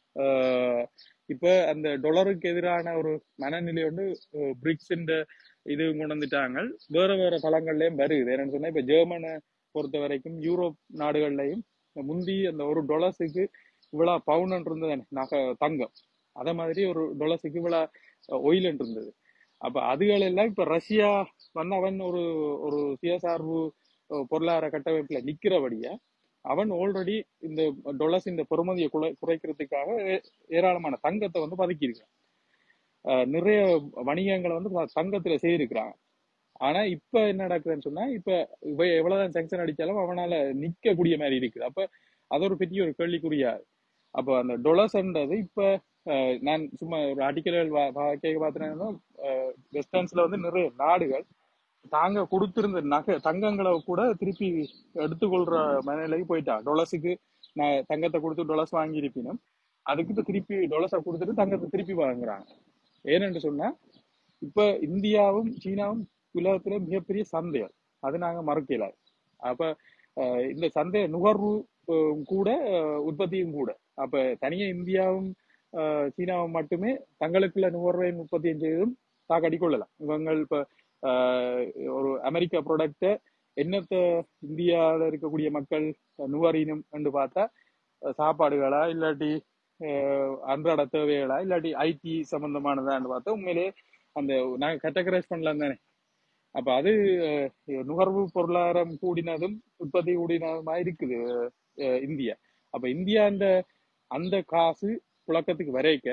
ஆஹ் இப்ப அந்த டொலருக்கு எதிரான ஒரு மனநிலை வந்து பிரிக்ஸ் இது கொண்டு வந்துட்டாங்க வேற வேற தளங்கள்லயும் வருது என்னன்னு சொன்னா இப்ப ஜெர்மனை பொறுத்த வரைக்கும் யூரோப் நாடுகள்லயும் முந்தி அந்த ஒரு டொலர்ஸுக்கு இவ்வளவு பவுன் இருந்தது நகை தங்கம் அத மாதிரி ஒரு டொலர்ஸுக்கு இவ்வளவு ஒயில் இருந்தது அப்ப அதுகள் எல்லாம் இப்ப ரஷ்யா வந்து அவன் ஒரு ஒரு சுயசார்பு அஹ், பொருளாதார கட்டமைப்புல நிக்கிறபடியா அவன் ஆல்ரெடி இந்த டொலர்ஸ் இந்த பெறுமதியை குறை குறைக்கிறதுக்காக ஏ- ஏராளமான தங்கத்தை வந்து பதுக்கி இருக்கான் நிறைய வணிகங்களை வந்து ப- தங்கத்துல செய்திருக்கிறாங்க ஆனா இப்ப என்ன நடக்குதுன்னு சொன்னா இப்ப இவ எவ்வளவுதான் செங்ஷன் அடிச்சாலும் அவனால நிக்க கூடிய மாதிரி இருக்குது அப்ப அது ஒரு பெரிய ஒரு கேள்விக்குறியா அப்ப அந்த டொலர்ஸ்ன்றது இப்ப அஹ், நான் சும்மா ஒரு ஆர்டிக்கல் கேட்க பார்த்தேன்னா வெஸ்டர்ன்ஸ்ல வந்து நிறைய நாடுகள் தாங்க கொடுத்திருந்த நகை தங்கங்களை கூட திருப்பி எடுத்துக்கொள்ற மனநிலைக்கு போயிட்டான் டொலர்ஸுக்கு நான் தங்கத்தை கொடுத்து டொலர்ஸ் வாங்கி இருப்பினும் அதுக்கு இப்ப திருப்பி டொலர்ஸை கொடுத்துட்டு தங்கத்தை திருப்பி வாங்குறாங்க ஏனென்று சொன்னா இப்ப இந்தியாவும் சீனாவும் உலகத்துல மிகப்பெரிய சந்தைகள் அது நாங்க மறக்கல அப்ப அஹ், இந்த சந்தை நுகர்வு அஹ், கூட அஹ், உற்பத்தியும் கூட அப்ப தனியா இந்தியாவும் அஹ், சீனாவும் மட்டுமே தங்களுக்குள்ள நுகர்வையும் உற்பத்தியும் செய்தும் தாக்கடி கொள்ளலாம் இவங்க இப்ப அஹ், ஒரு அமெரிக்கா ப்ராடக்ட என்னத்த இந்தியாவில் இருக்கக்கூடிய மக்கள் நுகரினும் என்று பார்த்தா அஹ், சாப்பாடுகளா இல்லாட்டி அஹ், அன்றாட தேவைகளா இல்லாட்டி ஐடி சம்பந்தமானதான்னு பார்த்தா உண்மையிலே அந்த நாங்க கேட்டகரைஸ் பண்ணலாம் தானே அப்ப அது அஹ், நுகர்வு பொருளாதாரம் கூடினதும் உற்பத்தி கூடினதுமா இருக்குது அஹ், இந்தியா அப்ப இந்தியா அந்த அந்த காசு புழக்கத்துக்கு வரைக்க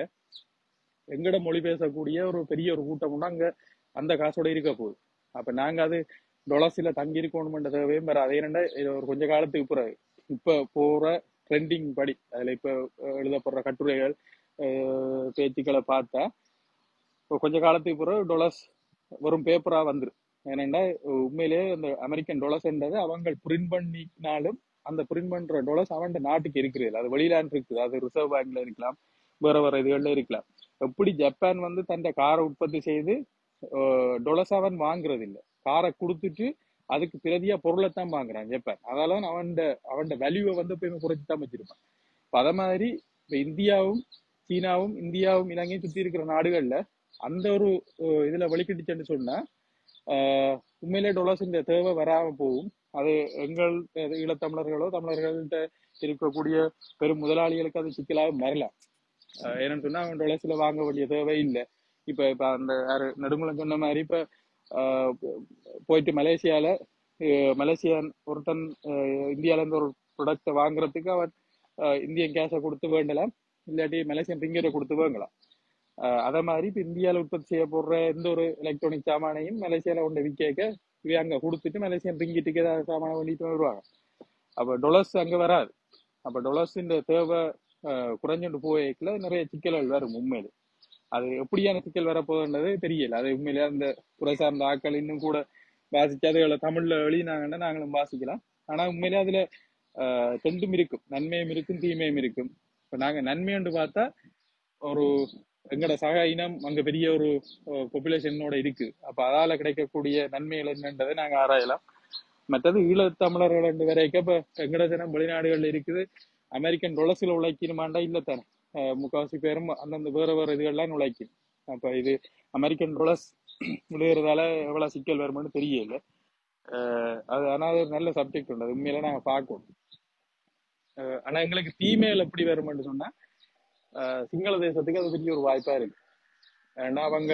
எங்கட மொழி பேசக்கூடிய ஒரு பெரிய ஒரு கூட்டம் உண்டு அங்க அந்த காசோட இருக்க போகுது அப்ப நாங்க அது டொலர்ஸ்ல தங்கி இருக்கணும்ன்ற தேவையும் வேற அதே என்னண்டா இது ஒரு கொஞ்ச காலத்துக்கு பிறகு இப்ப போற ட்ரெண்டிங் படி அதுல இப்ப அஹ், எழுதப்படுற கட்டுரைகள் அஹ், பேச்சுக்களை பார்த்தா இப்போ கொஞ்ச காலத்துக்கு பிறகு டொலர்ஸ் வெறும் பேப்பரா வந்துரு ஏனெண்டா உண்மையிலேயே அந்த அமெரிக்கன் டொலர்ஸ்ன்றது அவங்க பிரிண்ட் பண்ணினாலும் அந்த பிரிண்ட் பண்ற டொலர்ஸ் அவன் நாட்டுக்கு இருக்கிறது அது வெளியிலான் இருக்குது அது ரிசர்வ் பேங்க்ல இருக்கலாம் வேற வேற இதுகள்ல இருக்கலாம் எப்படி ஜப்பான் வந்து தன் காரை உற்பத்தி செய்து டொலர்ஸ் அவன் வாங்குறது இல்ல காரை கொடுத்துட்டு அதுக்கு பிரதியா பொருளை தான் வாங்குறான் ஜப்பான் அதால அவன் அவன் வேல்யூவை வந்து எப்பயுமே குறைச்சு தான் வச்சிருப்பான் இப்ப அத மாதிரி இப்ப இந்தியாவும் சீனாவும் இந்தியாவும் இலங்கையும் சுத்தி இருக்கிற நாடுகள்ல அந்த ஒரு அஹ், இதுல வெளிக்கிட்டுச்சுன்னு சொன்னா ஆஹ், உண்மையிலே டொலர்ஸ் இந்த தேவை வராம போகும் அது எங்கள் அஹ், ஈழத்தமிழர்களோ தமிழர்கள்ட்ட இருக்கக்கூடிய பெரும் முதலாளிகளுக்கு அது சிக்கலாக வரலாம் ஆஹ், ஏன்னு சொன்னா அவங்க டொலர்ஸ்ல வாங்க வேண்டிய தேவை இல்லை இப்ப இப்ப அந்த யாரு நடுங்குளம் சொன்ன மாதிரி இப்ப ஆஹ், போயிட்டு மலேசியால அஹ், மலேசியன் ஒருத்தன் அஹ், இந்தியால இருந்து ஒரு ப்ராடக்ட வாங்குறதுக்கு அவன் அஹ், இந்தியன் கேஷை கொடுத்து வேண்டலாம் இல்லாட்டி மலேசியன் ரிங்கரை கொடுத்து வாங்கலாம் ஆஹ் அத மாதிரி இப்ப இந்தியால உற்பத்தி செய்யப்படுற எந்த ஒரு எலக்ட்ரானிக் சாமானையும் மலேசியால கொண்டு விற்க இவ அங்க கொடுத்துட்டு மலேசியன் ரிங்கிட்டுக்கு ஏதாவது சாமான பண்ணிட்டு வருவாங்க அப்ப டொலர்ஸ் அங்க வராது அப்ப டொலர்ஸின் தேவை அஹ், குறைஞ்சுட்டு போய்க்கல நிறைய சிக்கல்கள் வரும் உண்மையில அது எப்படியான சிக்கல் வரப்போகுதுன்றது தெரியல அது உண்மையிலே அந்த துறை சார்ந்த ஆட்கள் இன்னும் கூட வாசிச்சு அதுகளை தமிழ்ல எழுதினாங்கன்னா நாங்களும் வாசிக்கலாம் ஆனா உண்மையிலே அதுல ஆஹ், ரெண்டும் இருக்கும் நன்மையும் இருக்கும் தீமையும் இருக்கும் இப்ப நாங்க நன்மைன்னு பார்த்தா ஒரு எங்கட சக இனம் அங்க பெரிய ஒரு பாப்புலேஷனோட இருக்கு அப்ப அதால கிடைக்கக்கூடிய நன்மைகள் என்னன்றதை நாங்க ஆராயலாம் மற்றது ஈழத்தமிழர்கள் ரெண்டு வரைக்கும் இப்ப எங்கட தினம் வெளிநாடுகள்ல இருக்குது அமெரிக்கன் டொலர்ஸ்ல உழைக்கணுமாண்டா இல்ல தானே அஹ் முக்காவாசி பேரும் அந்தந்த வேற வேற இதுகள்லாம் உழைக்கும் அப்ப இது அமெரிக்கன் டொலர்ஸ் விழுகிறதால எவ்வளவு சிக்கல் வருமானு தெரியல அஹ் அது ஆனா அது ஒரு நல்ல சப்ஜெக்ட் உண்டு அது உண்மையில நாங்க பார்க்கணும் அஹ் ஆனா எங்களுக்கு தீமைகள் எப்படி வருமானு சொன்னா அஹ் சிங்கள தேசத்துக்கு அது பெரிய ஒரு வாய்ப்பா இருக்கு ஏன்னா அவங்க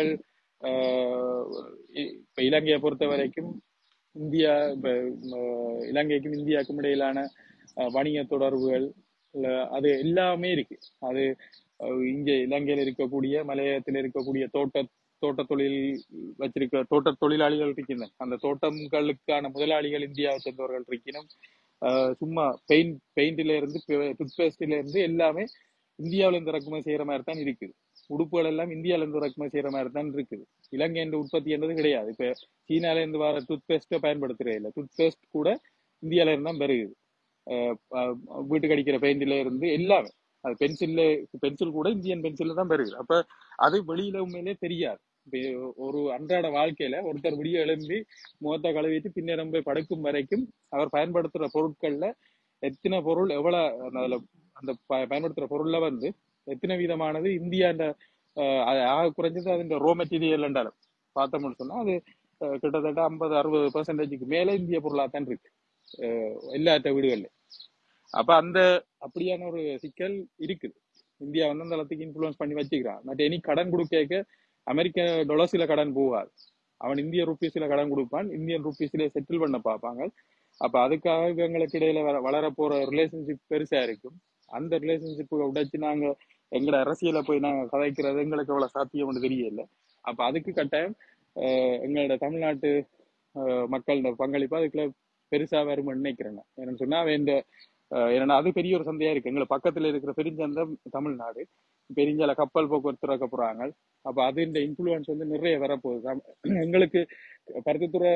இப்ப இலங்கையை பொறுத்த வரைக்கும் இந்தியா இப்ப ம- இலங்கைக்கும் இந்தியாவுக்கும் இடையிலான அஹ், வணிக தொடர்புகள் இல்ல, அது எல்லாமே இருக்கு அது அஹ், இங்க இலங்கையில இருக்கக்கூடிய மலையகத்தில் இருக்கக்கூடிய தோட்ட தோட்ட தொழில் வச்சிருக்க தோட்ட தொழிலாளிகள் இருக்கின்றன அந்த தோட்டங்களுக்கான முதலாளிகள் இந்தியாவை சேர்ந்தவர்கள் இருக்கணும் அஹ், சும்மா பெயிண்ட் பெயிண்ட்ல இருந்து டூத்பேஸ்ட்ல இருந்து எல்லாமே இந்தியாவில இருந்து இறக்குமதி செய்யற மாதிரி தான் இருக்குது உடுப்புகள் எல்லாம் இந்தியால இருந்து இறக்குமதி செய்யற மாதிரி தான் இருக்குது இலங்கை என்ற உற்பத்தி என்றது கிடையாது இப்ப சீனால இருந்து வர டூத்பேஸ்ட்டை பயன்படுத்துறே இல்லை டூத்பேஸ்ட் கூட இந்தியால இருந்து தான் பெருகுது அஹ் அஹ் வீட்டுக்கு அடிக்கிற பெயிண்ட்ல இருந்து எல்லாமே அது பென்சில்ல பென்சில் கூட இந்தியன் பென்சில்ல தான் பெருகுது அப்ப அது வெளியில உண்மையிலே தெரியாது இப்ப ஒரு அன்றாட வாழ்க்கையில ஒருத்தர் விடிய எழும்பி முகத்தை கழுவிட்டு பின்னரம் போய் படுக்கும் வரைக்கும் அவர் பயன்படுத்துற பொருட்கள்ல எத்தனை பொருள் எவ்வளவு அந்த அதுல அந்த ப- பயன்படுத்துற பொருள்ல வந்து எத்தனை விதமானது இந்தியாண்ட அஹ், அது ஆக குறைஞ்சது அதுன்ற ரோ மெட்டீரியல் என்றாலும் பார்த்தோம்னு சொன்னா அது அஹ், கிட்டத்தட்ட ஐம்பது அறுபது பெர்சன்டேஜுக்கு மேல இந்திய பொருளா தான் இருக்கு அஹ், எல்லாத்த வீடுகள்ல அப்ப அந்த அப்படியான ஒரு சிக்கல் இருக்குது இந்தியா வந்து அந்த அளவுக்கு இன்ஃபுளுன்ஸ் பண்ணி வச்சுக்கிறான் மற்ற இனி கடன் கொடுக்க அமெரிக்க டொலர்ஸ்ல கடன் போகாது அவன் இந்திய ருபீஸ்ல கடன் கொடுப்பான் இந்தியன் ருபீஸ்ல செட்டில் பண்ண பார்ப்பாங்க அப்ப அதுக்காக இவங்களுக்கு இடையில வர வளர போற ரிலேஷன்ஷிப் பெருசா இருக்கும் அந்த ரிலேஷன்ஷிப் உடைச்சு நாங்க எங்கட அரசியல போய் நாங்க கதைக்கிறது எங்களுக்கு எவ்வளவு சாத்தியம்னு தெரியல அப்ப அதுக்கு கட்டாயம் அஹ், எங்களோட தமிழ்நாட்டு அஹ், மக்களோட பங்களிப்பு அதுக்குள்ள பெருசா வரும்னு நினைக்கிறேன் நான். என்னன்னு சொன்னா அவன் இந்த அஹ், ஏன்னா அது பெரிய ஒரு சந்தையா இருக்கு எங்களை பக்கத்துல இருக்கிற பெருஞ்சந்தம் தமிழ்நாடு பெருஞ்சால கப்பல் போக்குவரத்து திறக்க போறாங்க அப்ப அது இந்த இன்ஃபுளுன்ஸ் வந்து நிறைய வரப்போகுது தம்- எங்களுக்கு பருத்தித்துறை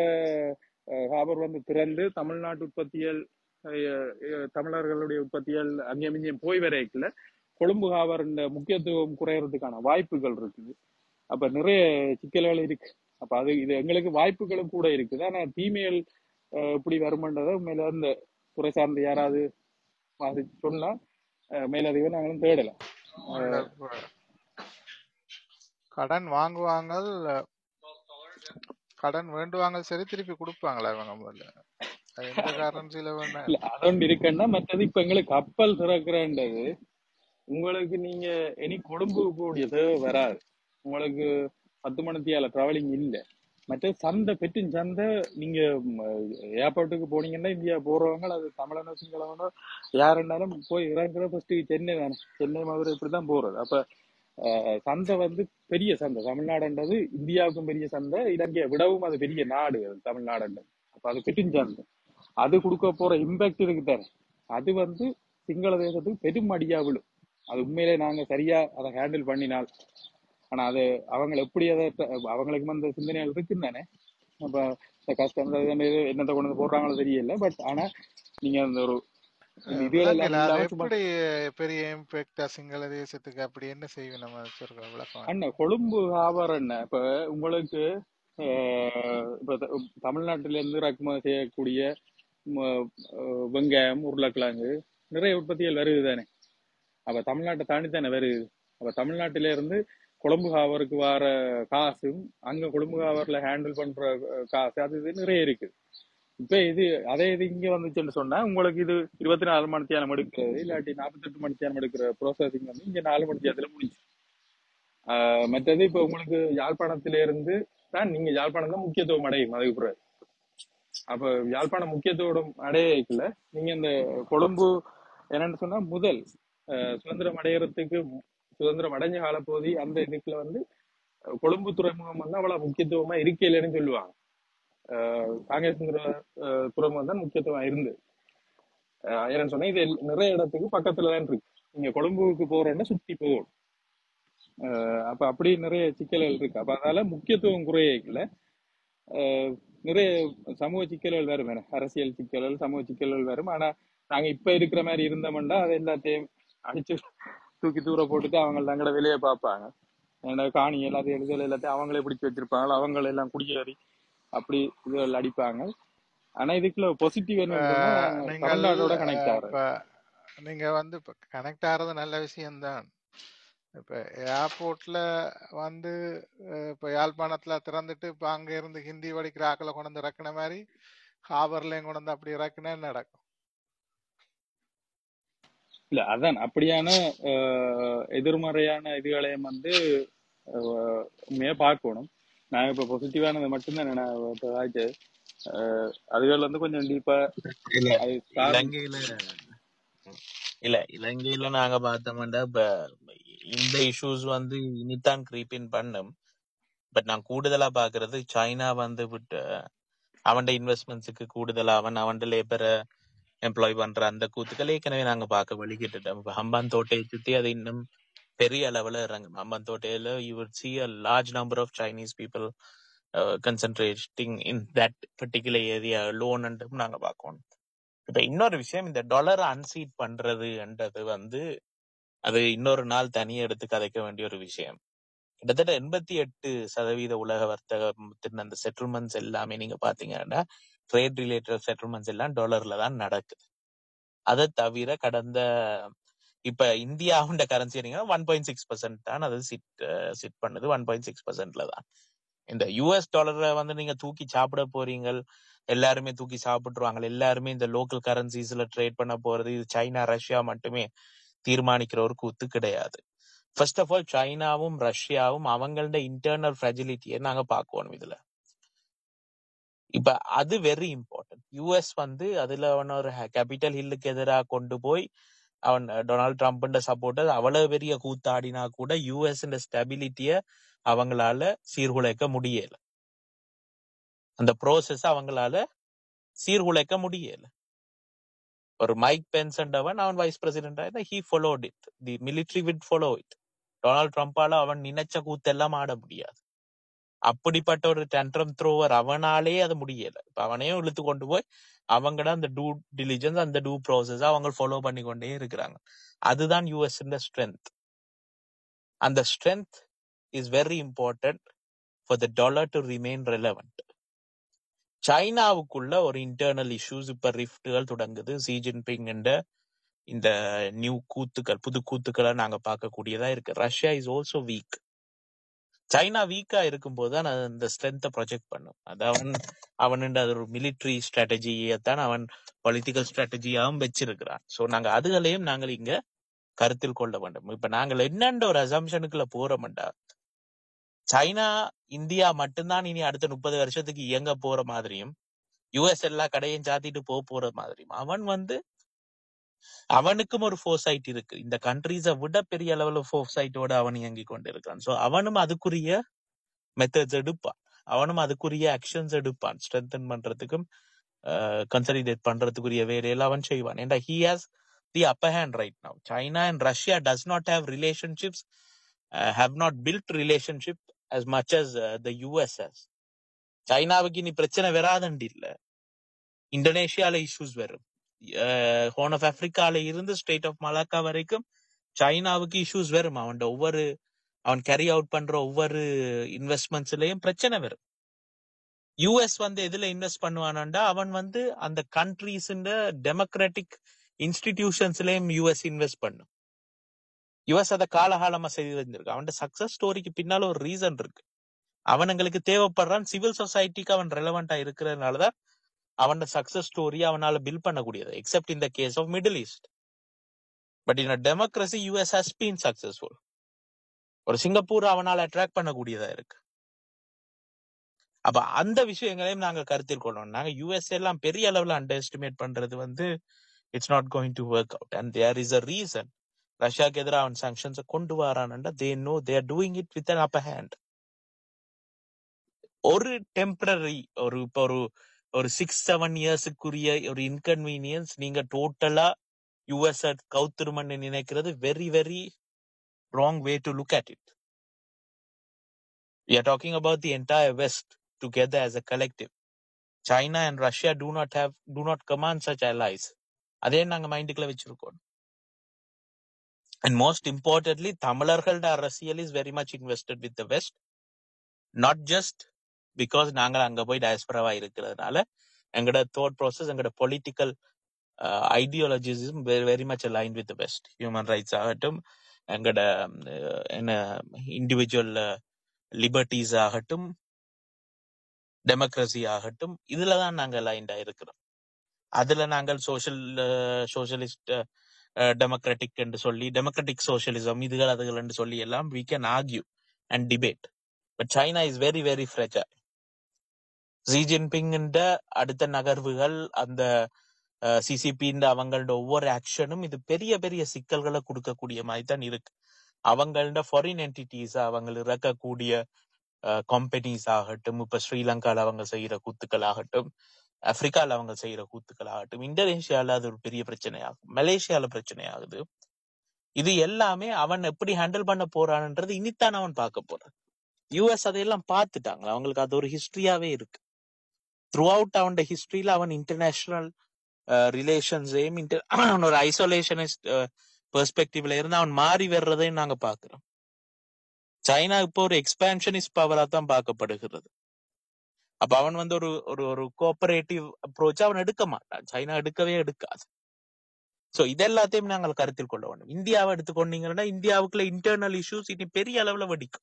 ஹாபர் வந்து திறந்து தமிழ்நாட்டு உற்பத்தியல் அஹ், அஹ், தமிழர்களுடைய உற்பத்தியல் அங்கேயும் இங்கேயும் போய் வரைக்கல கொழும்பு ஹாபர் இந்த முக்கியத்துவம் குறையறதுக்கான வாய்ப்புகள் இருக்குது அப்ப நிறைய சிக்கல்கள் இருக்கு அப்ப அது இது எங்களுக்கு வாய்ப்புகளும் கூட இருக்குது ஆனா தீமைகள் அஹ், எப்படி வருமன்றதை உண்மையில இந்த துறை சார்ந்த யாராவது வாசிச்சு சொன்னா அஹ், மேலதிகம் நாங்களும் தேடலாம் இல்ல, அஹ், இப்ப கடன் வாங்குவாங்க கடன் வேண்டுவாங்க சரி திருப்பி கொடுப்பாங்களா இவங்க முதல்ல அது எந்த கரன்சில வேணா இல்ல அதொண்டு இருக்குன்னா மற்றது இப்ப எங்களுக்கு கப்பல் திறக்கிறன்றது உங்களுக்கு நீங்க இனி கொழும்பு கூடிய தேவை வராது உங்களுக்கு பத்து மணித்தியால டிராவலிங் இல்ல மற்ற சந்தை பெற்றின் சந்தை நீங்க ஏர்போர்ட்டுக்கு போனீங்கன்னா இந்தியா போறவங்க அது தமிழனோ சிங்களவனோ யாருன்னாலும் போய் இறங்குற ஃபர்ஸ்ட் சென்னை தானே சென்னை மதுரை இப்படிதான் போறது அப்ப அஹ், சந்தை வந்து பெரிய சந்தை தமிழ்நாடுன்றது இந்தியாவுக்கும் பெரிய சந்தை இலங்கையை விடவும் அது பெரிய நாடு அது தமிழ்நாடுன்றது அப்ப அது பெற்றின் சந்தை அது கொடுக்க போற இம்பாக்ட் இருக்கு தானே அது வந்து சிங்கள தேசத்துக்கு பெரும் அடியா விழும் அது உண்மையிலே நாங்க சரியா அதை ஹேண்டில் பண்ணினால் ஆனா அது அவங்க எப்படி அதை த- அவங்களுக்கு அந்த சிந்தனைகள் இருக்குன்னு தானே அப்ப இந்த கஷ்டம் இந்த இது என்னத்தை கொண்டு வந்து போடுறாங்களோ தெரியல பட் ஆனா நீங்க அந்த ஒரு இந்த இதுகள் எல்லாம் விளங்கல அது இல்லாம சும்மா எப்படி பெரிய இம்பாக்டா சிங்கள தேசத்துக்கு அப்படி என்ன செய்வோம் நம்ம சொல்ற விளக்கம் வேணும். அண்ணா கொழும்பு வியாபாரம் என்ன இப்ப உங்களுக்கு அஹ், இப்ப த- தமிழ்நாட்டில இருந்து இறக்குமதி செய்யக்கூடிய ம, அஹ், வெங்காயம் உருளைக்கிழங்கு நிறைய உற்பத்திகள் வருது தானே அப்ப தமிழ்நாட்டை தாண்டி தானே வருது அப்ப தமிழ்நாட்டில இருந்து கொழும்பு காவருக்கு வர காசும் அங்க கொழும்பு காவர்ல ஹேண்டில் பண்ற அஹ், காசு அது இது நிறைய இருக்கு இப்ப இது அதே இது இங்க வந்துச்சுன்னு சொன்னா உங்களுக்கு இது இருபத்தி நாலு மணி தியானம் எடுக்கிறது இல்லாட்டி நாற்பத்தெட்டு மணி தியானம் எடுக்கிற ப்ரோசஸிங் வந்து இங்க நாலு மணி தியானத்துல முடிஞ்சு ஆஹ் மற்றது இப்ப உங்களுக்கு யாழ்ப்பாணத்தில இருந்து தான் நீங்க யாழ்ப்பாணம் தான் முக்கியத்துவம் அடையும் அதுக்கு பிறகு அப்ப யாழ்ப்பாணம் முக்கியத்துவம் அடையல நீங்க இந்த கொழும்பு என்னன்னு சொன்னா முதல் ஆஹ் சுதந்திரம் அடையறதுக்கு மு- சுதந்திரம் அடைஞ்ச காலப்பகுதி அந்த இதுக்குள்ள வந்து அஹ் கொழும்பு துறைமுகம் வந்து அவ்வளவு முக்கியத்துவமா இருக்கையிலன்னு சொல்லுவாங்க ஆஹ் காங்கேசந்திர ஆஹ் துறைமுகம் தான் முக்கியத்துவம் இருந்தது ஏன்னு சொன்னா இது எல்- நிறைய இடத்துக்கு பக்கத்துல தான் இருக்கு நீங்க கொழும்புக்கு போறோம்னா சுத்தி போகணும் அஹ் அப்ப அப்படி நிறைய சிக்கல்கள் இருக்கு அப்ப அதனால முக்கியத்துவம் குறையல அஹ் நிறைய சமூக சிக்கல்கள் வரும் வேற அரசியல் சிக்கல்கள் சமூக சிக்கல்கள் வரும் ஆனா நாங்க இப்ப இருக்கிற மாதிரி இருந்தோம்னா அதை எல்லாத்தையும் அடிச்சு தூக்கி தூர போட்டுட்டு அவங்க தங்களோட வெளியே பார்ப்பாங்க ஏன்னா காணி எல்லாத்தையும் எழுதல் எல்லாத்தையும் அவங்களே பிடிச்சி வச்சிருப்பாங்க அவங்கள எல்லாம் குடியேறி அப்படி இதுகள் அடிப்பாங்க ஆனா இதுக்குள்ள பாசிட்டிவ் என்னன்னு சொன்னா நீங்கள் தமிழ்நாடோட கனெக்ட் அஹ், ஆகுறது இப்ப நீங்க வந்து இப்ப கனெக்ட் ஆகிறது நல்ல விஷயம்தான் இப்ப ஏர்போர்ட்ல வந்து அஹ், இப்ப யாழ்ப்பாணத்துல திறந்துட்டு இப்ப அங்க இருந்து ஹிந்தி படிக்கிற ஆக்களை கொண்டு வந்து இறக்குன மாதிரி ஹாபர்லயும் கொண்டு வந்து அப்படி இறக்குனா என்ன நடக்கும் இல்ல அதான் அப்படியான அஹ், எதிர்மறையான இதுகளையும் வந்து அஹ், உண்மையா பார்க்கணும் நான் இப்ப பாசிட்டிவானதை மட்டும்தான் நான் இப்ப ஆச்சு அஹ், அதுகள் வந்து கொஞ்சம் டீப்பா இல்ல அது காரணம் இலங்கையில இல்ல இலங்கையில நாங்க பார்த்தோம்னா இப்ப இந்த இஷ்யூஸ் வந்து இனித்தான் creeping பண்ணும் பட் நான் கூடுதலா பாக்குறது சைனா வந்து விட்டு அவன் இன்வெஸ்ட்மெண்ட்ஸுக்கு கூடுதலா அவன் அவன் லேபரை எம்ப்ளாய் பண்ற அந்த கூத்துக்கள் ஏற்கனவே நாங்க பார்க்க வழிகிட்டுட்டோம் இப்ப ஹம்பான் தோட்டையை சுத்தி அது இன்னும் பெரிய அளவுல இறங்கும் ஹம்பான் தோட்டையில you would see a large number of Chinese people uh, concentrating in that particular area alone என்றும் நாங்க பார்க்கணும் இப்ப இன்னொரு விஷயம் இந்த டாலரை அன்சீட் பண்றதுன்றது வந்து அது இன்னொரு நாள் தனியா எடுத்து கதைக்க வேண்டிய ஒரு விஷயம் கிட்டத்தட்ட எண்பத்தி எட்டு சதவீத உலக வர்த்தகத்தின் அந்த செட்டில்மெண்ட்ஸ் எல்லாமே நீங்க பாத்தீங்கன்னா ட்ரேட் ரிலேட்டட் செட்டில்மெண்ட்ஸ் எல்லாம் டாலர்ல தான் நடக்குது அதை தவிர கடந்த இப்ப இந்தியாவுண்ட currency one point six percent தான் அது சிட் சிட் பண்ணுது ஒன் பாயிண்ட் சிக்ஸ் பர்சன்ட்ல தான் இந்த யூஎஸ் டாலரை வந்து நீங்க தூக்கி சாப்பிட போறீங்க எல்லாருமே தூக்கி சாப்பிட்டுருவாங்க எல்லாருமே இந்த லோக்கல் கரன்சிஸ்ல ட்ரேட் பண்ண போறது இது சைனா ரஷ்யா மட்டுமே தீர்மானிக்கிற ஒரு கூத்து கிடையாது ஃபர்ஸ்ட் ஆஃப் ஆல் சைனாவும் ரஷ்யாவும் அவங்களோட இன்டர்னல் ஃப்ரெஜிலிட்டியை நாங்க பார்க்கணும் இதுல இப்ப அது வெரி இம்பார்ட்டன்ட் யூஎஸ் வந்து அதுல அவன் ஒரு கேபிட்டல் ஹில்லுக்கு எதிராக கொண்டு போய் அவன் டொனால்ட் ட்ரம்ப்ன்ற சப்போர்ட்டர் அவ்வளவு பெரிய கூத்தாடினா கூட யூஎஸ் ஸ்டெபிலிட்டிய அவங்களால சீர்குலைக்க முடியல அந்த ப்ரோசஸ் அவங்களால சீர்குலைக்க முடியல ஒரு மைக் பென்சண்டவன் அவன் vice president he followed it the military with follow it Donald ட்ரம்ப்பால அவன் நினைச்ச கூத்தெல்லாம் ஆட முடியாது அப்படிப்பட்ட ஒரு டென்ட்ரம் த்ரோவர் அவனாலே அது முடியல இப்ப அவனையும் இழுத்து கொண்டு போய் அவங்கட அந்த டூ டிலிஜென்ஸ் அந்த டூ ப்ராசஸ் அவங்க ஃபாலோ பண்ணி கொண்டே இருக்கிறாங்க அதுதான் யூஎஸ் ஸ்ட்ரென்த் அந்த strength is very important for the dollar to remain relevant சைனாவுக்குள்ள ஒரு இன்டர்னல் இஷ்யூஸ் இப்ப ரிஃப்ட்கள் தொடங்குது சி ஜின்பிங் என்ற இந்த நியூ கூத்துக்கள் புது கூத்துக்களை நாங்க பார்க்கக்கூடியதா இருக்கு Russia is also weak China வீக்கா இருக்கும்போது தான் அது அந்த ஸ்ட்ரென்த்தை ப்ரொஜெக்ட் பண்ணும் அது அவன் அவன் அது ஒரு மிலிட்ரி ஸ்ட்ராட்டஜியைத்தான் அவன் பொலிட்டிக்கல் ஸ்ட்ராட்டஜியாவும் வச்சிருக்கிறான் சோ நாங்க அதுகளையும் நாங்கள் இங்க கருத்தில் கொள்ள வேண்டும் இப்ப நாங்கள் என்னென்ற ஒரு அசம்ஷனுக்குள்ள போறோம்டா சைனா இந்தியா மட்டும்தான் இனி அடுத்த முப்பது வருஷத்துக்கு இயங்க போற மாதிரியும் யுஎஸ் எல்லா கடையும் சாத்திட்டு போக போற மாதிரியும் அவன் வந்து அவனுக்கும் ஒரு ஃபோர்சைட் இருக்கு இந்த கண்ட்ரீஸை விட பெரிய அளவுல ஃபோர்சைட்டோட அவன் இயங்கி கொண்டிருக்கான் சோ அவனும் அதுக்குரிய மெத்தட்ஸ் எடுப்பான் அவனும் அதுக்குரிய ஆக்ஷன்ஸ் எடுப்பான் ஸ்ட்ரென்தன் பண்றதுக்கும் கன்சலிடேட் பண்றதுக்குரிய வேலையெல்லாம் அவன் செய்வான் ஏன்டா he has the upper hand right now China and Russia does not have relationships have not built relationship as much as uh, the US has சைனாவுக்கு இனி பிரச்சனை வராதண்டு இல்ல இந்தோனேஷியால இஷ்யூஸ் வரும் ஹோர்ன் ஆஃப் ஆப்பிரிக்கால இருந்து ஸ்டேட் ஆஃப் மலாக்கா வரைக்கும் சைனாவுக்கு இஷ்யூஸ் வரும் அவன் ஒவ்வொரு அவன் கேரி அவுட் பண்ற ஒவ்வொரு இன்வெஸ்ட்மெண்ட்ஸ்லயும் பிரச்சனை வரும் யூஎஸ் வந்து எதுல இன்வெஸ்ட் பண்ணுவானாண்டா அவன் வந்து அந்த கண்ட்ரீஸ் டெமோக்ராட்டிக் இன்ஸ்டிடியூஷன்ஸ்லயும் யூஎஸ் இன்வெஸ்ட் பண்ணும் யுஎஸ் அதை காலகாலமா செய்து வந்திருக்கு அவன் சக்சஸ் ஸ்டோரிக்கு பின்னால ஒரு ரீசன் இருக்கு அவன் எங்களுக்கு தேவைப்படுறான் சிவில் சொசைட்டிக்கு அவன் ரெலவெண்டா இருக்கிறதுனாலதான் அவன் சக்சஸ் ஸ்டோரி அவனால பில் பண்ணக்கூடியது எக்ஸப்ட் இந்த case of Middle East but in democracy US has been successful ஒரு சிங்கப்பூர் அவனால் அட்ராக்ட் பண்ணக்கூடியதா இருக்கு அப்ப அந்த விஷயங்களையும் நாங்க கருத்தில் கொள்ளணும் நாங்க யூஎஸ் எல்லாம் பெரிய அளவுல அண்டர் எஸ்டிமேட் பண்றது வந்து it's not going to work out and there is a reason ரஷ்யாக்கு எதிராக அவன் சாங்ஷன்ஸை கொண்டு வரான்டா they know they are doing it with an upper hand ஒரு டெம்பரரி ஒரு இப்போ ஒரு ஒரு சிக்ஸ் செவன் இயர்ஸுக்குரிய ஒரு இன்கன்வீனியன்ஸ் நீங்க டோட்டலா யூஎஸ் கவுத்துருமன்னு நினைக்கிறது very very wrong way to look at it We are talking about the entire West together as a collective. China and Russia do not have do not command such allies. அதே நாங்க மைண்டுக்குள்ள வச்சிருக்கோம் அண்ட் மோஸ்ட் இம்பார்ட்டன்ட்லி தமிழர்களோட அரசியல் is very much invested with the west not just because நாங்கள் அங்க போய் டயஸ்பராவா இருக்கிறதுனால எங்களோட தோட் ப்ராசஸ் எங்களோட political ideologies very much align with west human rights ஆகட்டும் எங்களோட அஹ், என்ன இண்டிவிஜுவல் லிபர்ட்டிஸ் ஆகட்டும் டெமோக்ரஸி ஆகட்டும் இதுல தான் நாங்கள் அலைன்டா இருக்கிறோம் அதுல நாங்கள் சோஷியல் சோஷலிஸ்ட் டெமோக்ராட்டிக் என்று சொல்லி டெமோக்ராட்டிக் சோஷியலிசம் இதுகள் அதுகள் என்று சொல்லி எல்லாம் we can argue and debate but China is very very fragile Xi Jinping அடுத்த நகர்வுகள் அந்த சிசிபி அவங்களோட ஒவ்வொரு ஆக்ஷனும் இது பெரிய பெரிய சிக்கல்களை கொடுக்கக்கூடிய மாதிரி தான் இருக்கு அவங்களோட ஃபாரின் என்டிட்டிஸ் அவங்க இறக்கக்கூடிய கம்பெனிஸ் ஆகட்டும் இப்ப ஸ்ரீலங்கால அவங்க செய்யற கூத்துக்கள் ஆகட்டும் ஆப்பிரிக்கால அவங்க செய்யற கூத்துக்கள் ஆகட்டும் இந்தோனேஷியால அது ஒரு பெரிய பிரச்சனையாகும் மலேசியால பிரச்சனையாகுது இது எல்லாமே அவன் எப்படி ஹேண்டில் பண்ண போறான்ன்றது இனித்தான் அவன் பார்க்க போறான் யூஎஸ் அதையெல்லாம் பார்த்துட்டாங்க அவங்களுக்கு அது ஒரு ஹிஸ்டரியாவே இருக்கு த்ரூ அவுட் அவனோட ஹிஸ்டரியில அவன் இன்டர்நேஷனல் ரிலேஷன்ஸையும் அவன் ஒரு ஐசோலேஷனிஸ்ட் பெர்ஸ்பெக்டிவ்ல இருந்து அவன் மாறி வர்றதையும் நாங்க பாக்குறோம் சைனா இப்போ ஒரு எக்ஸ்பான்ஷனிஸ்ட் பவரா தான் பார்க்கப்படுகிறது அப்ப அவன் வந்து ஒரு ஒரு ஒரு கோஆபரேட்டிவ் அப்ரோச் அவன் எடுக்க மாட்டான் சைனா எடுக்கவே எடுக்காது சோ இதெல்லாத்தையும் நாங்கள் கருத்தில் கொள்ள வேண்டும் இந்தியாவை எடுத்துக்கொண்டீங்கன்னா இந்தியாவுக்குள்ள இன்டர்னல் இஷ்யூஸ் இனி பெரிய அளவுல வெடிக்கும்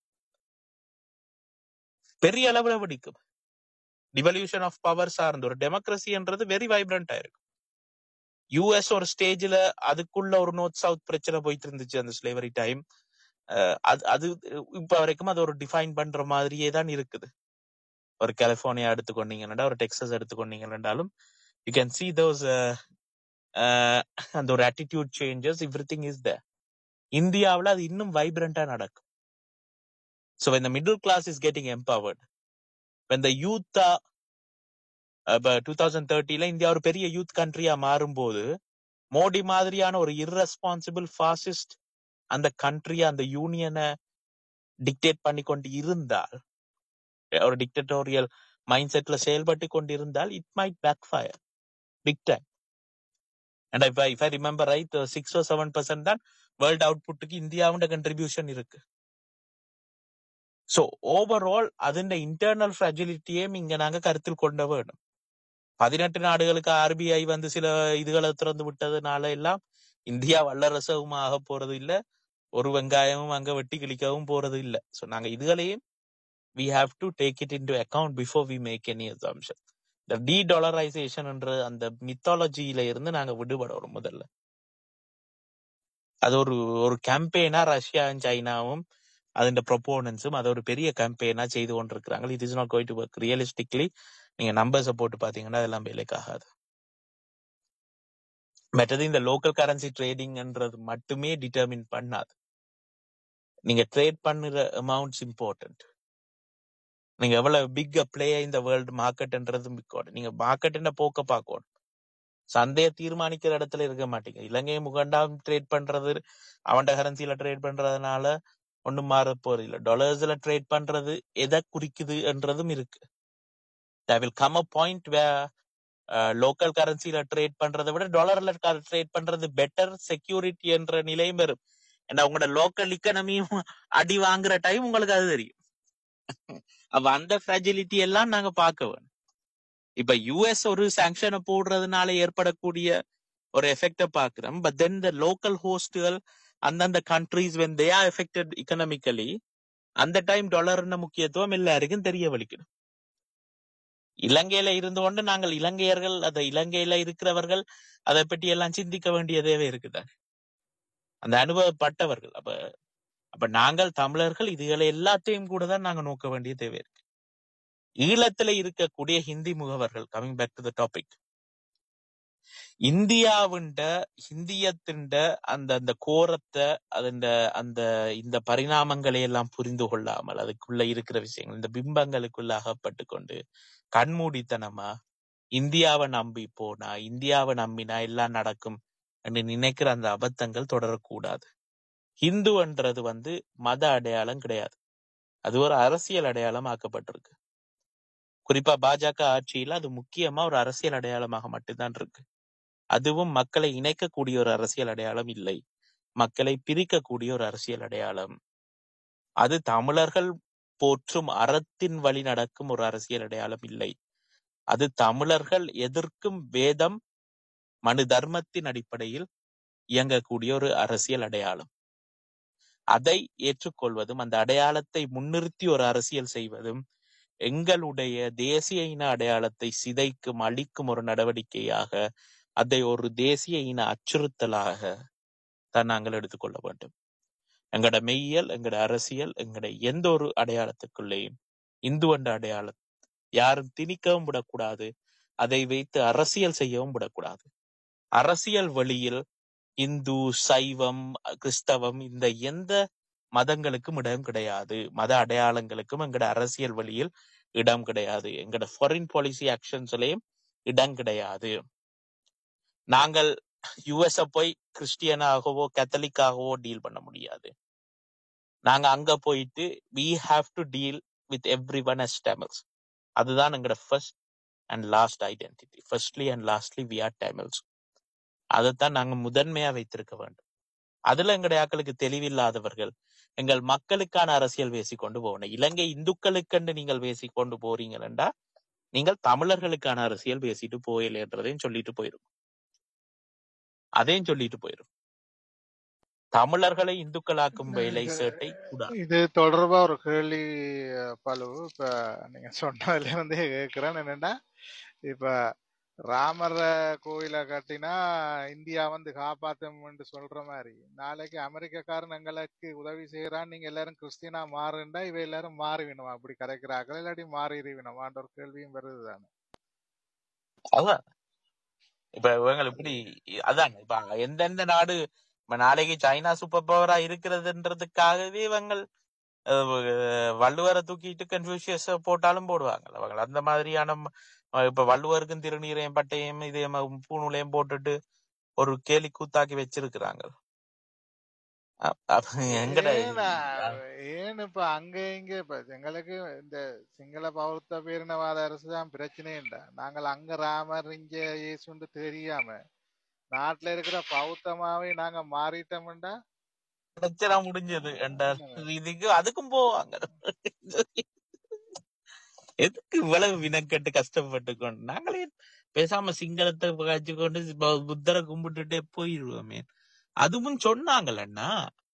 பெரிய அளவுல வெடிக்கும் டிவல்யூஷன் ஆஃப் பவர் சார்ந்த ஒரு டெமோக்ரஸின்றது வெரி வைப்ரண்டா இருக்கும் யூஎஸ் ஒரு ஸ்டேஜ்ல அதுக்குள்ள ஒரு நார்த் சவுத் பிரச்சனை போயிட்டு இருந்துச்சு அந்த ஸ்லேவரி டைம் அது அது இப்ப வரைக்கும் அது ஒரு டிஃபைன் பண்ற மாதிரியே தான் இருக்குது ஒரு கலிபோர்னியா எடுத்துக்கொண்டீங்கன்னா ஒரு டெக்ஸஸ் எடுத்துக்கொண்டீங்கன்னாலும் யூ கேன் சி தோஸ் அந்த ஒரு attitude changes everything is the இந்தியாவுல அது இன்னும் வைப்ரண்டா நடக்கும் so when the middle class is getting empowered when the youth are இப்ப டூ தௌசண்ட் தேர்ட்டில இந்தியா ஒரு பெரிய யூத் கண்ட்ரியா மாறும்போது மோடி மாதிரியான ஒரு irresponsible ஃபாசிஸ்ட் அந்த கண்ட்ரி அந்த யூனியனை டிக்டேட் பண்ணி கொண்டு இருந்தால் ஒரு டிக்டட்டோரியல் மைண்ட் செட்ல செயல்பட்டு கொண்டிருந்தால் it might backfire big time and if I if I remember right six or seven percent தான் வேர்ல்ட் அவுட்புட்டுக்கு இந்தியாவோட கண்ட்ரிபியூஷன் இருக்கு ஸோ ஓவரால் അതിന്റെ ഇന്റേണൽ ഫ്രജിലിറ്റിയെയും இங்க நாங்க கருத்தில் கொள்ள வேணும் பதினெட்டு நாடுகளுக்கு ஆர்பிஐ வந்து சில இதுகளை திறந்து விட்டதுனால எல்லாம் இந்தியா வல்லரசவும் ஆக போறது இல்ல ஒரு வெங்காயமும் அங்க வெட்டி கிழிக்கவும் போறது இல்ல சோ நாங்க இதுகளையும் we have to take it into account before we make any assumption இந்த டி டாலரைசேஷன் என்ற அந்த மித்தாலஜியில இருந்து நாங்க விடுபடணும் முதல்ல அது ஒரு ஒரு கேம்பெயினா ரஷ்யாவும் சைனாவும் അതിന്റെ ப்ரொபோனன்ஸும் அதை ஒரு பெரிய கேம்பெயினா செய்து கொண்டிருக்கிறாங்க it is not going to work realistically நீங்க நம்பர்ஸை போட்டு பாத்தீங்கன்னா அதெல்லாம் வேலைக்கு ஆகாது மற்றது இந்த லோக்கல் கரன்சி ட்ரேடிங்ன்றது மட்டுமே டிட்டர்மின் பண்ணாது நீங்க ட்ரேட் பண்ணுற அமௌண்ட்ஸ் இம்பார்ட்டன்ட் நீங்க எவ்வளவு பிக் பிளே இந்த வேர்ல்டு மார்க்கெட்ன்றது இம்பார்ட்டன்ட் நீங்க மார்க்கெட் போக்க பார்க்கணும் சந்தையை தீர்மானிக்கிற இடத்துல இருக்க மாட்டீங்க இலங்கை முகண்டாம் ட்ரேட் பண்றது அவன்ட கரன்சில ட்ரேட் பண்றதுனால ஒண்ணும் மாற போறது இல்ல டாலர்ஸ்ல ட்ரேட் பண்றது எதை குறிக்குதுன்றதும் இருக்கு there will come a point where local கரன்சில ட்ரேட் பண்றதை விட டாலர்ல ட்ரேட் பண்றது பெட்டர் செக்யூரிட்டி என்ற நிலையும் வரும் ஏன்னா உங்களோட லோக்கல் இக்கனமியும் அடி வாங்குற டைம் உங்களுக்கு அது தெரியும் அப்ப அந்த ஃப்ராஜிலிட்டி எல்லாம் நாங்க பார்க்க வேணும் இப்ப யூஎஸ் ஒரு சாங்ஷனை போடுறதுனால ஏற்படக்கூடிய ஒரு எஃபெக்ட பாக்குறோம் பட் தென் த லோக்கல் ஹோஸ்டுகள் அந்தந்த countries when they are affected economically அந்த டைம் டாலர்ன முக்கியத்துவம் எல்லாருக்கும் தெரிய வலிக்கணும் இலங்கையில இருந்து கொண்டு நாங்கள் இலங்கையர்கள் அந்த இலங்கையில இருக்கிறவர்கள் அதை பற்றி எல்லாம் சிந்திக்க வேண்டிய தேவை இருக்குதா அந்த அனுபவப்பட்டவர்கள் அப்ப அப்ப நாங்கள் தமிழர்கள் இதுகளை எல்லாத்தையும் கூட தான் நாங்க நோக்க வேண்டிய தேவை இருக்கு ஈழத்துல இருக்கக்கூடிய ஹிந்தி முகவர்கள் coming back to the topic இந்தியாவுண்ட ஹிந்தியத்திண்ட அந்த அந்த கோரத்தை അതിന്റെ அந்த இந்த பரிணாமங்களை எல்லாம் புரிந்து கொள்ளாமல் அதுக்குள்ள இருக்கிற விஷயங்கள் இந்த பிம்பங்களுக்குள்ள அகப்பட்டு கொண்டு கண்மூடித்தனமா இந்தியாவை நம்பி போனா இந்தியாவை நம்பினா எல்லாம் நடக்கும் என்று நினைக்கிற அந்த அபத்தங்கள் தொடரக்கூடாது ஹிந்துன்றது வந்து மத அடையாளம் கிடையாது அது ஒரு அரசியல் அடையாளம் ஆக்கப்பட்டிருக்கு குறிப்பா பாஜக ஆட்சியில அது முக்கியமா ஒரு அரசியல் அடையாளமாக மட்டும்தான் இருக்கு அதுவும் மக்களை இணைக்கக்கூடிய ஒரு அரசியல் அடையாளம் இல்லை மக்களை பிரிக்கக்கூடிய ஒரு அரசியல் அடையாளம் அது தமிழர்கள் போற்றும் அறத்தின் வழி நடக்கும் ஒரு அரசியல் அடையாளம் இல்லை அது தமிழர்கள் எதிர்க்கும் வேதம் மனு தர்மத்தின் அடிப்படையில் இயங்கக்கூடிய ஒரு அரசியல் அடையாளம் அதை ஏற்றுக்கொள்வதும் அந்த அடையாளத்தை முன்னிறுத்தி ஒரு அரசியல் செய்வதும் எங்களுடைய தேசிய இன அடையாளத்தை சிதைக்கும் அழிக்கும் ஒரு நடவடிக்கையாக அதை ஒரு தேசிய இன அச்சுறுத்தலாக தான் நாங்கள் எடுத்துக்கொள்ள வேண்டும் எங்கட மெய்யியல் எங்கட அரசியல் எங்கட எந்த ஒரு அடையாளத்துக்குள்ளேயும் இந்து என்ற அடையாளம் யாரும் திணிக்கவும் விடக்கூடாது அதை வைத்து அரசியல் செய்யவும் விடக்கூடாது அரசியல் வழியில் இந்து சைவம் கிறிஸ்தவம் இந்த எந்த மதங்களுக்கும் இடம் கிடையாது மத அடையாளங்களுக்கும் எங்கட அரசியல் வழியில் இடம் கிடையாது எங்கட ஃபாரின் பாலிசி ஆக்ஷன்ஸ்லயும் இடம் கிடையாது நாங்கள் யுஎஸ் போய் கிறிஸ்டியனாகவோ கேத்தலிக்காகவோ டீல் பண்ண முடியாது நாங்க அங்க போயிட்டு we have to deal with everyone as Tamils அதுதான் எங்களோட first and last identity firstly and lastly we are Tamils அதைத்தான் நாங்க முதன்மையா வைத்திருக்க வேண்டும் அதுல எங்களுடைய ஆக்களுக்கு தெளிவில்லாதவர்கள் எங்கள் மக்களுக்கான அரசியல் பேசிக் கொண்டு போகணும் இலங்கை இந்துக்களுக்கென்று நீங்கள் பேசிக் கொண்டு போறீங்களா நீங்கள் தமிழர்களுக்கான அரசியல் பேசிட்டு போயிலன்றதையும் சொல்லிட்டு போயிரும் அதையும் சொல்லிட்டு போயிரும் தமிழர்களை இந்துக்களாக்கும் வேலை இது சேட்டை கூடாது இது தொடர்பா ஒரு கேள்வி அஹ், பலு இப்ப நீங்க சொன்னதுல இருந்து கேக்குறேன் என்னன்னா இப்ப ராமர் கோயிலை கட்டினா இந்தியா வந்து காப்பாத்தும்னு சொல்ற மாதிரி நாளைக்கு அமெரிக்கக்காரன் எங்களுக்கு உதவி செய்யறான் நீங்க எல்லாரும் கிறிஸ்டினா மாறுண்டா இவ எல்லாரும் மாறிவினோம் அப்படி கரைக்கிறார்கள் இல்லாட்டி மாறிடுவினோமான்ற ஒரு கேள்வியும் வருது தானே அதான் இப்ப இவங்க இப்படி அதான் இப்ப எந்தெந்த நாடு இப்ப நாளைக்கு சைனா சூப்பர் பவரா இருக்கிறதுன்றதுக்காகவே இவங்க அஹ், வள்ளுவரை தூக்கிட்டு கன்ஃபியூஷியஸ் போட்டாலும் போடுவாங்க அவங்க அந்த மாதிரியான ம- அஹ், இப்ப வள்ளுவருக்கும் திருநீரையும் பட்டையும் இதையும் பூணூலையும் போட்டுட்டு ஒரு கேலி கூத்தாக்கி வச்சிருக்கிறாங்க அ- அப்ப எங்கட ஏன்னா ஏன் இப்ப அங்க இங்க இப்ப எங்களுக்கு இந்த சிங்கள பௌத்த பேரினவாத அரசு தான் பிரச்சனைண்டா நாங்கள் அங்க ராமர் இங்க இயேசுன்னு தெரியாம நாட்டுல இருக்கிற பௌத்தமாவே நாங்க மாறிட்டோம்டா பிரச்சனை முடிஞ்சது என்ற என்னது? இதுக்கு அதுக்கும் போவாங்க எதுக்கு இவ்வளவு வினக்கட்டு கஷ்டப்பட்டு கொண்டு நாங்களே பேசாம சிங்களத்தை காய்ச்சி கொண்டு ப- புத்தரை கும்பிட்டுட்டே போயிருவோமே அதுவும் சொன்னாங்களண்ணா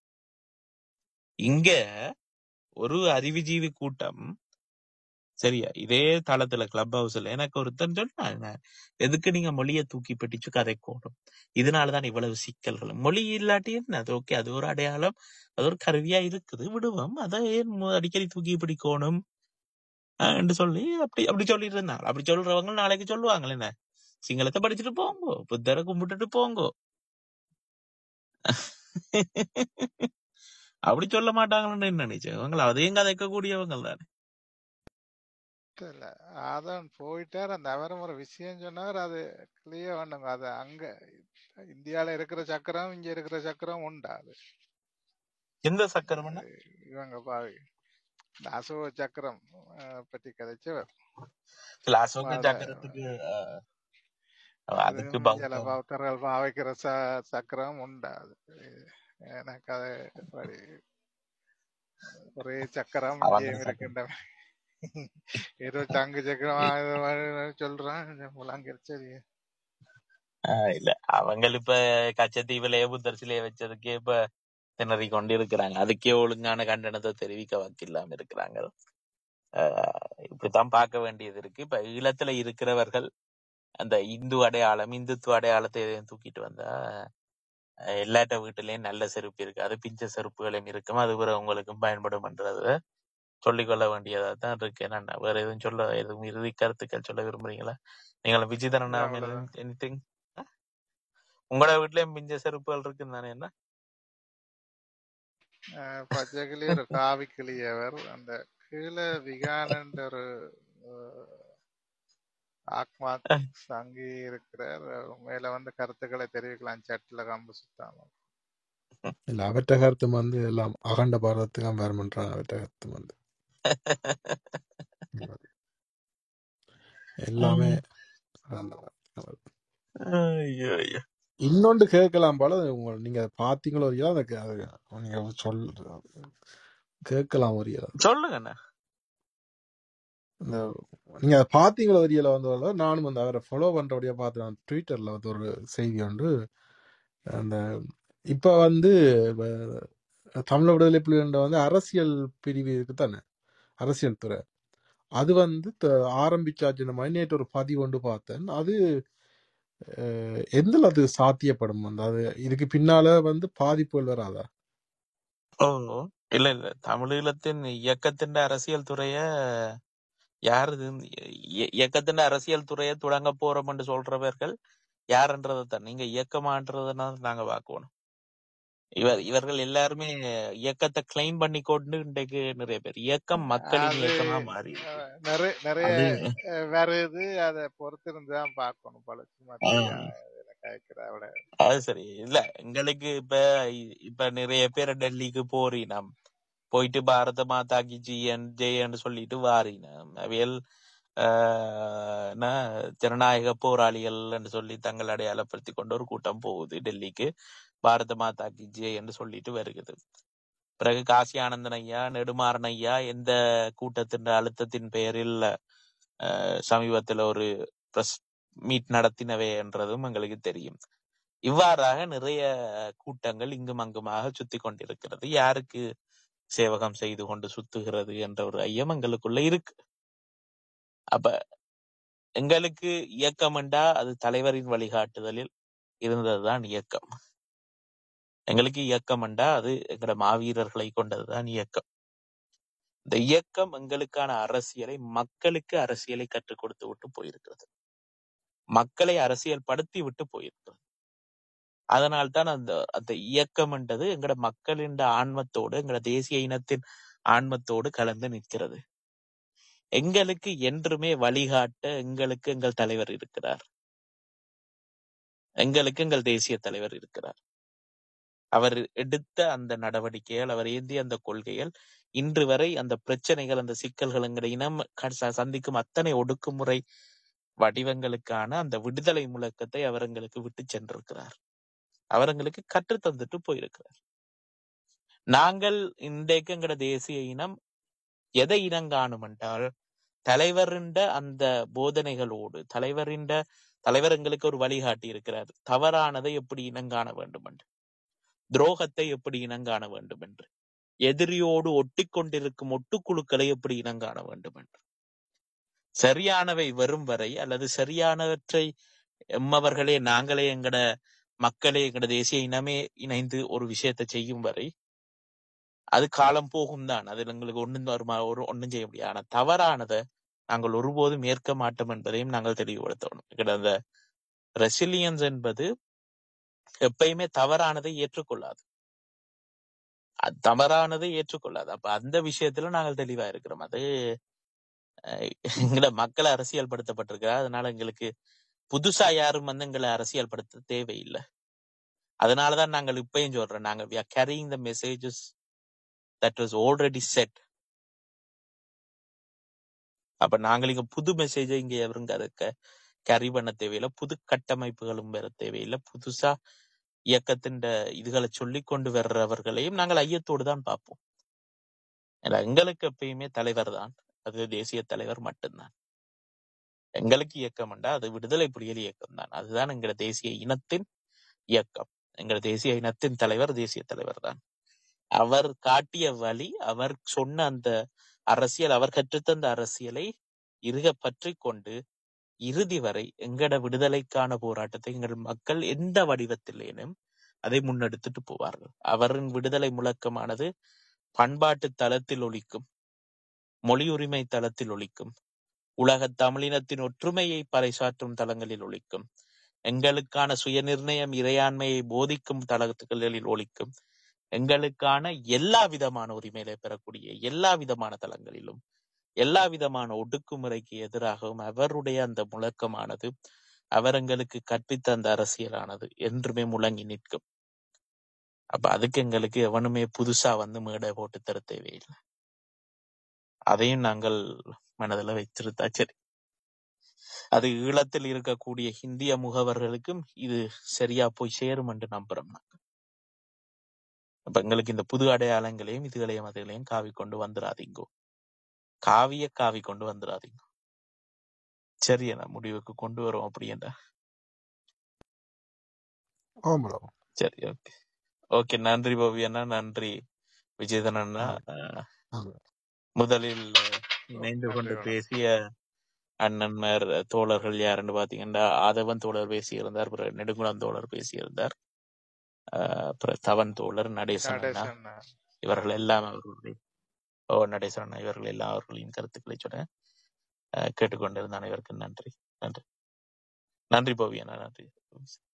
இங்க ஒரு அறிவுஜீவி கூட்டம் சரியா இதே தளத்துல கிளப் ஹவுஸ்ல எனக்கு ஒருத்தன் சொன்னாங்க எதுக்கு நீங்க மொழியை தூக்கி பிடிச்சு கதைக்கணும் இதனாலதான் இவ்வளவு சிக்கல்கள் மொழி இல்லாட்டி என்ன அது ஓகே அது ஒரு அடையாளம் அது ஒரு கருவியா இருக்குது விடுவோம் அதை ஏன் மு- அடிக்கடி தூக்கி பிடிக்கணும் ஆஹ் என்று சொல்லி அப்படி அப்படி சொல்லிட்டு இருந்தாங்க அப்படி சொல்றவங்க நாளைக்கு சொல்லுவாங்களே என்ன சிங்களத்தை படிச்சுட்டு போங்கோ புத்தரை கும்பிட்டுட்டு போங்கோ அப்படி சொல்ல மாட்டாங்கன்னு என்ன நினைச்சேன் இவங்க அதையும் கதைக்க கூடியவங்க தானே இல்ல அதான் போயிட்டார் அந்த அவரும் ஒரு விஷயம் சொன்னார் அது கிளியர் பண்ணுங்க அது அங்க இந்தியால இருக்கிற சக்கரம் இங்க இருக்கிற சக்கரம் உண்டா அது எந்த சக்கரம்னா இவங்க பாவி இந்த அசோக சக்கரம் அஹ், பற்றி கதைச்சவர் இல்ல அசோக அத சக்கரத்துக்கு ஆஹ், அதுக்கு அதுவும் சில பௌத்தம் பௌத்தர்கள் பாவிக்கிற ச சக்கரம் உண்டா அது எனக்கு அது படி ஒரே சக்கரம் அவங்க இங்கேயும் சக்கரம் இருக்கின்ற ஏதோ சங்கு சக்கரம் அது மாதிரி சொல்றான் முழங்கிருச்சு ஆஹ் இல்ல அவங்க இப்ப கச்சத்தீவுலயே புத்தர் சிலையை வச்சதுக்கே இப்ப திணறி கொண்டு இருக்கிறாங்க அதுக்கே ஒழுங்கான கண்டனத்தை தெரிவிக்க வக்கில்லாம இருக்கிறாங்க ஆஹ் இப்படித்தான் பார்க்க வேண்டியது இருக்கு இப்ப ஈழத்துல இருக்கிறவர்கள் அந்த இந்து அடையாளம் இந்துத்துவ அடையாளத்தை எதையும் தூக்கிட்டு வந்தா அஹ் எல்லாட்ட வீட்டுலயும் நல்ல செருப்பு இருக்கு அது பிஞ்ச செருப்புகளும் இருக்கும் அது வேற உங்களுக்கும் பயன்படும் என்றத சொல்லிக்கொள்ள வேண்டியதா தான் இருக்கு என்ன வேற எதுவும் சொல்ல எதுவும் இறுதி கருத்துக்கள் சொல்ல விரும்புறீங்களா நீங்களும் விஜிதரன் இல்ல அவ்வளவுதான் எனிதிங் உங்களோட வீட்லயும் பிஞ்ச செருப்புகள் இருக்குன்னு தானே என்ன அஹ் பச்சை கிளி ஒரு காவி கிளியவர் அந்த கீழே விகானன்ற ஒரு அஹ், ஆக்மாத் சங்கி இருக்கிறார் மேல வந்து கருத்துக்களை தெரிவிக்கலாம் சட்டில் கம்பு சுத்தாம இல்ல அவற்ற கருத்து வந்து எல்லாம் அகண்ட பாரதத்துக்கு வேறு பண்றாங்க அவற்ற கருத்து வந்து எல்லாமே அகண்ட பாரதத்துக்கு ஐயோ, ஐயோ. இன்னொன்று கேட்கலாம் போல உங்க நீங்க அதை பாத்தீங்களோ இல்லையோ அதை கே- அது நீங்க சொல் கேட்கலாம் ஒரு சொல்லுங்கண்ணா இந்த நீங்க அதை பாத்தீங்களோ வரியல வந்து நானும் வந்து அவரை ஃபாலோ பண்றபடியா பார்த்தேன் ட்விட்டர்ல வந்து ஒரு செய்தி உண்டு அந்த இப்ப வந்து வ- தமிழ் விடுதலை புலிகள் வந்து அரசியல் பிரிவு இருக்கு தானே அரசியல் துறை அது வந்து த- ஆரம்பிச்சாச்சுன்னு மாதிரி நேற்று ஒரு பதிவு ஒன்று பார்த்தேன் அது அஹ், எந்த அது சாத்தியப்படும் வந்து அது இதுக்கு பின்னால வந்து பாதிப்புகள் வராதா ஓ இல்ல இல்ல தமிழீழத்தின் இயக்கத்தின் அரசியல் துறைய யார் இது இய- இயக்கத்தின் அரசியல் துறையை தொடங்க போறோம்னு சொல்றவர்கள் யாருன்றதை தான் நீங்க இயக்கமான்றதுனா நாங்க பார்க்கணும் இவர் இவர்கள் எல்லாருமே இயக்கத்தை கிளைம் பண்ணி கொண்டு இன்றைக்கு நிறைய பேர் இயக்கம் மக்களின் அது இயக்கமா மாறி இருக்கு அஹ், நிறைய நிறைய அது அஹ், வருது அதை பொறுத்து இருந்து தான் பார்க்கணும் பழச்சு மாதிரியா ஆஹ், கேட்கிற விட அது சரி இல்ல எங்களுக்கு இப்ப இப்ப நிறைய பேர் டெல்லிக்கு போறீனம் போயிட்டு பாரத மாதா கி ஜிஎன் ஜெயன்னு சொல்லிட்டு வாரினம் அவையல் ஆஹ், என்ன ஜனநாயக போராளிகள் என்று சொல்லி தங்கள் அடையாளப்படுத்தி கொண்டு ஒரு கூட்டம் போகுது டெல்லிக்கு பாரத மாதா கி ஜெய் என்று சொல்லிட்டு வருகிறது பிறகு காசி ஆனந்தன் ஐயா நெடுமாறன் ஐயா எந்த கூட்டத்தின் அழுத்தத்தின் பெயரில் அஹ், சமீபத்தில் ஒரு பிரஸ் மீட் நடத்தினவை என்றதும் எங்களுக்கு தெரியும் இவ்வாறாக நிறைய கூட்டங்கள் இங்கும் அங்குமாக சுத்தி கொண்டிருக்கிறது யாருக்கு சேவகம் செய்து கொண்டு சுத்துகிறது என்ற ஒரு ஐயம் எங்களுக்குள்ள இருக்கு அப்ப எங்களுக்கு இயக்கம் என்றா அது தலைவரின் வழிகாட்டுதலில் இருந்ததுதான் இயக்கம் எங்களுக்கு இயக்கம் என்றா அது எங்கட மாவீரர்களை கொண்டதுதான் இயக்கம் இந்த இயக்கம் எங்களுக்கான அரசியலை மக்களுக்கு அரசியலை கற்றுக் கொடுத்து விட்டு போயிருக்கிறது மக்களை அரசியல் படுத்தி விட்டு போயிருக்கிறது அதனால்தான் அந்த அந்த இயக்கம் என்றது எங்கட மக்களின் ஆன்மத்தோடு எங்கட தேசிய இனத்தின் ஆன்மத்தோடு கலந்து நிற்கிறது எங்களுக்கு என்றுமே வழிகாட்ட எங்களுக்கு எங்கள் தலைவர் இருக்கிறார் எங்களுக்கு எங்கள் தேசிய தலைவர் இருக்கிறார் அவர் எடுத்த அந்த நடவடிக்கைகள் அவர் ஏந்திய அந்த கொள்கைகள் இன்று வரை அந்த பிரச்சனைகள் அந்த சிக்கல்கள் எங்கட இனம் க- ச- சந்திக்கும் அத்தனை ஒடுக்குமுறை வடிவங்களுக்கான அந்த விடுதலை முழக்கத்தை அவர் எங்களுக்கு விட்டு சென்றிருக்கிறார் அவர் எங்களுக்கு கற்று தந்துட்டு போயிருக்கிறார் நாங்கள் இன்றைக்கு எங்கட தேசிய இனம் எதை இனங்காணும் என்றால் தலைவரின் அந்த போதனைகளோடு தலைவரின் தலைவர் எங்களுக்கு ஒரு வழிகாட்டி இருக்கிறார் தவறானதை எப்படி இனங்காண வேண்டும் என்று துரோகத்தை எப்படி இனங்காண வேண்டும் என்று எதிரியோடு ஒட்டி கொண்டிருக்கும் ஒட்டுக்குழுக்களை எப்படி இனங்காண வேண்டும் என்று சரியானவை வரும் வரை அல்லது சரியானவற்றை எம்மவர்களே நாங்களே எங்கட மக்களே எங்கட தேசிய இனமே இணைந்து ஒரு விஷயத்தை செய்யும் வரை அது காலம் போகும் தான் அதில் எங்களுக்கு ஒண்ணும் வருமா ஒரு ஒண்ணும் செய்ய முடியாது ஆனா தவறானதை நாங்கள் ஒருபோதும் ஏற்க மாட்டோம் என்பதையும் நாங்கள் தெளிவுபடுத்தணும் எங்கட அந்த ரெசிலியன்ஸ் என்பது எப்பயுமே தவறானதை ஏற்றுக்கொள்ளாது அது தவறானதை ஏற்றுக்கொள்ளாது அப்ப அந்த விஷயத்துல நாங்கள் தெளிவா இருக்கிறோம் அது அஹ், எங்கட மக்கள் அரசியல் படுத்தப்பட்டிருக்கிறார் அதனால எங்களுக்கு புதுசா யாரும் வந்து எங்களை அரசியல் படுத்த தேவையில்லை அதனாலதான் நாங்கள் இப்பயும் சொல்றோம் நாங்க we are carrying the messages that was already set அப்ப நாங்கள் இங்க புது மெசேஜை இங்க எவரும் கேரி பண்ண தேவையில்லை புது கட்டமைப்புகளும் பெற தேவையில்லை புதுசா இயக்கத்தின் இதுகளை சொல்லி கொண்டு வர்றவர்களையும் நாங்கள் ஐயத்தோடு தான் பார்ப்போம் ஏன்னா எங்களுக்கு எப்பயுமே தலைவர் தான் அது தேசிய தலைவர் மட்டும்தான் எங்களுக்கு இயக்கம் என்றா அது விடுதலை புலிகள் இயக்கம் தான் அதுதான் எங்கள் தேசிய இனத்தின் இயக்கம் எங்கள் தேசிய இனத்தின் தலைவர் தேசிய தலைவர் தான் அவர் காட்டிய வழி அவர் சொன்ன அந்த அரசியல் அவர் கற்றுத்தந்த அரசியலை இறுக பற்றி கொண்டு இறுதி வரை எங்கட விடுதலைக்கான போராட்டத்தை எங்கள் மக்கள் எந்த வடிவத்திலேனும் அதை முன்னெடுத்துட்டு போவார்கள் அவரின் விடுதலை முழக்கமானது பண்பாட்டு தளத்தில் ஒலிக்கும் மொழி உரிமை தளத்தில் ஒலிக்கும் உலக தமிழினத்தின் ஒற்றுமையை பறைசாற்றும் தளங்களில் ஒலிக்கும் எங்களுக்கான சுயநிர்ணயம் இறையாண்மையை போதிக்கும் தளங்களில் ஒலிக்கும் எங்களுக்கான எல்லா விதமான உரிமைகளை பெறக்கூடிய எல்லா விதமான தளங்களிலும் எல்லா விதமான ஒடுக்குமுறைக்கு எதிராகவும் அவருடைய அந்த முழக்கமானது அவர் எங்களுக்கு கற்பித்த அந்த அரசியலானது என்றுமே முழங்கி நிற்கும் அப்ப அதுக்கு எங்களுக்கு எவனுமே புதுசா வந்து மேடை போட்டு தர தேவையில்லை அதையும் நாங்கள் மனதில் வைத்திருந்தா சரி அது ஈழத்தில் இருக்கக்கூடிய இந்திய முகவர்களுக்கும் இது சரியா போய் சேரும் என்று நம்புறோம் நாங்க அப்ப எங்களுக்கு இந்த புது அடையாளங்களையும் இதுகளையும் அதுகளையும் காவி கொண்டு வந்துடாதீங்கோ காவிய காவி கொண்டு வந்துடாதீங்க சரி நான் முடிவுக்கு கொண்டு வரோம் அப்படின்ற ஆமாம் bro. சரி ஓகே ஓகே நன்றி பவி அண்ணா நன்றி விஜயதன் அண்ணா ஆ, அஹ், ஆமா. முதலில் அஹ், இணைந்து நன்றி கொண்டு வணக்கம் பேசிய அண்ணன்மார் தோழர்கள் யாருன்னு பாத்தீங்கன்னா ஆதவன் தோழர் பேசியிருந்தார் பிறகு நெடுங்குளம் தோழர் பேசியிருந்தார் அஹ், அப்புறம் தவன் தோழர் நடேசன் அண்ணா நடேசன் இவர்கள் எல்லாம் அவர்களுடைய ஓ நடேசன் அண்ணா இவர்கள் எல்லாம் அவர்களின் கருத்துக்களை சொன்ன கேட்டுக்கொண்டிருந்த அனைவருக்கும் நன்றி நன்றி நன்றி பவி அண்ணா நன்றி